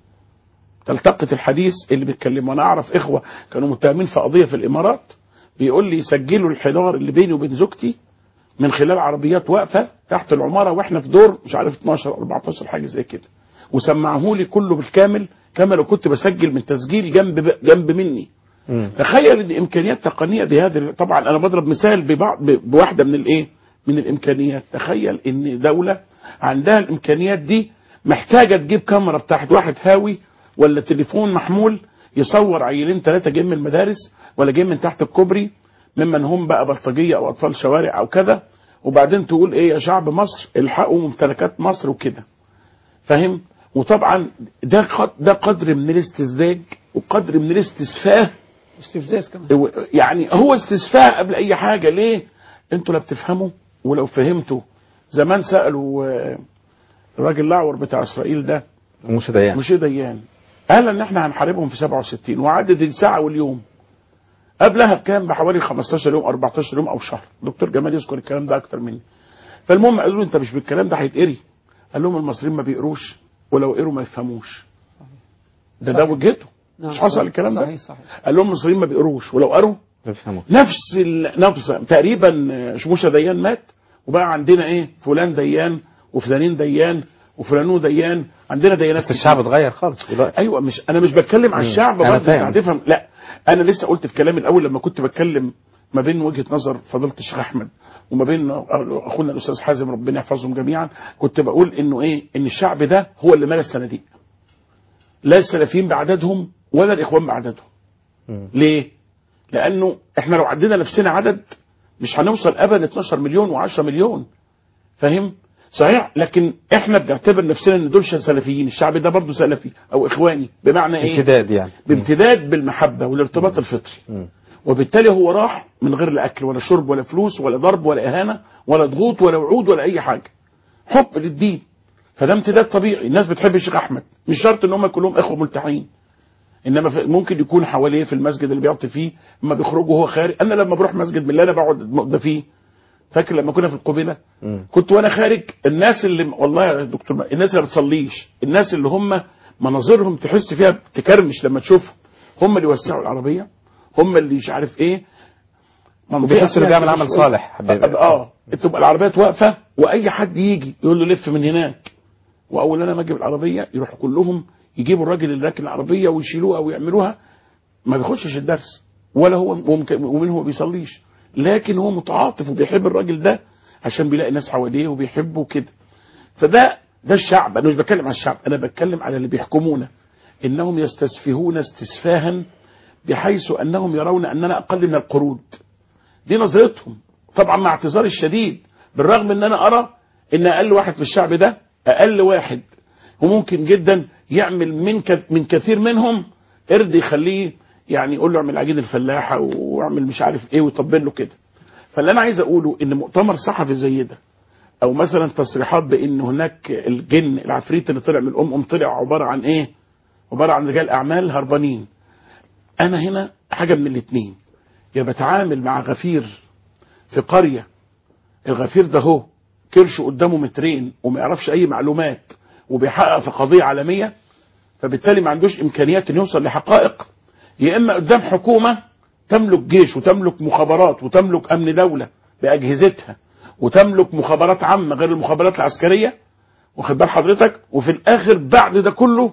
Speaker 5: تلتقط الحديث اللي بيتكلمه انا اعرف اخوه كانوا متهمين في قضيه في الامارات بيقول لي سجلوا الحوار اللي بيني وبين زوجتي من خلال عربيات واقفه تحت العماره واحنا في دور مش عارف 12 أو 14 حاجه زي كده وسمعه لي كله بالكامل كما لو كنت بسجل من تسجيل جنب جنب مني
Speaker 2: مم.
Speaker 5: تخيل ان امكانيات تقنيه بهذه طبعا انا بضرب مثال ببعض ب- بواحده من الايه من الامكانيات تخيل ان دوله عندها الامكانيات دي محتاجه تجيب كاميرا بتاعت واحد هاوي ولا تليفون محمول يصور عيلين ثلاثه جايين من المدارس ولا جايين من تحت الكوبري ممن هم بقى بلطجيه او اطفال شوارع او كذا وبعدين تقول ايه يا شعب مصر الحقوا ممتلكات مصر وكده فاهم وطبعا ده قد- ده قدر من الاستزداد وقدر من الاستسفاه
Speaker 6: استفزاز كمان
Speaker 5: هو- يعني هو استسفاء قبل اي حاجه ليه انتوا لا بتفهموا ولو فهمتوا زمان سالوا آه، الراجل الاعور بتاع اسرائيل ده
Speaker 2: مش ديان
Speaker 5: مش ديان قال ان احنا هنحاربهم في 67 وعدد الساعه واليوم قبلها بكام بحوالي 15 يوم 14 يوم او شهر دكتور جمال يذكر الكلام ده اكتر مني فالمهم قالوا له انت مش بالكلام ده هيتقري قال لهم المصريين ما بيقروش ولو قروا ما يفهموش ده ده
Speaker 6: صحيح.
Speaker 5: وجهته
Speaker 6: نعم،
Speaker 5: مش حصل
Speaker 6: صحيح.
Speaker 5: الكلام ده
Speaker 6: صحيح صحيح
Speaker 5: قال لهم المصريين ما بيقروش ولو قروا
Speaker 2: بيفهموا
Speaker 5: نفس ال- نفس تقريبا شموشه ديان مات وبقى عندنا ايه فلان ديان وفلانين ديان وفلانو ديان عندنا ديانات
Speaker 2: بس
Speaker 5: كتير.
Speaker 2: الشعب اتغير خالص دلوقتي
Speaker 5: ايوه مش انا مش بتكلم على
Speaker 2: مم.
Speaker 5: الشعب
Speaker 2: أنا
Speaker 5: برضه
Speaker 2: فاهم.
Speaker 5: انت هتفهم لا انا لسه قلت في كلامي الاول لما كنت بتكلم ما بين وجهه نظر فضيله الشيخ احمد وما بين اخونا الاستاذ حازم ربنا يحفظهم جميعا كنت بقول انه ايه ان الشعب ده هو اللي مال الصناديق لا السلفيين بعددهم ولا الاخوان بعددهم
Speaker 2: مم.
Speaker 5: ليه؟ لانه احنا لو عدينا نفسنا عدد مش هنوصل ابدا 12 مليون و10 مليون فاهم؟ صحيح لكن احنا بنعتبر نفسنا ان دول سلفيين الشعب ده برضه سلفي او اخواني بمعنى ايه؟
Speaker 2: امتداد يعني
Speaker 5: بامتداد بالمحبه والارتباط الفطري
Speaker 2: مم.
Speaker 5: وبالتالي هو راح من غير لا اكل ولا شرب ولا فلوس ولا ضرب ولا اهانه ولا ضغوط ولا وعود ولا اي حاجه حب للدين فده امتداد طبيعي الناس بتحب الشيخ احمد مش شرط ان هم كلهم اخوه ملتحين انما في- ممكن يكون حواليه في المسجد اللي بيقعد فيه اما بيخرجوا وهو خارج انا لما بروح مسجد من اللي انا بقعد ده فيه فاكر لما كنا في القبيله
Speaker 2: مم.
Speaker 5: كنت وانا خارج الناس اللي والله يا دكتور ما- الناس اللي ما بتصليش الناس اللي هم مناظرهم تحس فيها تكرمش لما تشوفهم هم اللي يوسعوا العربيه هم اللي مش عارف ايه منطقة
Speaker 2: وبيحس انه
Speaker 5: فيها
Speaker 2: بيعمل
Speaker 5: كده
Speaker 2: عمل
Speaker 5: شوية.
Speaker 2: صالح
Speaker 5: اه تبقى العربيات واقفه واي حد يجي يقول له لف من هناك واول انا ما اجيب العربيه يروحوا كلهم يجيبوا الراجل اللي راكن العربيه ويشيلوها ويعملوها ما بيخشش الدرس ولا هو وممكن- ومنه هو بيصليش لكن هو متعاطف وبيحب الراجل ده عشان بيلاقي ناس حواليه وبيحبه كده فده ده الشعب انا مش بتكلم على الشعب انا بتكلم على اللي بيحكمونا انهم يستسفهون استسفاها بحيث انهم يرون اننا اقل من القرود دي نظرتهم طبعا مع اعتذاري الشديد بالرغم ان انا ارى ان اقل واحد في الشعب ده اقل واحد وممكن جدا يعمل من كث- من كثير منهم قرد يخليه يعني يقول له اعمل عجين الفلاحه واعمل مش عارف ايه ويطبل له كده فاللي انا عايز اقوله ان مؤتمر صحفي زي ده او مثلا تصريحات بان هناك الجن العفريت اللي طلع من الام ام طلع عباره عن ايه عباره عن رجال اعمال هربانين انا هنا حاجه من الاثنين يا بتعامل مع غفير في قريه الغفير ده هو كرشه قدامه مترين وما يعرفش اي معلومات وبيحقق في قضيه عالميه فبالتالي ما عندوش امكانيات انه يوصل لحقائق يا اما قدام حكومه تملك جيش وتملك مخابرات وتملك امن دوله باجهزتها وتملك مخابرات عامه غير المخابرات العسكريه واخد بال حضرتك وفي الاخر بعد ده كله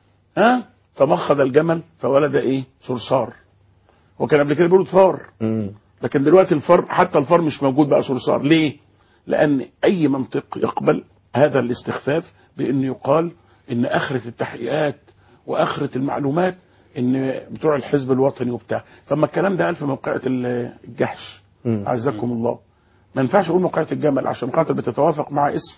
Speaker 5: ها تمخض الجمل فولد ايه صرصار هو كان قبل كده بيقولوا فار
Speaker 2: مم.
Speaker 5: لكن دلوقتي الفار حتى الفار مش موجود بقى صرصار ليه لان اي منطق يقبل هذا الاستخفاف بانه يقال ان اخره التحقيقات واخره المعلومات ان بتوع الحزب الوطني وبتاع طب ما الكلام ده قال في موقعة ال- الجحش
Speaker 2: مم.
Speaker 5: عزكم الله ما ينفعش اقول موقعة الجمل عشان خاطر بتتوافق مع اسم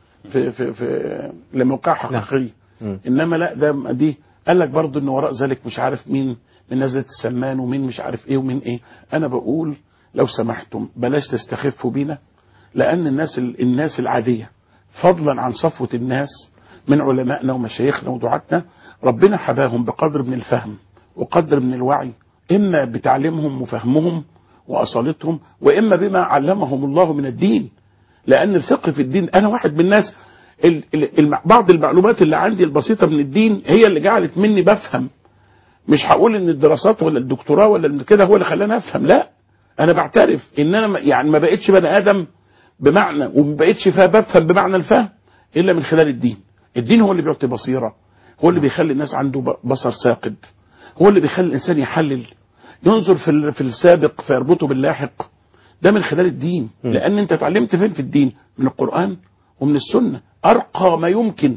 Speaker 5: في في في لموقع حقيقي
Speaker 2: مم.
Speaker 5: انما لا ده دي قال لك برضه ان وراء ذلك مش عارف مين من نزلة السمان ومين مش عارف ايه ومين ايه انا بقول لو سمحتم بلاش تستخفوا بينا لان الناس الناس العاديه فضلا عن صفوه الناس من علمائنا ومشايخنا ودعاتنا ربنا حباهم بقدر من الفهم وقدر من الوعي اما بتعليمهم وفهمهم واصالتهم واما بما علمهم الله من الدين لان الفقه في الدين انا واحد من الناس ال- ال- الم- بعض المعلومات اللي عندي البسيطه من الدين هي اللي جعلت مني بفهم مش هقول ان الدراسات ولا الدكتوراه ولا اللي كده هو اللي خلاني افهم لا انا بعترف ان انا ما- يعني ما بقتش بني ادم بمعنى وما بقتش فا- بفهم بمعنى الفهم الا من خلال الدين الدين هو اللي بيعطي بصيره هو اللي بيخلي الناس عنده ب- بصر ثاقب هو اللي بيخلي الانسان يحلل ينظر في ال- في السابق فيربطه باللاحق ده من خلال الدين
Speaker 2: م.
Speaker 5: لان انت اتعلمت فين في الدين من القران ومن السنه ارقى ما يمكن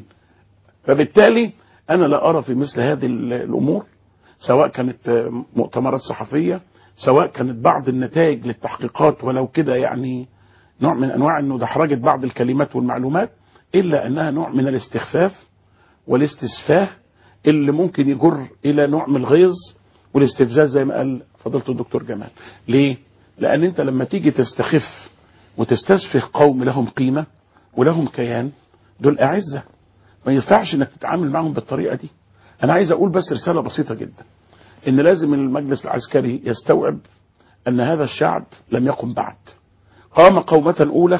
Speaker 5: فبالتالي انا لا ارى في مثل هذه ال- الامور سواء كانت آه، مؤتمرات صحفيه سواء كانت بعض النتائج للتحقيقات ولو كده يعني نوع من انواع انه دحرجه بعض الكلمات والمعلومات الا انها نوع من الاستخفاف والاستسفاه اللي ممكن يجر الى نوع من الغيظ والاستفزاز زي ما قال فضيله الدكتور جمال ليه لان انت لما تيجي تستخف وتستسفه قوم لهم قيمه ولهم كيان دول اعزه ما ينفعش انك تتعامل معهم بالطريقه دي انا عايز اقول بس رساله بسيطه جدا ان لازم المجلس العسكري يستوعب ان هذا الشعب لم يقم بعد قام قومة أولى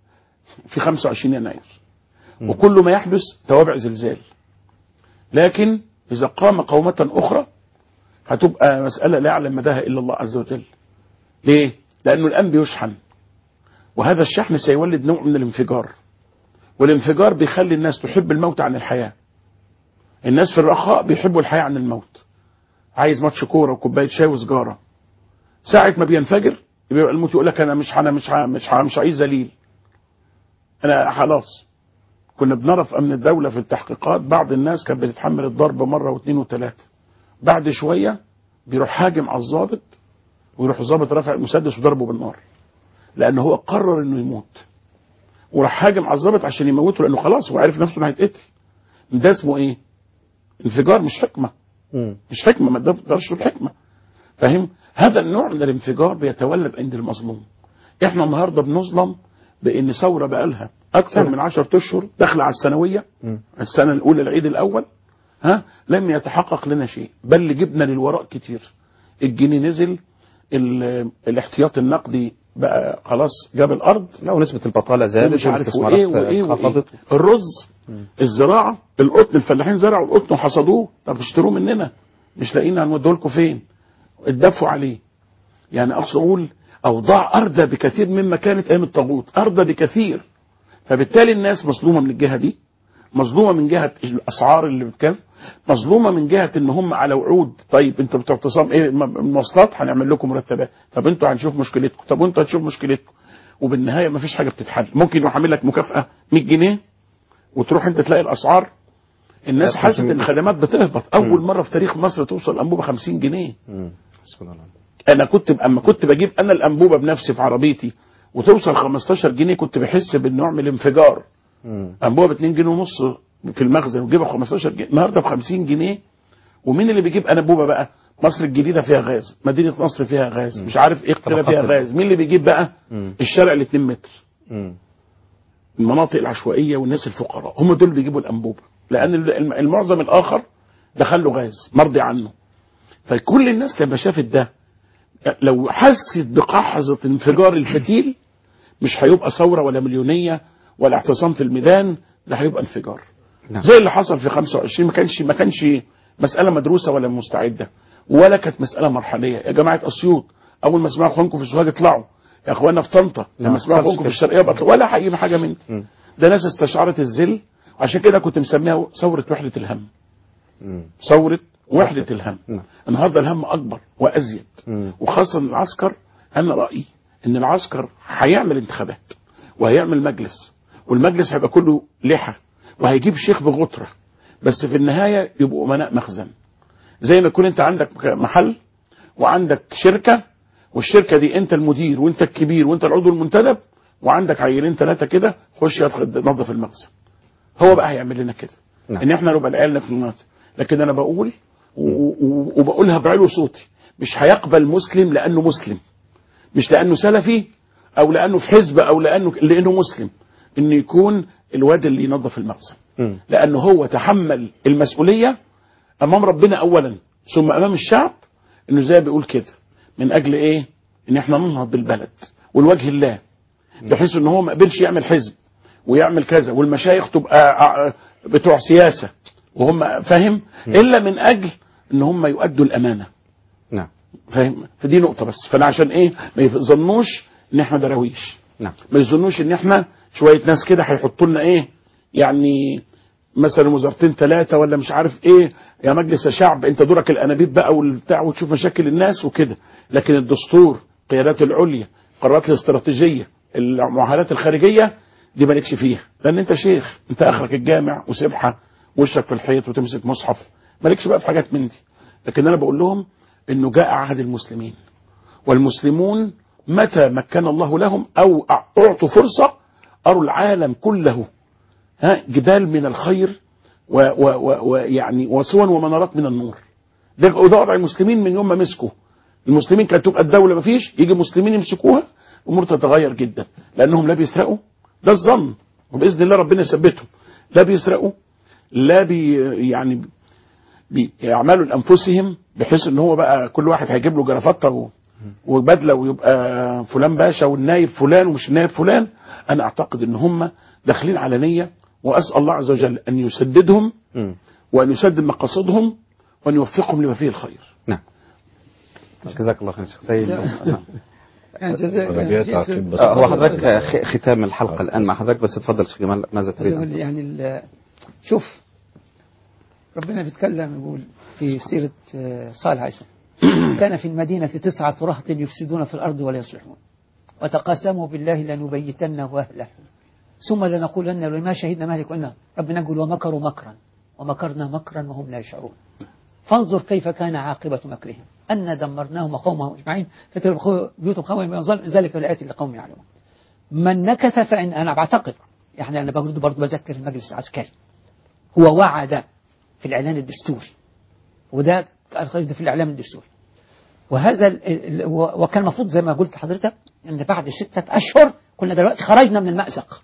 Speaker 5: في 25 يناير وكل ما يحدث توابع زلزال لكن إذا قام قومة أخرى هتبقى مسألة لا يعلم مداها إلا الله عز وجل ليه؟ لأنه الآن بيشحن وهذا الشحن سيولد نوع من الانفجار والانفجار بيخلي الناس تحب الموت عن الحياة الناس في الرخاء بيحبوا الحياة عن الموت عايز ماتش كورة وكوباية شاي وسجارة ساعة ما بينفجر يبقى الموت يقول لك انا مش انا مش ه- مش ه- مش عايز ذليل انا خلاص كنا بنرى في امن الدوله في التحقيقات بعض الناس كانت بتتحمل الضرب مره واثنين وثلاثه بعد شويه بيروح هاجم على الضابط ويروح الضابط رافع المسدس وضربه بالنار لان هو قرر انه يموت وراح هاجم على الضابط عشان يموته لانه خلاص هو عارف نفسه انه هيتقتل ده اسمه ايه انفجار مش حكمه
Speaker 2: مم.
Speaker 5: مش حكمه ما تقدرش تقول حكمه فاهم هذا النوع من الانفجار بيتولد عند المظلوم احنا النهارده بنظلم بان ثوره بقالها اكثر من عشرة اشهر داخله على السنويه
Speaker 2: مم.
Speaker 5: السنه الاولى العيد الاول ها لم يتحقق لنا شيء بل اللي جبنا للوراء كتير الجنيه نزل ال- الاحتياط النقدي بقى خلاص جاب الارض
Speaker 2: لا ونسبة البطالة زادت
Speaker 5: مش عارف
Speaker 2: والاستثمارات
Speaker 5: وايه وايه, وإيه.
Speaker 2: انخفضت
Speaker 5: الرز الزراعه القطن الفلاحين زرعوا القطن وحصدوه طب اشتروه مننا مش لاقيين هنوديه لكم فين اتدفوا عليه يعني اقصد اقول اوضاع اردى بكثير مما كانت ايام الطاغوت اردى بكثير فبالتالي الناس مظلومه من الجهه دي مظلومه من جهه الاسعار اللي بتكلف مظلومه من جهه ان هم على وعود طيب انتوا بتوع اعتصام ايه م- المواصلات هنعمل لكم مرتبات طب انتوا هنشوف مشكلتكم طب وانتوا هتشوف مشكلتكم وبالنهايه ما فيش حاجه بتتحل ممكن يروح عامل لك مكافاه 100 جنيه وتروح انت تلاقي الاسعار الناس
Speaker 2: لا،
Speaker 5: حست
Speaker 2: 50
Speaker 5: ان الخدمات بتهبط اول مره في تاريخ مصر توصل الانبوبه 50 جنيه
Speaker 2: مم. حسبنا الله
Speaker 5: انا كنت اما كنت بجيب انا الانبوبه بنفسي في عربيتي وتوصل 15 جنيه كنت بحس بالنوع من الانفجار
Speaker 2: مم.
Speaker 5: انبوبه ب 2 جنيه ونص في المخزن وتجيبها ب 15 جنيه النهارده ب 50 جنيه ومين اللي بيجيب انبوبه بقى مصر الجديده فيها غاز مدينه نصر فيها غاز مش عارف ايه قريه
Speaker 2: طبقات
Speaker 5: فيها
Speaker 2: ال-
Speaker 5: غاز مين اللي بيجيب بقى
Speaker 2: مم.
Speaker 5: الشارع ال 2 متر
Speaker 2: مم.
Speaker 5: المناطق العشوائيه والناس الفقراء هم دول بيجيبوا الانبوبه لان ال- الم- المعظم الاخر دخل له غاز مرضي عنه فكل الناس لما شافت ده لو حست بقحظه انفجار الفتيل مش هيبقى ثوره ولا مليونيه ولا اعتصام في الميدان ده هيبقى انفجار
Speaker 2: نعم.
Speaker 5: زي اللي حصل في 25 ما كانش ما كانش مساله مدروسه ولا مستعده ولا كانت مساله مرحليه يا جماعه اسيوط اول ما اسمعوا اخوانكم في سوهاج اطلعوا يا اخوانا في طنطا
Speaker 2: لا،
Speaker 5: لما
Speaker 2: ما
Speaker 5: اسمعوا
Speaker 2: حصلش
Speaker 5: اخوانكم في
Speaker 2: كده.
Speaker 5: الشرقيه بطلعوا ولا حقيقي حاجه من دي.
Speaker 2: مم.
Speaker 5: ده ناس استشعرت الذل عشان كده كنت مسميها ثوره وحده الهم
Speaker 2: مم.
Speaker 5: ثوره وحده الهم
Speaker 2: نعم.
Speaker 5: النهارده الهم اكبر وازيد
Speaker 2: مم.
Speaker 5: وخاصه العسكر انا رايي ان العسكر هيعمل انتخابات وهيعمل مجلس والمجلس هيبقى كله لحى وهيجيب شيخ بغطره بس في النهايه يبقوا امناء مخزن زي ما يكون انت عندك محل وعندك شركه والشركه دي انت المدير وانت الكبير وانت العضو المنتدب وعندك عيلين ثلاثه كده خش يدخل- نظف المخزن هو بقى هيعمل لنا كده
Speaker 2: نعم.
Speaker 5: ان احنا نبقى العيال نكون لكن انا بقول و- و- وبقولها بعلو صوتي مش هيقبل مسلم لانه مسلم مش لانه سلفي او لانه في حزب او لانه لانه مسلم انه يكون الواد اللي ينظف المخزن
Speaker 2: مم.
Speaker 5: لانه هو تحمل المسؤوليه امام ربنا اولا ثم امام الشعب انه زي ما بيقول كده من اجل ايه ان احنا ننهض بالبلد والوجه الله بحيث ان هو ما قبلش يعمل حزب ويعمل كذا والمشايخ تبقى ع- بتوع سياسه وهم فاهم الا من اجل ان هم يؤدوا الامانه
Speaker 2: نعم
Speaker 5: فاهم فدي نقطه بس فانا عشان ايه ما يظنوش ان احنا دراويش
Speaker 2: نعم
Speaker 5: ما يظنوش ان احنا شويه ناس كده هيحطوا لنا ايه يعني مثلا وزارتين ثلاثه ولا مش عارف ايه يا مجلس يا شعب انت دورك الانابيب بقى والبتاع وتشوف مشاكل الناس وكده لكن الدستور القيادات العليا القرارات الاستراتيجيه المعاهدات الخارجيه دي مالكش فيها لان انت شيخ انت اخرك الجامع وسبحه وشك في الحيط وتمسك مصحف مالكش بقى في حاجات من دي لكن انا بقول لهم انه جاء عهد المسلمين والمسلمون متى مكن الله لهم او اعطوا فرصه اروا العالم كله ها جبال من الخير ويعني وصور ومنارات من النور ده وده وضع المسلمين من يوم ما مسكوا المسلمين كانت تبقى الدوله ما فيش يجي مسلمين يمسكوها الامور تتغير جدا لانهم لا بيسرقوا ده الظن وباذن الله ربنا يثبتهم لا بيسرقوا لا بي يعني بيعملوا لانفسهم بحيث ان هو بقى كل واحد هيجيب له جرافطه و- وبدله ويبقى فلان باشا والنايب فلان ومش النايب فلان انا اعتقد ان هم داخلين على نيه واسال الله عز وجل ان يسددهم
Speaker 2: مم.
Speaker 5: وان يسدد مقاصدهم وان يوفقهم لما فيه الخير
Speaker 2: نعم جزاك الله خير شيخ سيد
Speaker 6: يعني جزاك
Speaker 3: أنا جاي تعقيب بس
Speaker 2: آه، هو حضرتك آه، خ- ختام الحلقة الآن مع حضرتك بس اتفضل شيخ جمال ماذا تريد
Speaker 6: أقول
Speaker 2: أن-
Speaker 6: يعني ال- شوف ربنا بيتكلم يقول في سيرة آه، صالح عليه السلام كان في المدينة تسعة رهط يفسدون في الأرض ولا يصلحون وتقاسموا بالله لنبيتنه أهله ثم لنقولن لما شهدنا مهلك وإنا ربنا يقول ومكروا مكرا ومكرنا مكرا وهم لا يشعرون فانظر كيف كان عاقبة مكرهم أن دمرناهم وقومهم أجمعين فتلقوا بيوتهم خوي من ظل ذلك الآيات لقوم يعلمون من نكث فإن أنا بعتقد يعني أنا برضه برضه بذكر المجلس العسكري هو وعد في الإعلان الدستوري وده أخرج في الإعلان الدستوري وهذا ال- ال- و- وكان المفروض زي ما قلت لحضرتك ان بعد ستة اشهر كنا دلوقتي خرجنا من المأزق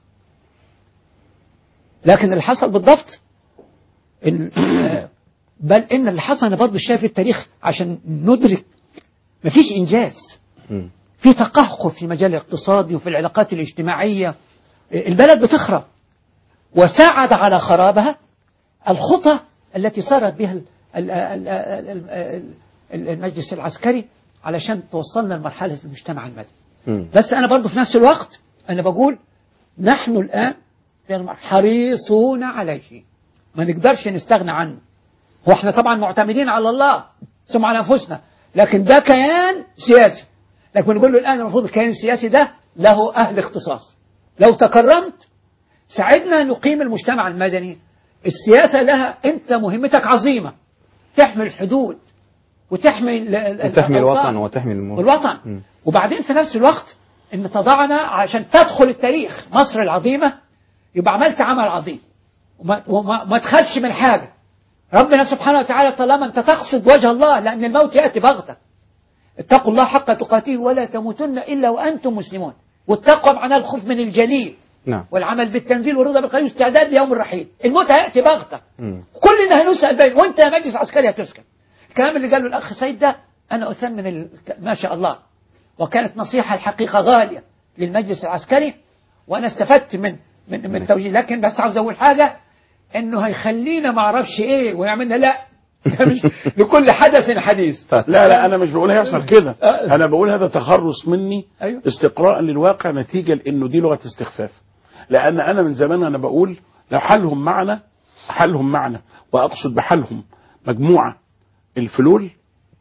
Speaker 6: لكن اللي حصل بالضبط إن بل ان اللي حصل انا برضه شايف التاريخ عشان ندرك مفيش انجاز
Speaker 2: مم.
Speaker 6: في تقهقر في المجال الاقتصادي وفي العلاقات الاجتماعية البلد بتخرب وساعد على خرابها الخطى التي صارت بها ال- ال- ال- ال- ال- ال- المجلس العسكري علشان توصلنا لمرحلة المجتمع المدني
Speaker 2: مم.
Speaker 6: بس أنا برضو في نفس الوقت أنا بقول نحن الآن في المر- حريصون عليه ما نقدرش نستغنى عنه هو احنا طبعا معتمدين على الله ثم على أنفسنا لكن ده كيان سياسي لكن نقول له الآن المفروض الكيان السياسي ده له أهل اختصاص لو تكرمت ساعدنا نقيم المجتمع المدني السياسة لها أنت مهمتك عظيمة تحمي الحدود وتحمي ال- ال-
Speaker 2: وتحمي
Speaker 6: الأوطان.
Speaker 2: الوطن وتحمي الموت
Speaker 6: والوطن
Speaker 2: مم.
Speaker 6: وبعدين في نفس الوقت ان تضعنا عشان تدخل التاريخ مصر العظيمة يبقى عملت عمل عظيم وما, وما ما تخافش من حاجة ربنا سبحانه وتعالى طالما أنت تقصد وجه الله لأن الموت يأتي بغتة اتقوا الله حق تقاته ولا تموتن إلا وأنتم مسلمون والتقوى معناها الخوف من الجليل
Speaker 2: نعم
Speaker 6: والعمل بالتنزيل والرضا بالقليل واستعداد ليوم الرحيل الموت هيأتي بغتة
Speaker 2: مم.
Speaker 6: كلنا هنسأل بين وانت يا مجلس عسكري هتسكن الكلام اللي قاله الأخ سيد ده أنا أثمن ال... ما شاء الله وكانت نصيحة الحقيقة غالية للمجلس العسكري وأنا استفدت من من من توجيه لكن بس عاوز أقول حاجة إنه هيخلينا ما أعرفش إيه ويعملنا لا ده مش لكل حدث حديث
Speaker 2: طيب.
Speaker 5: لا لا انا مش بقول هيحصل كده
Speaker 6: آه.
Speaker 5: انا بقول هذا تخرص مني
Speaker 6: أيوه.
Speaker 5: استقراء للواقع نتيجه لانه دي لغه استخفاف لان انا من زمان انا بقول لو حالهم معنا حالهم معنا واقصد بحالهم مجموعه الفلول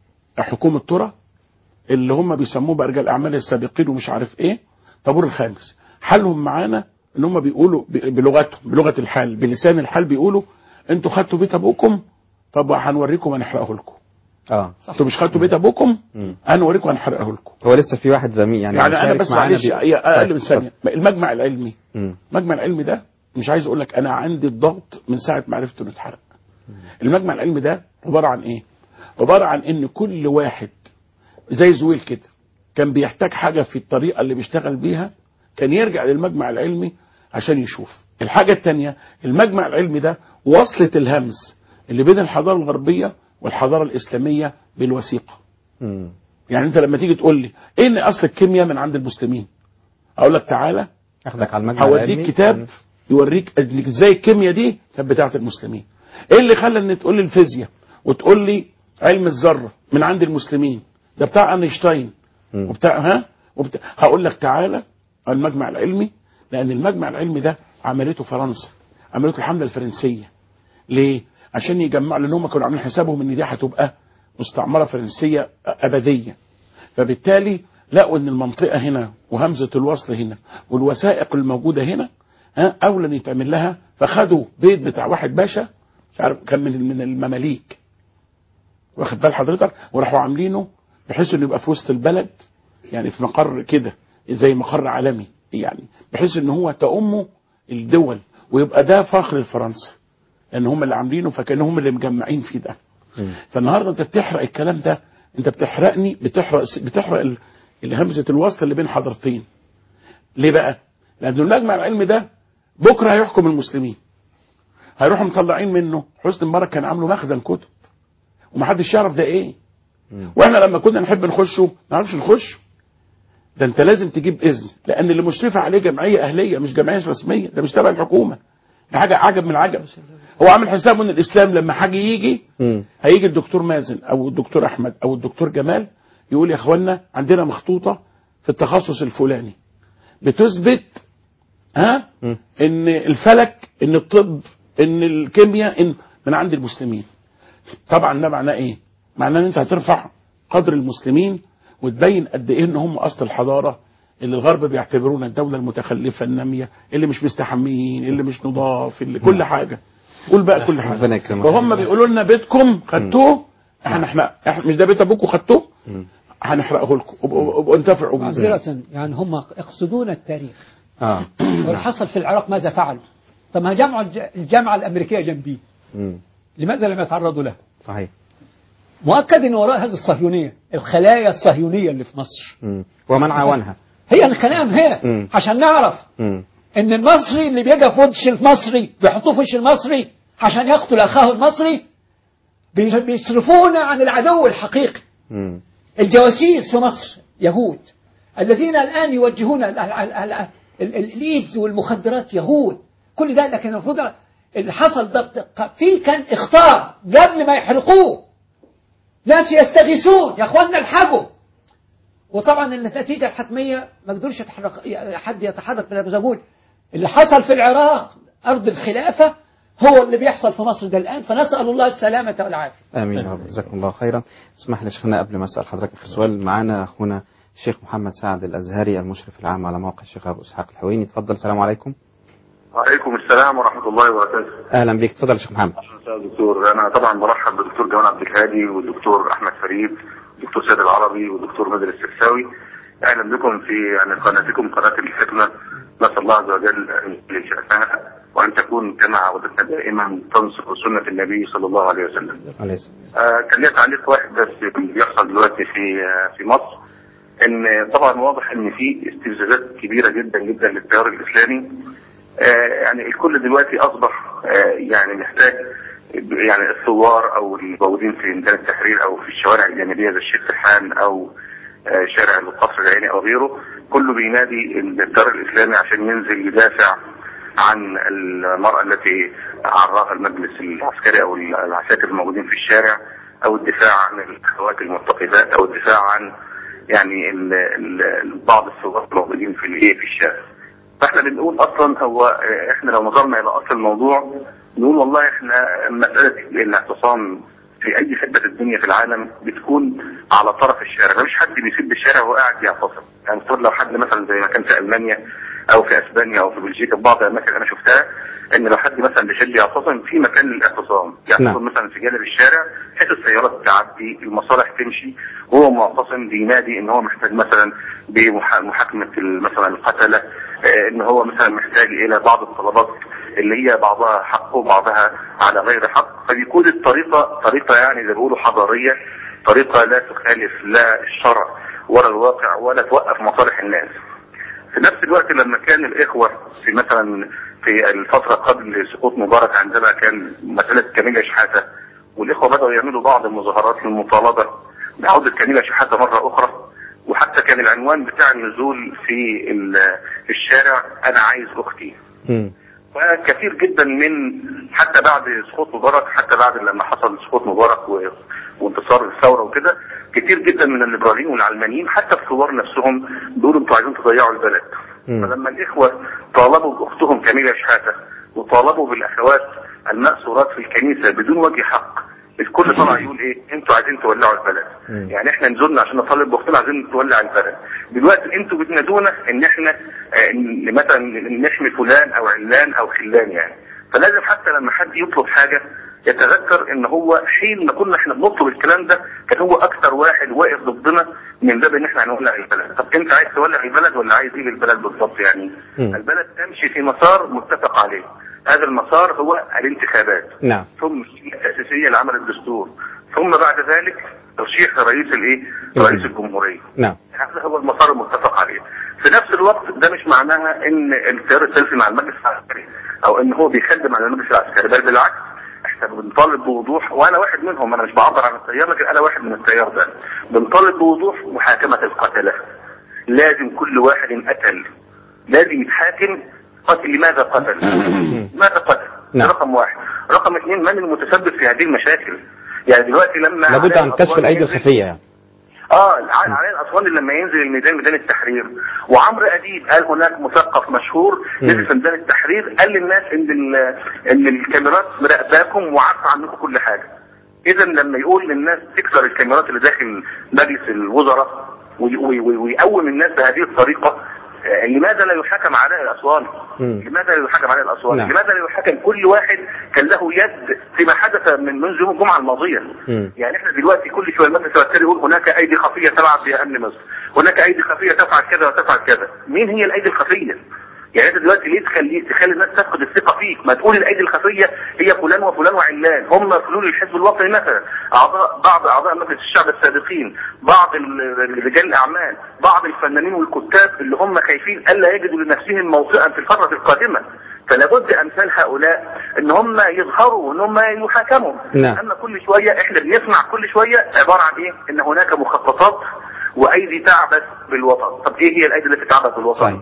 Speaker 5: حكومه ترى اللي هم بيسموه بقى رجال الاعمال السابقين ومش عارف ايه طابور الخامس حالهم معانا ان هم بيقولوا ب- بلغتهم بلغه الحال بلسان الحال بيقولوا انتوا خدتوا بيت ابوكم طب هنوريكم هنحرقه لكم
Speaker 2: اه
Speaker 5: انتوا مش خدتوا بيت ابوكم
Speaker 2: مم.
Speaker 5: هنوريكم هنحرقه لكم
Speaker 2: هو لسه في واحد زميل يعني
Speaker 5: يعني انا
Speaker 2: مشارك
Speaker 5: بس
Speaker 2: معانا
Speaker 5: معلش
Speaker 2: بي-
Speaker 5: هي اقل
Speaker 2: طيب،
Speaker 5: من ثانيه المجمع العلمي
Speaker 2: مم.
Speaker 5: المجمع العلمي ده مش عايز اقول لك انا عندي الضغط من ساعه ما عرفت انه اتحرق المجمع العلمي ده عباره عن ايه عباره عن ان كل واحد زي زويل كده كان بيحتاج حاجه في الطريقه اللي بيشتغل بيها كان يرجع للمجمع العلمي عشان يشوف الحاجه الثانيه المجمع العلمي ده وصله الهمز اللي بين الحضاره الغربيه والحضاره الاسلاميه بالوثيقه
Speaker 2: مم.
Speaker 5: يعني انت لما تيجي تقول لي ايه ان اصل الكيمياء من عند المسلمين اقول لك تعالى
Speaker 2: اخدك على المجمع
Speaker 5: هوديك
Speaker 2: العلمي.
Speaker 5: كتاب
Speaker 2: مم.
Speaker 5: يوريك انك ازاي الكيمياء دي كانت بتاعه المسلمين ايه اللي خلى ان تقول لي الفيزياء وتقول لي علم الذره من عند المسلمين ده بتاع اينشتاين
Speaker 2: مم.
Speaker 5: وبتاع ها وبتاع هقول لك تعالى على المجمع العلمي لان المجمع العلمي ده عملته فرنسا عملته الحمله الفرنسيه ليه عشان يجمعوا لان هم كانوا عاملين حسابهم ان دي هتبقى مستعمره فرنسيه ابديه فبالتالي لقوا ان المنطقه هنا وهمزه الوصل هنا والوثائق الموجوده هنا ها اولا يتعمل لها فخدوا بيت بتاع واحد باشا مش عارف كان من من المماليك واخد بال حضرتك وراحوا عاملينه بحيث انه يبقى في وسط البلد يعني في مقر كده زي مقر عالمي يعني بحيث ان هو تأمه الدول ويبقى ده فخر لفرنسا لان هم اللي عاملينه فكانوا هم اللي مجمعين فيه ده
Speaker 2: مم.
Speaker 5: فالنهارده انت بتحرق الكلام ده انت بتحرقني بتحرق بتحرق ال- الهمزه الوصل اللي بين حضرتين ليه بقى لان المجمع العلمي ده بكره هيحكم المسلمين هيروحوا مطلعين منه حسني مبارك كان عامله مخزن كتب ومحدش يعرف ده ايه
Speaker 2: مم.
Speaker 5: واحنا لما كنا نحب نخشه ما نعرفش نخشه ده انت لازم تجيب اذن لان اللي مشرفه عليه جمعيه اهليه مش جمعيه رسميه ده مش تبع الحكومه ده حاجه عجب من العجب هو عامل حسابه ان الاسلام لما حاجه يجي
Speaker 2: مم.
Speaker 5: هيجي الدكتور مازن او الدكتور احمد او الدكتور جمال يقول يا اخوانا عندنا مخطوطه في التخصص الفلاني بتثبت ها
Speaker 2: مم.
Speaker 5: ان الفلك ان الطب ان الكيمياء ان من عند المسلمين طبعا ده معناه ايه معناه ان انت هترفع قدر المسلمين وتبين قد ايه ان هم اصل الحضاره اللي الغرب بيعتبرونا الدوله المتخلفه الناميه اللي مش مستحميين اللي مش نضاف اللي كل حاجه قول بقى كل حاجه
Speaker 2: ربنا يكرمك.
Speaker 5: وهم بيقولوا لنا بيتكم خدتوه احنا احنا احنا مش ده بيت ابوكم خدتوه
Speaker 2: مم.
Speaker 5: هنحرقه لكم وابقوا- وابقوا انتفعوا بيه
Speaker 6: معذرة يعني هم يقصدون التاريخ
Speaker 2: اه
Speaker 6: واللي حصل في العراق ماذا فعلوا طب ما جمعوا الج- الجامعة الأمريكية جنبي
Speaker 2: مم.
Speaker 6: لماذا لم يتعرضوا له
Speaker 2: صحيح
Speaker 6: مؤكد أن وراء هذه الصهيونية الخلايا الصهيونية اللي في مصر
Speaker 2: مم. ومن عاونها
Speaker 6: هي الكلام هنا
Speaker 2: مم.
Speaker 6: عشان نعرف
Speaker 2: مم.
Speaker 6: ان المصري اللي بيجي في وش المصري بيحطوه في وش المصري عشان يقتل اخاه المصري بي- بيصرفونا عن العدو الحقيقي
Speaker 2: مم.
Speaker 6: الجواسيس في مصر يهود الذين الان يوجهون ال- ال- ال- ال- ال- ال- الايدز والمخدرات يهود كل ده لكن المفروض اللي حصل ده بت- في كان اخطار قبل ما يحرقوه ناس يستغيثون يا اخوانا الحقوا وطبعا النتيجة الحتمية ما قدرش يتحرك حد يتحرك من ابو زبون اللي حصل في العراق أرض الخلافة هو اللي بيحصل في مصر ده الآن فنسأل الله السلامة والعافية
Speaker 2: امين يا رب جزاكم الله خيرا اسمح لي شيخنا قبل ما اسال حضرتك في سؤال معانا اخونا الشيخ محمد سعد الازهري المشرف العام على موقع الشيخ ابو اسحاق الحويني اتفضل السلام عليكم
Speaker 1: وعليكم السلام ورحمة الله وبركاته
Speaker 2: اهلا بك اتفضل يا شيخ محمد
Speaker 1: أهلا دكتور أنا طبعا برحب بالدكتور جمال عبد الهادي والدكتور أحمد فريد والدكتور سيد العربي والدكتور مدر السرساوي أهلا بكم في يعني قناتكم قناة الحكمة نسأل الله عز وجل أن يجعل شأنها
Speaker 7: وأن تكون كما عودتنا دائما تنصر سنة النبي صلى الله عليه وسلم
Speaker 2: عليه الصلاة
Speaker 7: آه، كان ليا تعليق واحد بس بيحصل دلوقتي في آه، في مصر ان طبعا واضح ان في استفزازات كبيره جدا جدا للتيار الاسلامي آه، يعني الكل دلوقتي اصبح آه، يعني محتاج يعني الثوار او الموجودين في ميدان التحرير او في الشوارع الجانبيه زي الشيخ سرحان او آه، شارع القصر العيني او غيره كله بينادي التيار الاسلامي عشان ينزل يدافع عن المرأة التي عراها المجلس العسكري أو العساكر الموجودين في الشارع أو الدفاع عن الأخوات المعتقدات أو الدفاع عن يعني ال ال بعض الثوار الموجودين في الايه في الشارع. فاحنا بنقول اصلا هو آه، احنا لو نظرنا الى اصل الموضوع نقول والله احنا مساله الاعتصام في اي حته في الدنيا في العالم بتكون على طرف الشارع، مفيش حد بيسيب الشارع وهو قاعد يعتصم، يعني المفروض لو حد مثلا زي ما كان في المانيا او في اسبانيا او في بلجيكا في بعض الاماكن انا شفتها ان لو حد مثلا بيحب يعتصم في مكان للاعتصام، يعتصم
Speaker 2: نعم.
Speaker 7: مثلا في جانب الشارع بحيث السيارات تعدي المصالح تمشي وهو معتصم بينادي ان هو محتاج مثلا بمحاكمه مثلا القتله آه، ان هو مثلا محتاج الى بعض الطلبات اللي هي بعضها حق وبعضها على غير حق فبيكون الطريقه طريقه يعني زي ما بيقولوا حضاريه طريقه لا تخالف لا الشرع ولا الواقع ولا توقف مصالح الناس. في نفس الوقت لما كان الاخوه في مثلا في الفتره قبل سقوط مبارك عندما كان مساله كميله شحاته والاخوه بداوا يعملوا بعض المظاهرات للمطالبه بعوده كميله شحاته مره اخرى وحتى كان العنوان بتاع النزول في ال- في الشارع انا عايز اختي
Speaker 2: مم.
Speaker 7: وكثير جدا من حتى بعد سقوط مبارك حتى بعد لما حصل سقوط مبارك و- وانتصار الثوره وكده كتير جدا من الليبراليين والعلمانيين حتى الثوار نفسهم بيقولوا انتوا عايزين تضيعوا البلد
Speaker 2: مم.
Speaker 7: فلما الاخوه طالبوا باختهم كميله شحاته وطالبوا بالاخوات المأسورات في الكنيسه بدون وجه حق الكل طلع يقول ايه انتوا عايزين تولعوا البلد
Speaker 2: مم.
Speaker 7: يعني احنا نزلنا عشان نطالب باختنا عايزين تولع البلد دلوقتي انتوا بتنادونا ان احنا آه، إن مثلا نحمي فلان او علان او خلان يعني فلازم حتى لما حد يطلب حاجه يتذكر ان هو حين ما كنا احنا بنطلب الكلام ده كان هو اكثر واحد واقف ضدنا من باب ان احنا هنولع البلد طب انت عايز تولع البلد ولا عايز ايه للبلد بالضبط يعني
Speaker 2: مم.
Speaker 7: البلد تمشي في مسار متفق عليه هذا المسار هو الانتخابات
Speaker 2: نعم
Speaker 7: ثم التأسيسية لعمل الدستور ثم بعد ذلك ترشيح رئيس الايه؟ رئيس الجمهورية
Speaker 2: نعم
Speaker 7: هذا هو المسار المتفق عليه في نفس الوقت ده مش معناها ان التيار السلفي مع المجلس العسكري او ان هو بيخدم على المجلس العسكري بل بالعكس احنا بنطالب بوضوح وانا واحد منهم انا مش بعبر عن التيار لكن انا واحد من التيار ده بنطالب بوضوح محاكمة القتلة لازم كل واحد قتل لازم يتحاكم قتل لماذا قتل ماذا قتل
Speaker 2: نعم.
Speaker 7: ده رقم واحد رقم اثنين من المتسبب في هذه المشاكل يعني دلوقتي لما
Speaker 2: لابد
Speaker 7: علاء
Speaker 2: عن كشف
Speaker 7: الأسواني
Speaker 2: الايدي
Speaker 7: ينزل-
Speaker 2: الخفيه يعني
Speaker 7: اه ع- علاء الاسواني لما ينزل الميدان ميدان التحرير وعمرو اديب قال هناك مثقف مشهور
Speaker 2: مم.
Speaker 7: نزل في ميدان التحرير قال للناس ان ال- ان الكاميرات مراقباكم وعارفه عنكم كل حاجه اذا لما يقول للناس تكسر الكاميرات اللي داخل مجلس الوزراء وي- وي- وي- ويقوم الناس بهذه الطريقه آه، لماذا لا يحاكم علاء الاسواني؟
Speaker 2: مم.
Speaker 7: لماذا لا يحاكم علاء الاسواني؟
Speaker 2: نعم.
Speaker 7: لماذا لا يحاكم كل واحد كان له يد فيما حدث من منذ يوم الجمعه الماضيه؟
Speaker 2: مم.
Speaker 7: يعني احنا دلوقتي كل شويه المجلس العسكري يقول هناك ايدي خفيه تلعب بها امن مصر، هناك ايدي خفيه تفعل كذا وتفعل كذا، مين هي الايدي الخفيه؟ يعني انت دلوقتي ليه تخلي تخلي الناس تفقد الثقه فيك؟ ما تقول الايدي الخفيه هي فلان وفلان وعلان، هم فلول الحزب الوطني مثلا، اعضاء بعض اعضاء مجلس الشعب السابقين، بعض ال- رجال الاعمال، بعض الفنانين والكتاب اللي هم خايفين الا يجدوا لنفسهم موطئا في الفتره القادمه. فلا بد امثال هؤلاء ان هم يظهروا وان هم يحاكموا
Speaker 2: نعم.
Speaker 7: اما كل شويه احنا بنسمع كل شويه عباره عن ايه؟ ان هناك مخططات وايدي تعبث بالوطن، طب ايه هي الايدي التي تعبث بالوطن؟
Speaker 2: صحيح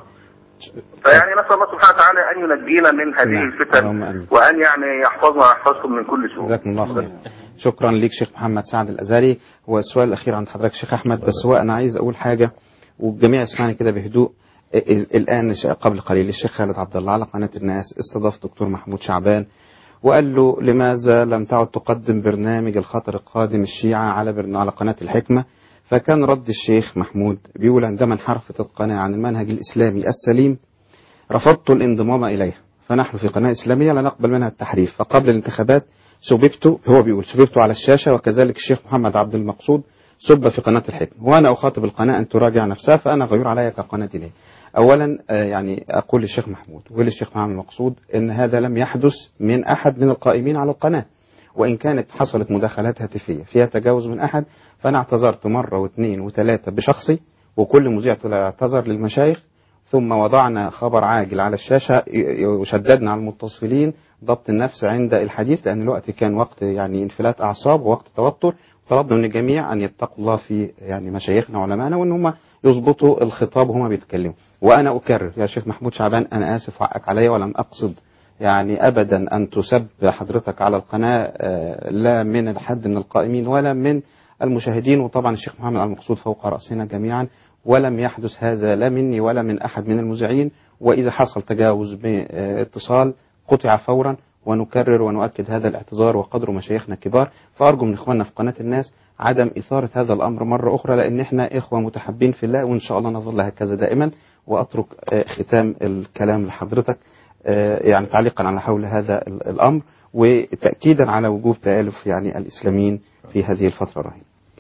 Speaker 7: فيعني نسال الله سبحانه وتعالى ان ينجينا من هذه
Speaker 2: نعم. اللهم آمين.
Speaker 7: الفتن وان يعني يحفظنا ويحفظكم من كل سوء.
Speaker 2: جزاكم الله خير شكرا ليك شيخ محمد سعد الازهري هو السؤال الاخير عند حضرتك شيخ احمد بس هو انا عايز اقول حاجه والجميع يسمعني كده بهدوء ال- ال- الان ش- قبل قليل الشيخ خالد عبد الله على قناه الناس استضاف دكتور محمود شعبان وقال له لماذا لم تعد تقدم برنامج الخطر القادم الشيعة على برن... على قناة الحكمة فكان رد الشيخ محمود بيقول عندما انحرفت القناة عن المنهج الإسلامي السليم رفضت الانضمام إليها فنحن في قناة إسلامية لا نقبل منها التحريف فقبل الانتخابات سببت هو بيقول سببت على الشاشة وكذلك الشيخ محمد عبد المقصود سب في قناة الحكمة وأنا أخاطب القناة أن تراجع نفسها فأنا غير علي كقناة ليه أولا آه، يعني أقول للشيخ محمود وللشيخ محمد المقصود أن هذا لم يحدث من أحد من القائمين على القناة وإن كانت حصلت مداخلات هاتفية فيها تجاوز من أحد فأنا اعتذرت مرة واثنين وثلاثة بشخصي وكل مذيع طلع اعتذر للمشايخ ثم وضعنا خبر عاجل على الشاشة ي- وشددنا على المتصلين ضبط النفس عند الحديث لأن الوقت كان وقت يعني انفلات أعصاب ووقت توتر طلبنا من الجميع أن يتقوا الله في يعني مشايخنا وعلمائنا وأن هم يظبطوا الخطاب وهم بيتكلموا وأنا أكرر يا شيخ محمود شعبان أنا آسف وحقك عليا ولم أقصد يعني ابدا ان تسب حضرتك على القناه آه، لا من الحد من القائمين ولا من المشاهدين وطبعا الشيخ محمد المقصود فوق راسنا جميعا ولم يحدث هذا لا مني ولا من احد من المذيعين واذا حصل تجاوز باتصال قطع فورا ونكرر ونؤكد هذا الاعتذار وقدر مشايخنا الكبار فارجو من اخواننا في قناه الناس عدم اثاره هذا الامر مره اخرى لان احنا اخوه متحابين في الله وان شاء الله نظل هكذا دائما واترك آه، ختام الكلام لحضرتك آه، يعني تعليقا على حول هذا ال- الامر وتاكيدا على وجوب تالف يعني الاسلاميين في هذه الفتره الرهينه.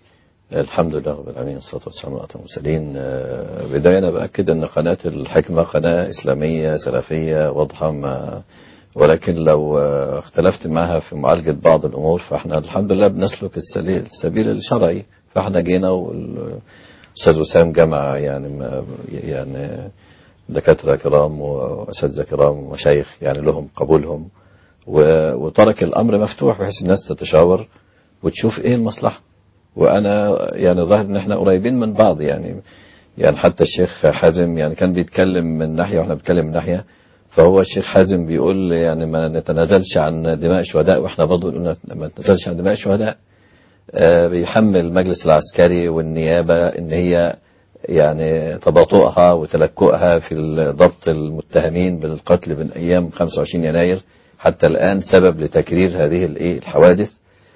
Speaker 3: الحمد لله رب العالمين والصلاة والسلام على المرسلين آه، بداية أنا بأكد أن قناة الحكمة قناة إسلامية سلفية واضحة ما ولكن لو آه، اختلفت معها في معالجة بعض الأمور فإحنا الحمد لله بنسلك السبيل, السبيل الشرعي فإحنا جينا والأستاذ وسام جمع يعني ما يعني دكاترة كرام وأساتذة كرام ومشايخ يعني لهم قبولهم و- وترك الأمر مفتوح بحيث الناس تتشاور وتشوف إيه المصلحة وانا يعني ظاهر ان احنا قريبين من بعض يعني يعني حتى الشيخ حازم يعني كان بيتكلم من ناحيه واحنا بنتكلم من ناحيه فهو الشيخ حازم بيقول يعني ما نتنازلش عن دماء الشهداء واحنا برضه نقول ما نتنازلش عن دماء الشهداء آه، بيحمل المجلس العسكري والنيابه ان هي يعني تباطؤها وتلكؤها في ضبط المتهمين بالقتل من ايام 25 يناير حتى الان سبب لتكرير هذه الايه الحوادث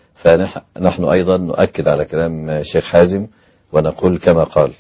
Speaker 3: فنحن أيضا نؤكد على كلام الشيخ حازم ونقول كما قال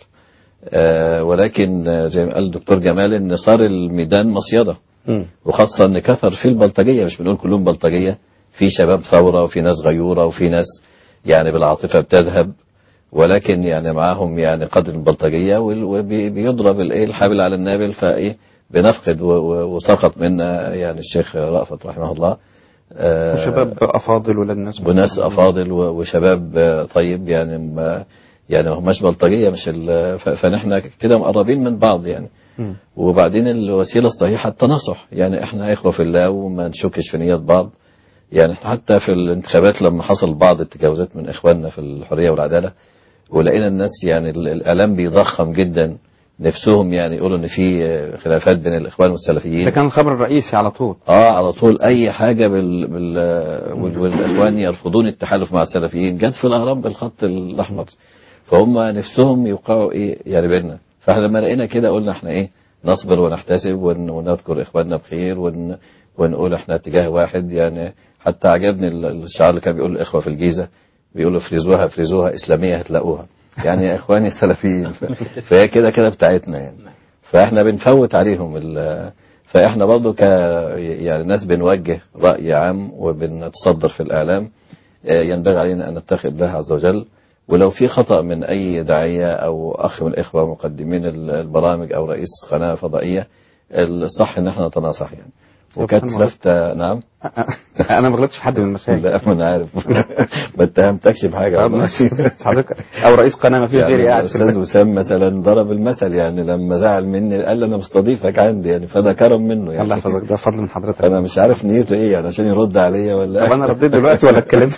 Speaker 3: آه، ولكن آه، زي ما قال الدكتور جمال ان صار الميدان مصيدة وخاصة ان كثر في البلطجية مش بنقول كلهم بلطجية في شباب ثورة وفي ناس غيورة وفي ناس يعني بالعاطفة بتذهب ولكن يعني معاهم يعني قدر البلطجية وال- وبيضرب الايه الحابل على النابل فايه بنفقد و- و- وسقط منا يعني الشيخ رأفت رحمه الله آه،
Speaker 2: وشباب افاضل ولاد ناس
Speaker 3: وناس افاضل و- وشباب آه، طيب يعني ما يعني ما هماش بلطجيه مش ال- ف- فنحن كده مقربين من بعض يعني
Speaker 2: مم.
Speaker 3: وبعدين الوسيله الصحيحه التناصح يعني احنا اخوه في الله وما نشكش في نيات بعض يعني احنا حتى في الانتخابات لما حصل بعض التجاوزات من اخواننا في الحريه والعداله ولقينا الناس يعني ال- الاعلام بيضخم جدا نفسهم يعني يقولوا ان في آه، خلافات بين الاخوان والسلفيين
Speaker 2: ده كان الخبر الرئيسي على طول
Speaker 3: اه على طول اي حاجه بال... بال... وال- والاخوان يرفضون التحالف مع السلفيين جت في الاهرام بالخط الاحمر فهم نفسهم يوقعوا ايه يعني بيننا فاحنا لما لقينا كده قلنا احنا ايه نصبر ونحتسب ون... ونذكر اخواننا بخير ون... ونقول احنا اتجاه واحد يعني حتى عجبني ال- الشعار اللي كان بيقول الاخوه في الجيزه بيقولوا افرزوها افرزوها اسلاميه هتلاقوها يعني يا اخواني سلفيين ف... فهي كده كده بتاعتنا يعني فاحنا بنفوت عليهم ال... فاحنا برضو ك يعني ناس بنوجه راي عام وبنتصدر في الاعلام آه، ينبغي علينا ان نتقي الله عز وجل ولو في خطا من اي داعيه او اخ من الاخوه مقدمين ال- البرامج او رئيس قناه فضائيه الصح ان احنا نتناصح يعني وكانت
Speaker 2: سبحان الله.
Speaker 3: لفته نعم
Speaker 2: انا ما غلطتش في حد من المشايخ
Speaker 3: لا ما انا عارف ما اتهمتكش بحاجه
Speaker 2: طب
Speaker 3: والله.
Speaker 2: ماشي. حضرتك او رئيس قناه ما فيش غيري
Speaker 3: يعني
Speaker 2: قاعد في
Speaker 3: الاستاذ
Speaker 2: البيت.
Speaker 3: وسام مثلا ضرب المثل يعني لما زعل مني قال لي انا مستضيفك عندي يعني فده كرم منه
Speaker 2: الله
Speaker 3: يعني
Speaker 2: يحفظك ده فضل من حضرتك
Speaker 3: انا مش عارف نيته ايه يعني عشان يرد عليا ولا
Speaker 2: طب انا رديت دلوقتي ولا اتكلمت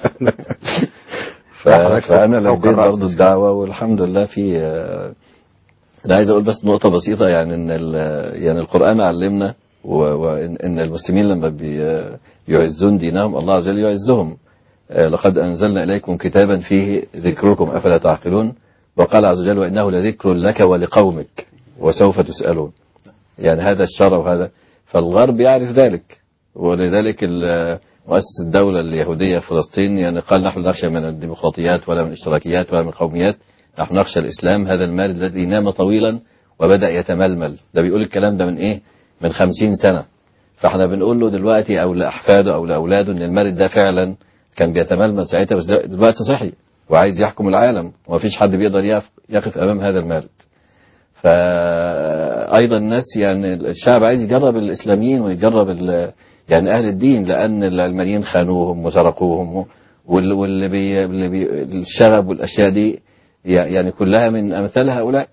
Speaker 3: ف...
Speaker 2: لا، حضرتك
Speaker 3: فانا
Speaker 2: فوق
Speaker 3: لبيت
Speaker 2: الرأس.
Speaker 3: برضه الدعوه والحمد لله في آه، انا عايز اقول بس نقطه بسيطه يعني ان ال- يعني القران علمنا و- وان إن المسلمين لما بي- يعزون دينهم الله عز وجل يعزهم آه، لقد انزلنا اليكم كتابا فيه ذكركم افلا تعقلون وقال عز وجل وانه لذكر لك ولقومك وسوف تسالون يعني هذا الشرع وهذا فالغرب يعرف ذلك ولذلك ال- مؤسس الدولة اليهودية في فلسطين يعني قال نحن نخشى من الديمقراطيات ولا من الاشتراكيات ولا من القوميات نحن نخشى الإسلام هذا المال الذي نام طويلا وبدأ يتململ ده بيقول الكلام ده من إيه من خمسين سنة فاحنا بنقول له دلوقتي أو لأحفاده أو لأولاده إن المال ده فعلا كان بيتململ ساعتها بس دلوقتي صحي وعايز يحكم العالم ومفيش حد بيقدر يقف, يقف امام هذا المارد فايضا الناس يعني الشعب عايز يجرب الاسلاميين ويجرب ال- يعني اهل الدين لان العلمانيين خانوهم وسرقوهم وال- واللي بي اللي بي الشغب والاشياء دي يعني كلها من امثال هؤلاء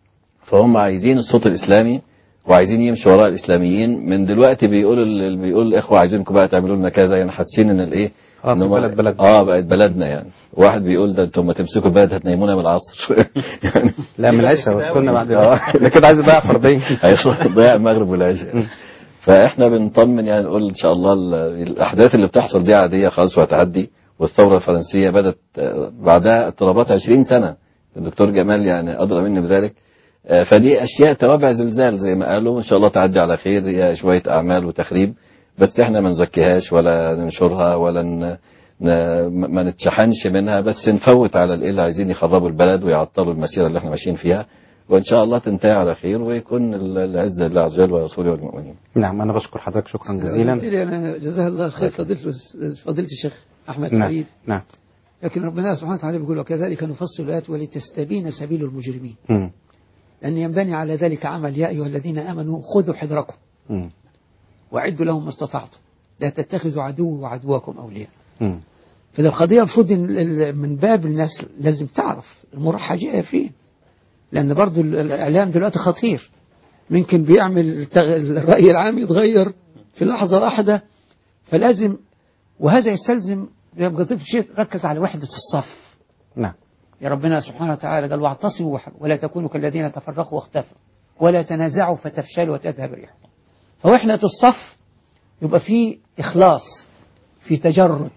Speaker 3: فهم عايزين الصوت الاسلامي وعايزين يمشوا وراء الاسلاميين من دلوقتي بيقولوا ال- بيقول الاخوه عايزينكم بقى تعملوا لنا كذا يعني حاسين ان الايه
Speaker 2: خلاص
Speaker 3: إن هم-
Speaker 2: البلد بلدنا.
Speaker 3: اه بقت بلدنا يعني واحد بيقول ده انتم ما تمسكوا البلد هتنيمونا من العصر يعني
Speaker 2: لا من العشاء والسنه بعد
Speaker 3: آه.
Speaker 2: ده كده عايز يضيع فرضين
Speaker 3: هيخلص ضيع المغرب والعشاء فاحنا بنطمن يعني نقول ان شاء الله ال- الاحداث اللي بتحصل دي عاديه خلاص وهتعدي والثوره الفرنسيه بدات آه، بعدها اضطرابات 20 سنه الدكتور جمال يعني ادرى مني بذلك آه، فدي اشياء توابع زلزال زي ما قالوا ان شاء الله تعدي على خير هي شويه اعمال وتخريب بس احنا ما نزكيهاش ولا ننشرها ولا ن... ن... ما نتشحنش منها بس نفوت على الايه اللي عايزين يخربوا البلد ويعطلوا المسيره اللي احنا ماشيين فيها وان شاء الله تنتهي على خير ويكون ال- العزه لله عز وجل ورسوله والمؤمنين.
Speaker 2: نعم انا بشكر حضرتك شكرا
Speaker 6: قلت
Speaker 2: جزيلا
Speaker 6: لي أنا جزاه الله خير فضيلة فضيلة الشيخ أحمد
Speaker 2: نعم
Speaker 6: فريد
Speaker 2: نعم
Speaker 6: لكن ربنا سبحانه وتعالى بيقول وكذلك نفصل الآيات ولتستبين سبيل المجرمين
Speaker 2: مم.
Speaker 6: لأن ينبني على ذلك عمل يا أيها الذين آمنوا خذوا حذركم
Speaker 2: مم.
Speaker 6: وأعدوا لهم ما استطعتم لا تتخذوا عدو وعدوكم أولياء
Speaker 2: مم.
Speaker 6: فده القضية المفروض إن ال- من باب الناس لازم تعرف المرحة جاية فين لأن برضو ال- الإعلام دلوقتي خطير ممكن بيعمل التغ- الرأي العام يتغير في لحظة واحدة فلازم وهذا يستلزم يبقى ضيف شيء ركز على وحدة الصف
Speaker 2: نعم
Speaker 6: يا ربنا سبحانه وتعالى قال واعتصموا وح- ولا تكونوا كالذين تفرقوا واختفوا ولا تنازعوا فتفشلوا وتذهب ريحكم فوحدة الصف يبقى في إخلاص في تجرد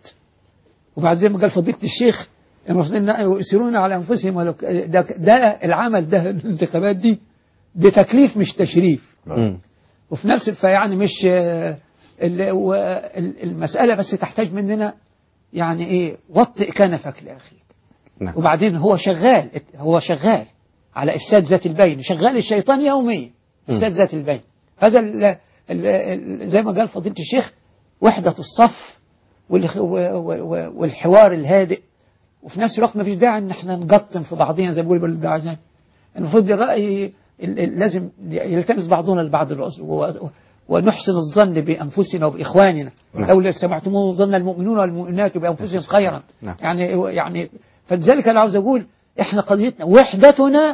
Speaker 6: وبعد زي ما قال فضيلة الشيخ المفروض ان يؤثرون على انفسهم ولو ك- ده, ده العمل ده الانتخابات دي ده تكليف مش تشريف
Speaker 2: مم.
Speaker 6: وفي نفس فيعني مش آه، ال- و- ال- المسألة بس تحتاج مننا يعني ايه وطئ كنفك لأخيك
Speaker 2: نعم
Speaker 6: وبعدين هو شغال هو شغال على إفساد ذات البين شغال الشيطان يوميا إفساد ذات البين هذا ال ال ال زي ما قال فضيلة الشيخ وحدة الصف والخ- و- و- و- والحوار الهادئ وفي نفس الوقت ما فيش داعي ان احنا نقطن في بعضنا زي ما بيقولوا بالدعاء المفروض الرأي ال- ال- لازم يلتمس بعضنا البعض العذر و- ونحسن الظن بأنفسنا وبإخواننا
Speaker 2: نعم.
Speaker 6: لولا سمعتموه ظن المؤمنون والمؤمنات بأنفسهم خيرا
Speaker 2: نعم.
Speaker 6: يعني يعني فلذلك أنا عاوز أقول إحنا قضيتنا وحدتنا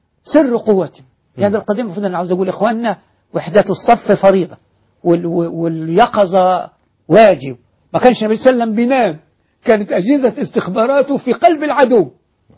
Speaker 6: سر قوتنا هذا القضية المفروض أنا عاوز أقول إخواننا وحدة الصف فريضة وال- واليقظة واجب ما كانش النبي صلى الله عليه وسلم بينام كانت أجهزة استخباراته في قلب العدو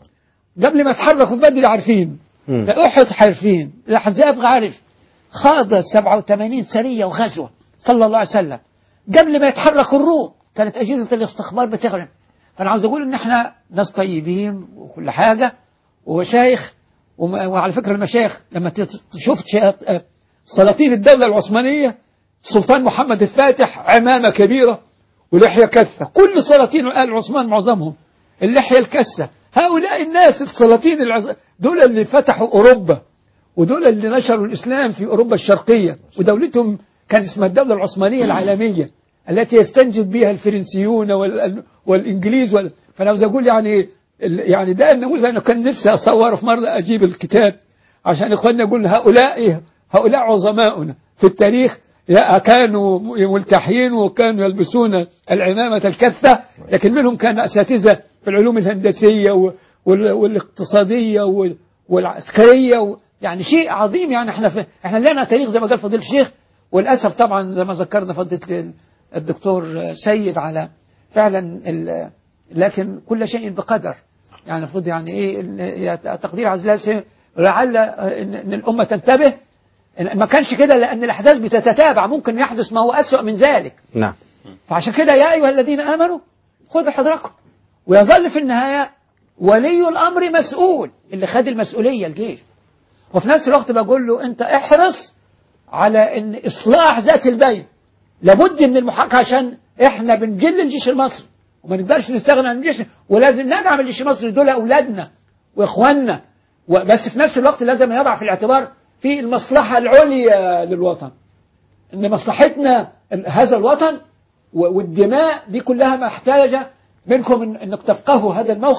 Speaker 6: قبل ما يتحركوا بدري عارفين
Speaker 2: مم.
Speaker 6: في أحد عارفين الأحزاب عارف خاض 87 سرية وغزوة صلى الله عليه وسلم قبل ما يتحركوا الروم كانت أجهزة الاستخبار بتغرم فأنا عاوز أقول إن إحنا ناس طيبين وكل حاجة ومشايخ وم- وعلى فكرة المشايخ لما تت- شفت شا- آه، سلاطين الدولة العثمانية سلطان محمد الفاتح عمامة كبيرة ولحية كثة كل سلاطين آل عثمان معظمهم اللحية الكثة هؤلاء الناس السلاطين العز... دول اللي فتحوا أوروبا ودول اللي نشروا الإسلام في أوروبا الشرقية ودولتهم كان اسمها الدولة العثمانية العالمية التي يستنجد بها الفرنسيون وال... والإنجليز وال... فأنا عاوز أقول يعني ال- يعني ده النموذج أنا كان نفسي أصوره في مرة أجيب الكتاب عشان إخواننا يقول هؤلاء هؤلاء عظماؤنا في التاريخ يا- كانوا ملتحين وكانوا يلبسون العمامة الكثة لكن منهم كان أساتذة في العلوم الهندسية و- وال- والاقتصادية وال- والعسكرية و- يعني شيء عظيم يعني احنا في احنا لنا تاريخ زي ما قال فضيل الشيخ وللاسف طبعا زي ما ذكرنا فضيله الدكتور سيد على فعلا ال- لكن كل شيء بقدر يعني المفروض يعني ايه إن- تقدير عز الله لعل ان إن الامه تنتبه إن ما كانش كده لان الاحداث بتتتابع ممكن يحدث ما هو اسوأ من ذلك
Speaker 2: نعم
Speaker 6: فعشان كده يا أيها الذين آمنوا خذوا حذركم ويظل في النهاية ولي الأمر مسؤول اللي خد المسؤولية الجيش وفي نفس الوقت بقول له أنت احرص على أن إصلاح ذات البين لابد من المحاكاة عشان إحنا بنجل الجيش المصري وما نقدرش نستغنى عن الجيش ولازم ندعم الجيش المصري دول أولادنا وإخواننا وبس في نفس الوقت لازم يضع في الاعتبار في المصلحة العليا للوطن ان مصلحتنا هذا الوطن و- والدماء دي كلها محتاجة منكم إن- انك تفقهوا هذا الموقف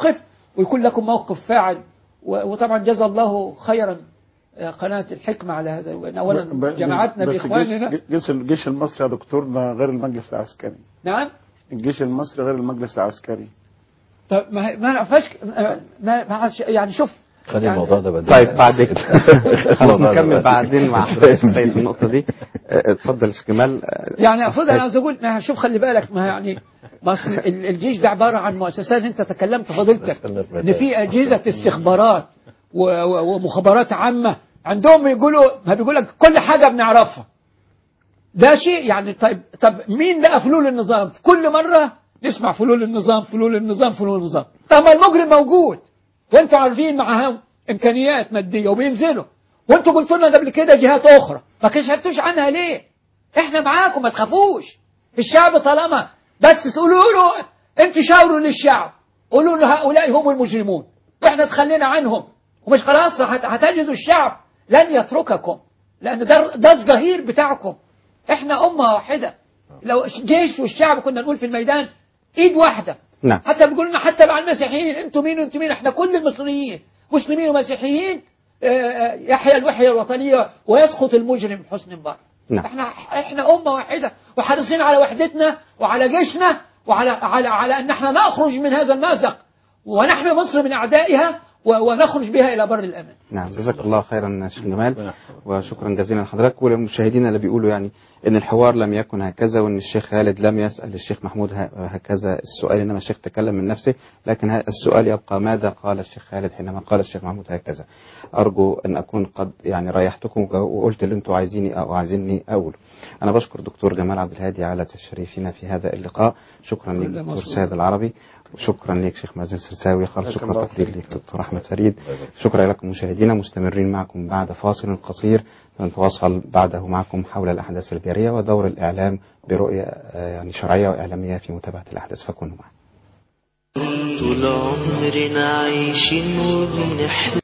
Speaker 6: ويكون لكم موقف فاعل و- وطبعا جزا الله خيرا آه، قناة الحكمة على هذا وإن أولا
Speaker 5: ب-
Speaker 6: جماعتنا
Speaker 5: بس
Speaker 6: بإخواننا
Speaker 5: الجيش- الجيش الجيش المصري يا دكتورنا غير المجلس العسكري
Speaker 6: نعم
Speaker 5: الجيش المصري غير المجلس العسكري
Speaker 6: طب ما هي- ما فيش ما ما عادش- يعني شوف
Speaker 3: خلي
Speaker 6: يعني
Speaker 3: الموضوع ده بعدين
Speaker 2: طيب بعد خلاص
Speaker 3: الموضوع ده
Speaker 2: نكمل بعدين مع حضرتك في النقطة دي آه، اتفضل يا شيخ جمال آه،
Speaker 6: يعني المفروض انا عاوز اقول ما شوف خلي بالك ما يعني ما أصل ال- الجيش ده عباره عن مؤسسات انت تكلمت فضيلتك ان في اجهزه استخبارات و- و- ومخابرات عامه عندهم بيقولوا ما بيقول لك كل حاجه بنعرفها ده شيء يعني طيب طب مين بقى فلول النظام كل مره نسمع فلول النظام فلول النظام فلول النظام طب ما المجرم موجود وانتوا عارفين معاهم امكانيات ماديه وبينزلوا وانتوا قلتوا لنا قبل كده جهات اخرى ما كشفتوش عنها ليه احنا معاكم ما تخافوش الشعب طالما بس تقولوا له انتوا شاوروا للشعب قولوا له هؤلاء هم المجرمون واحنا تخلينا عنهم ومش خلاص هت- هتجدوا الشعب لن يترككم لان ده ده الظهير بتاعكم احنا امه واحده لو جيش والشعب كنا نقول في الميدان ايد واحده
Speaker 2: نعم
Speaker 6: حتى بيقولوا لنا حتى مع المسيحيين انتوا مين وانتوا مين احنا كل المصريين مسلمين ومسيحيين آه، آه، يحيى الوحية الوطنية ويسقط المجرم حسن مبارك
Speaker 2: نعم.
Speaker 6: احنا احنا امه واحده وحريصين على وحدتنا وعلى جيشنا وعلى على على ان احنا نخرج من هذا المازق ونحمي مصر من اعدائها و- ونخرج بها الى بر الامان
Speaker 2: نعم جزاك الله خيرا شيخ جمال وشكرا جزيلا لحضرتك وللمشاهدين اللي بيقولوا يعني ان الحوار لم يكن هكذا وان الشيخ خالد لم يسال الشيخ محمود ه- هكذا السؤال انما الشيخ تكلم من نفسه لكن ه- السؤال يبقى ماذا قال الشيخ خالد حينما قال الشيخ محمود هكذا ارجو ان اكون قد يعني ريحتكم وقلت اللي انتم عايزيني او عايزيني اقول انا بشكر دكتور جمال عبد الهادي على تشريفنا في هذا اللقاء شكرا لك
Speaker 6: كل
Speaker 2: دكتور
Speaker 6: مصر.
Speaker 2: سيد العربي وشكرا لك شيخ مازن سرساوي خالص
Speaker 5: جزاك
Speaker 2: شكرا
Speaker 5: الله
Speaker 2: تقدير
Speaker 5: خير.
Speaker 2: لك دكتور احمد فريد شكرا لكم مشاهدينا مستمرين معكم بعد فاصل قصير نتواصل بعده معكم حول الاحداث الجاريه ودور الاعلام برؤيه آه، يعني شرعيه واعلاميه في متابعه الاحداث فكونوا معنا
Speaker 8: طول عمرنا عايشين وبنحلم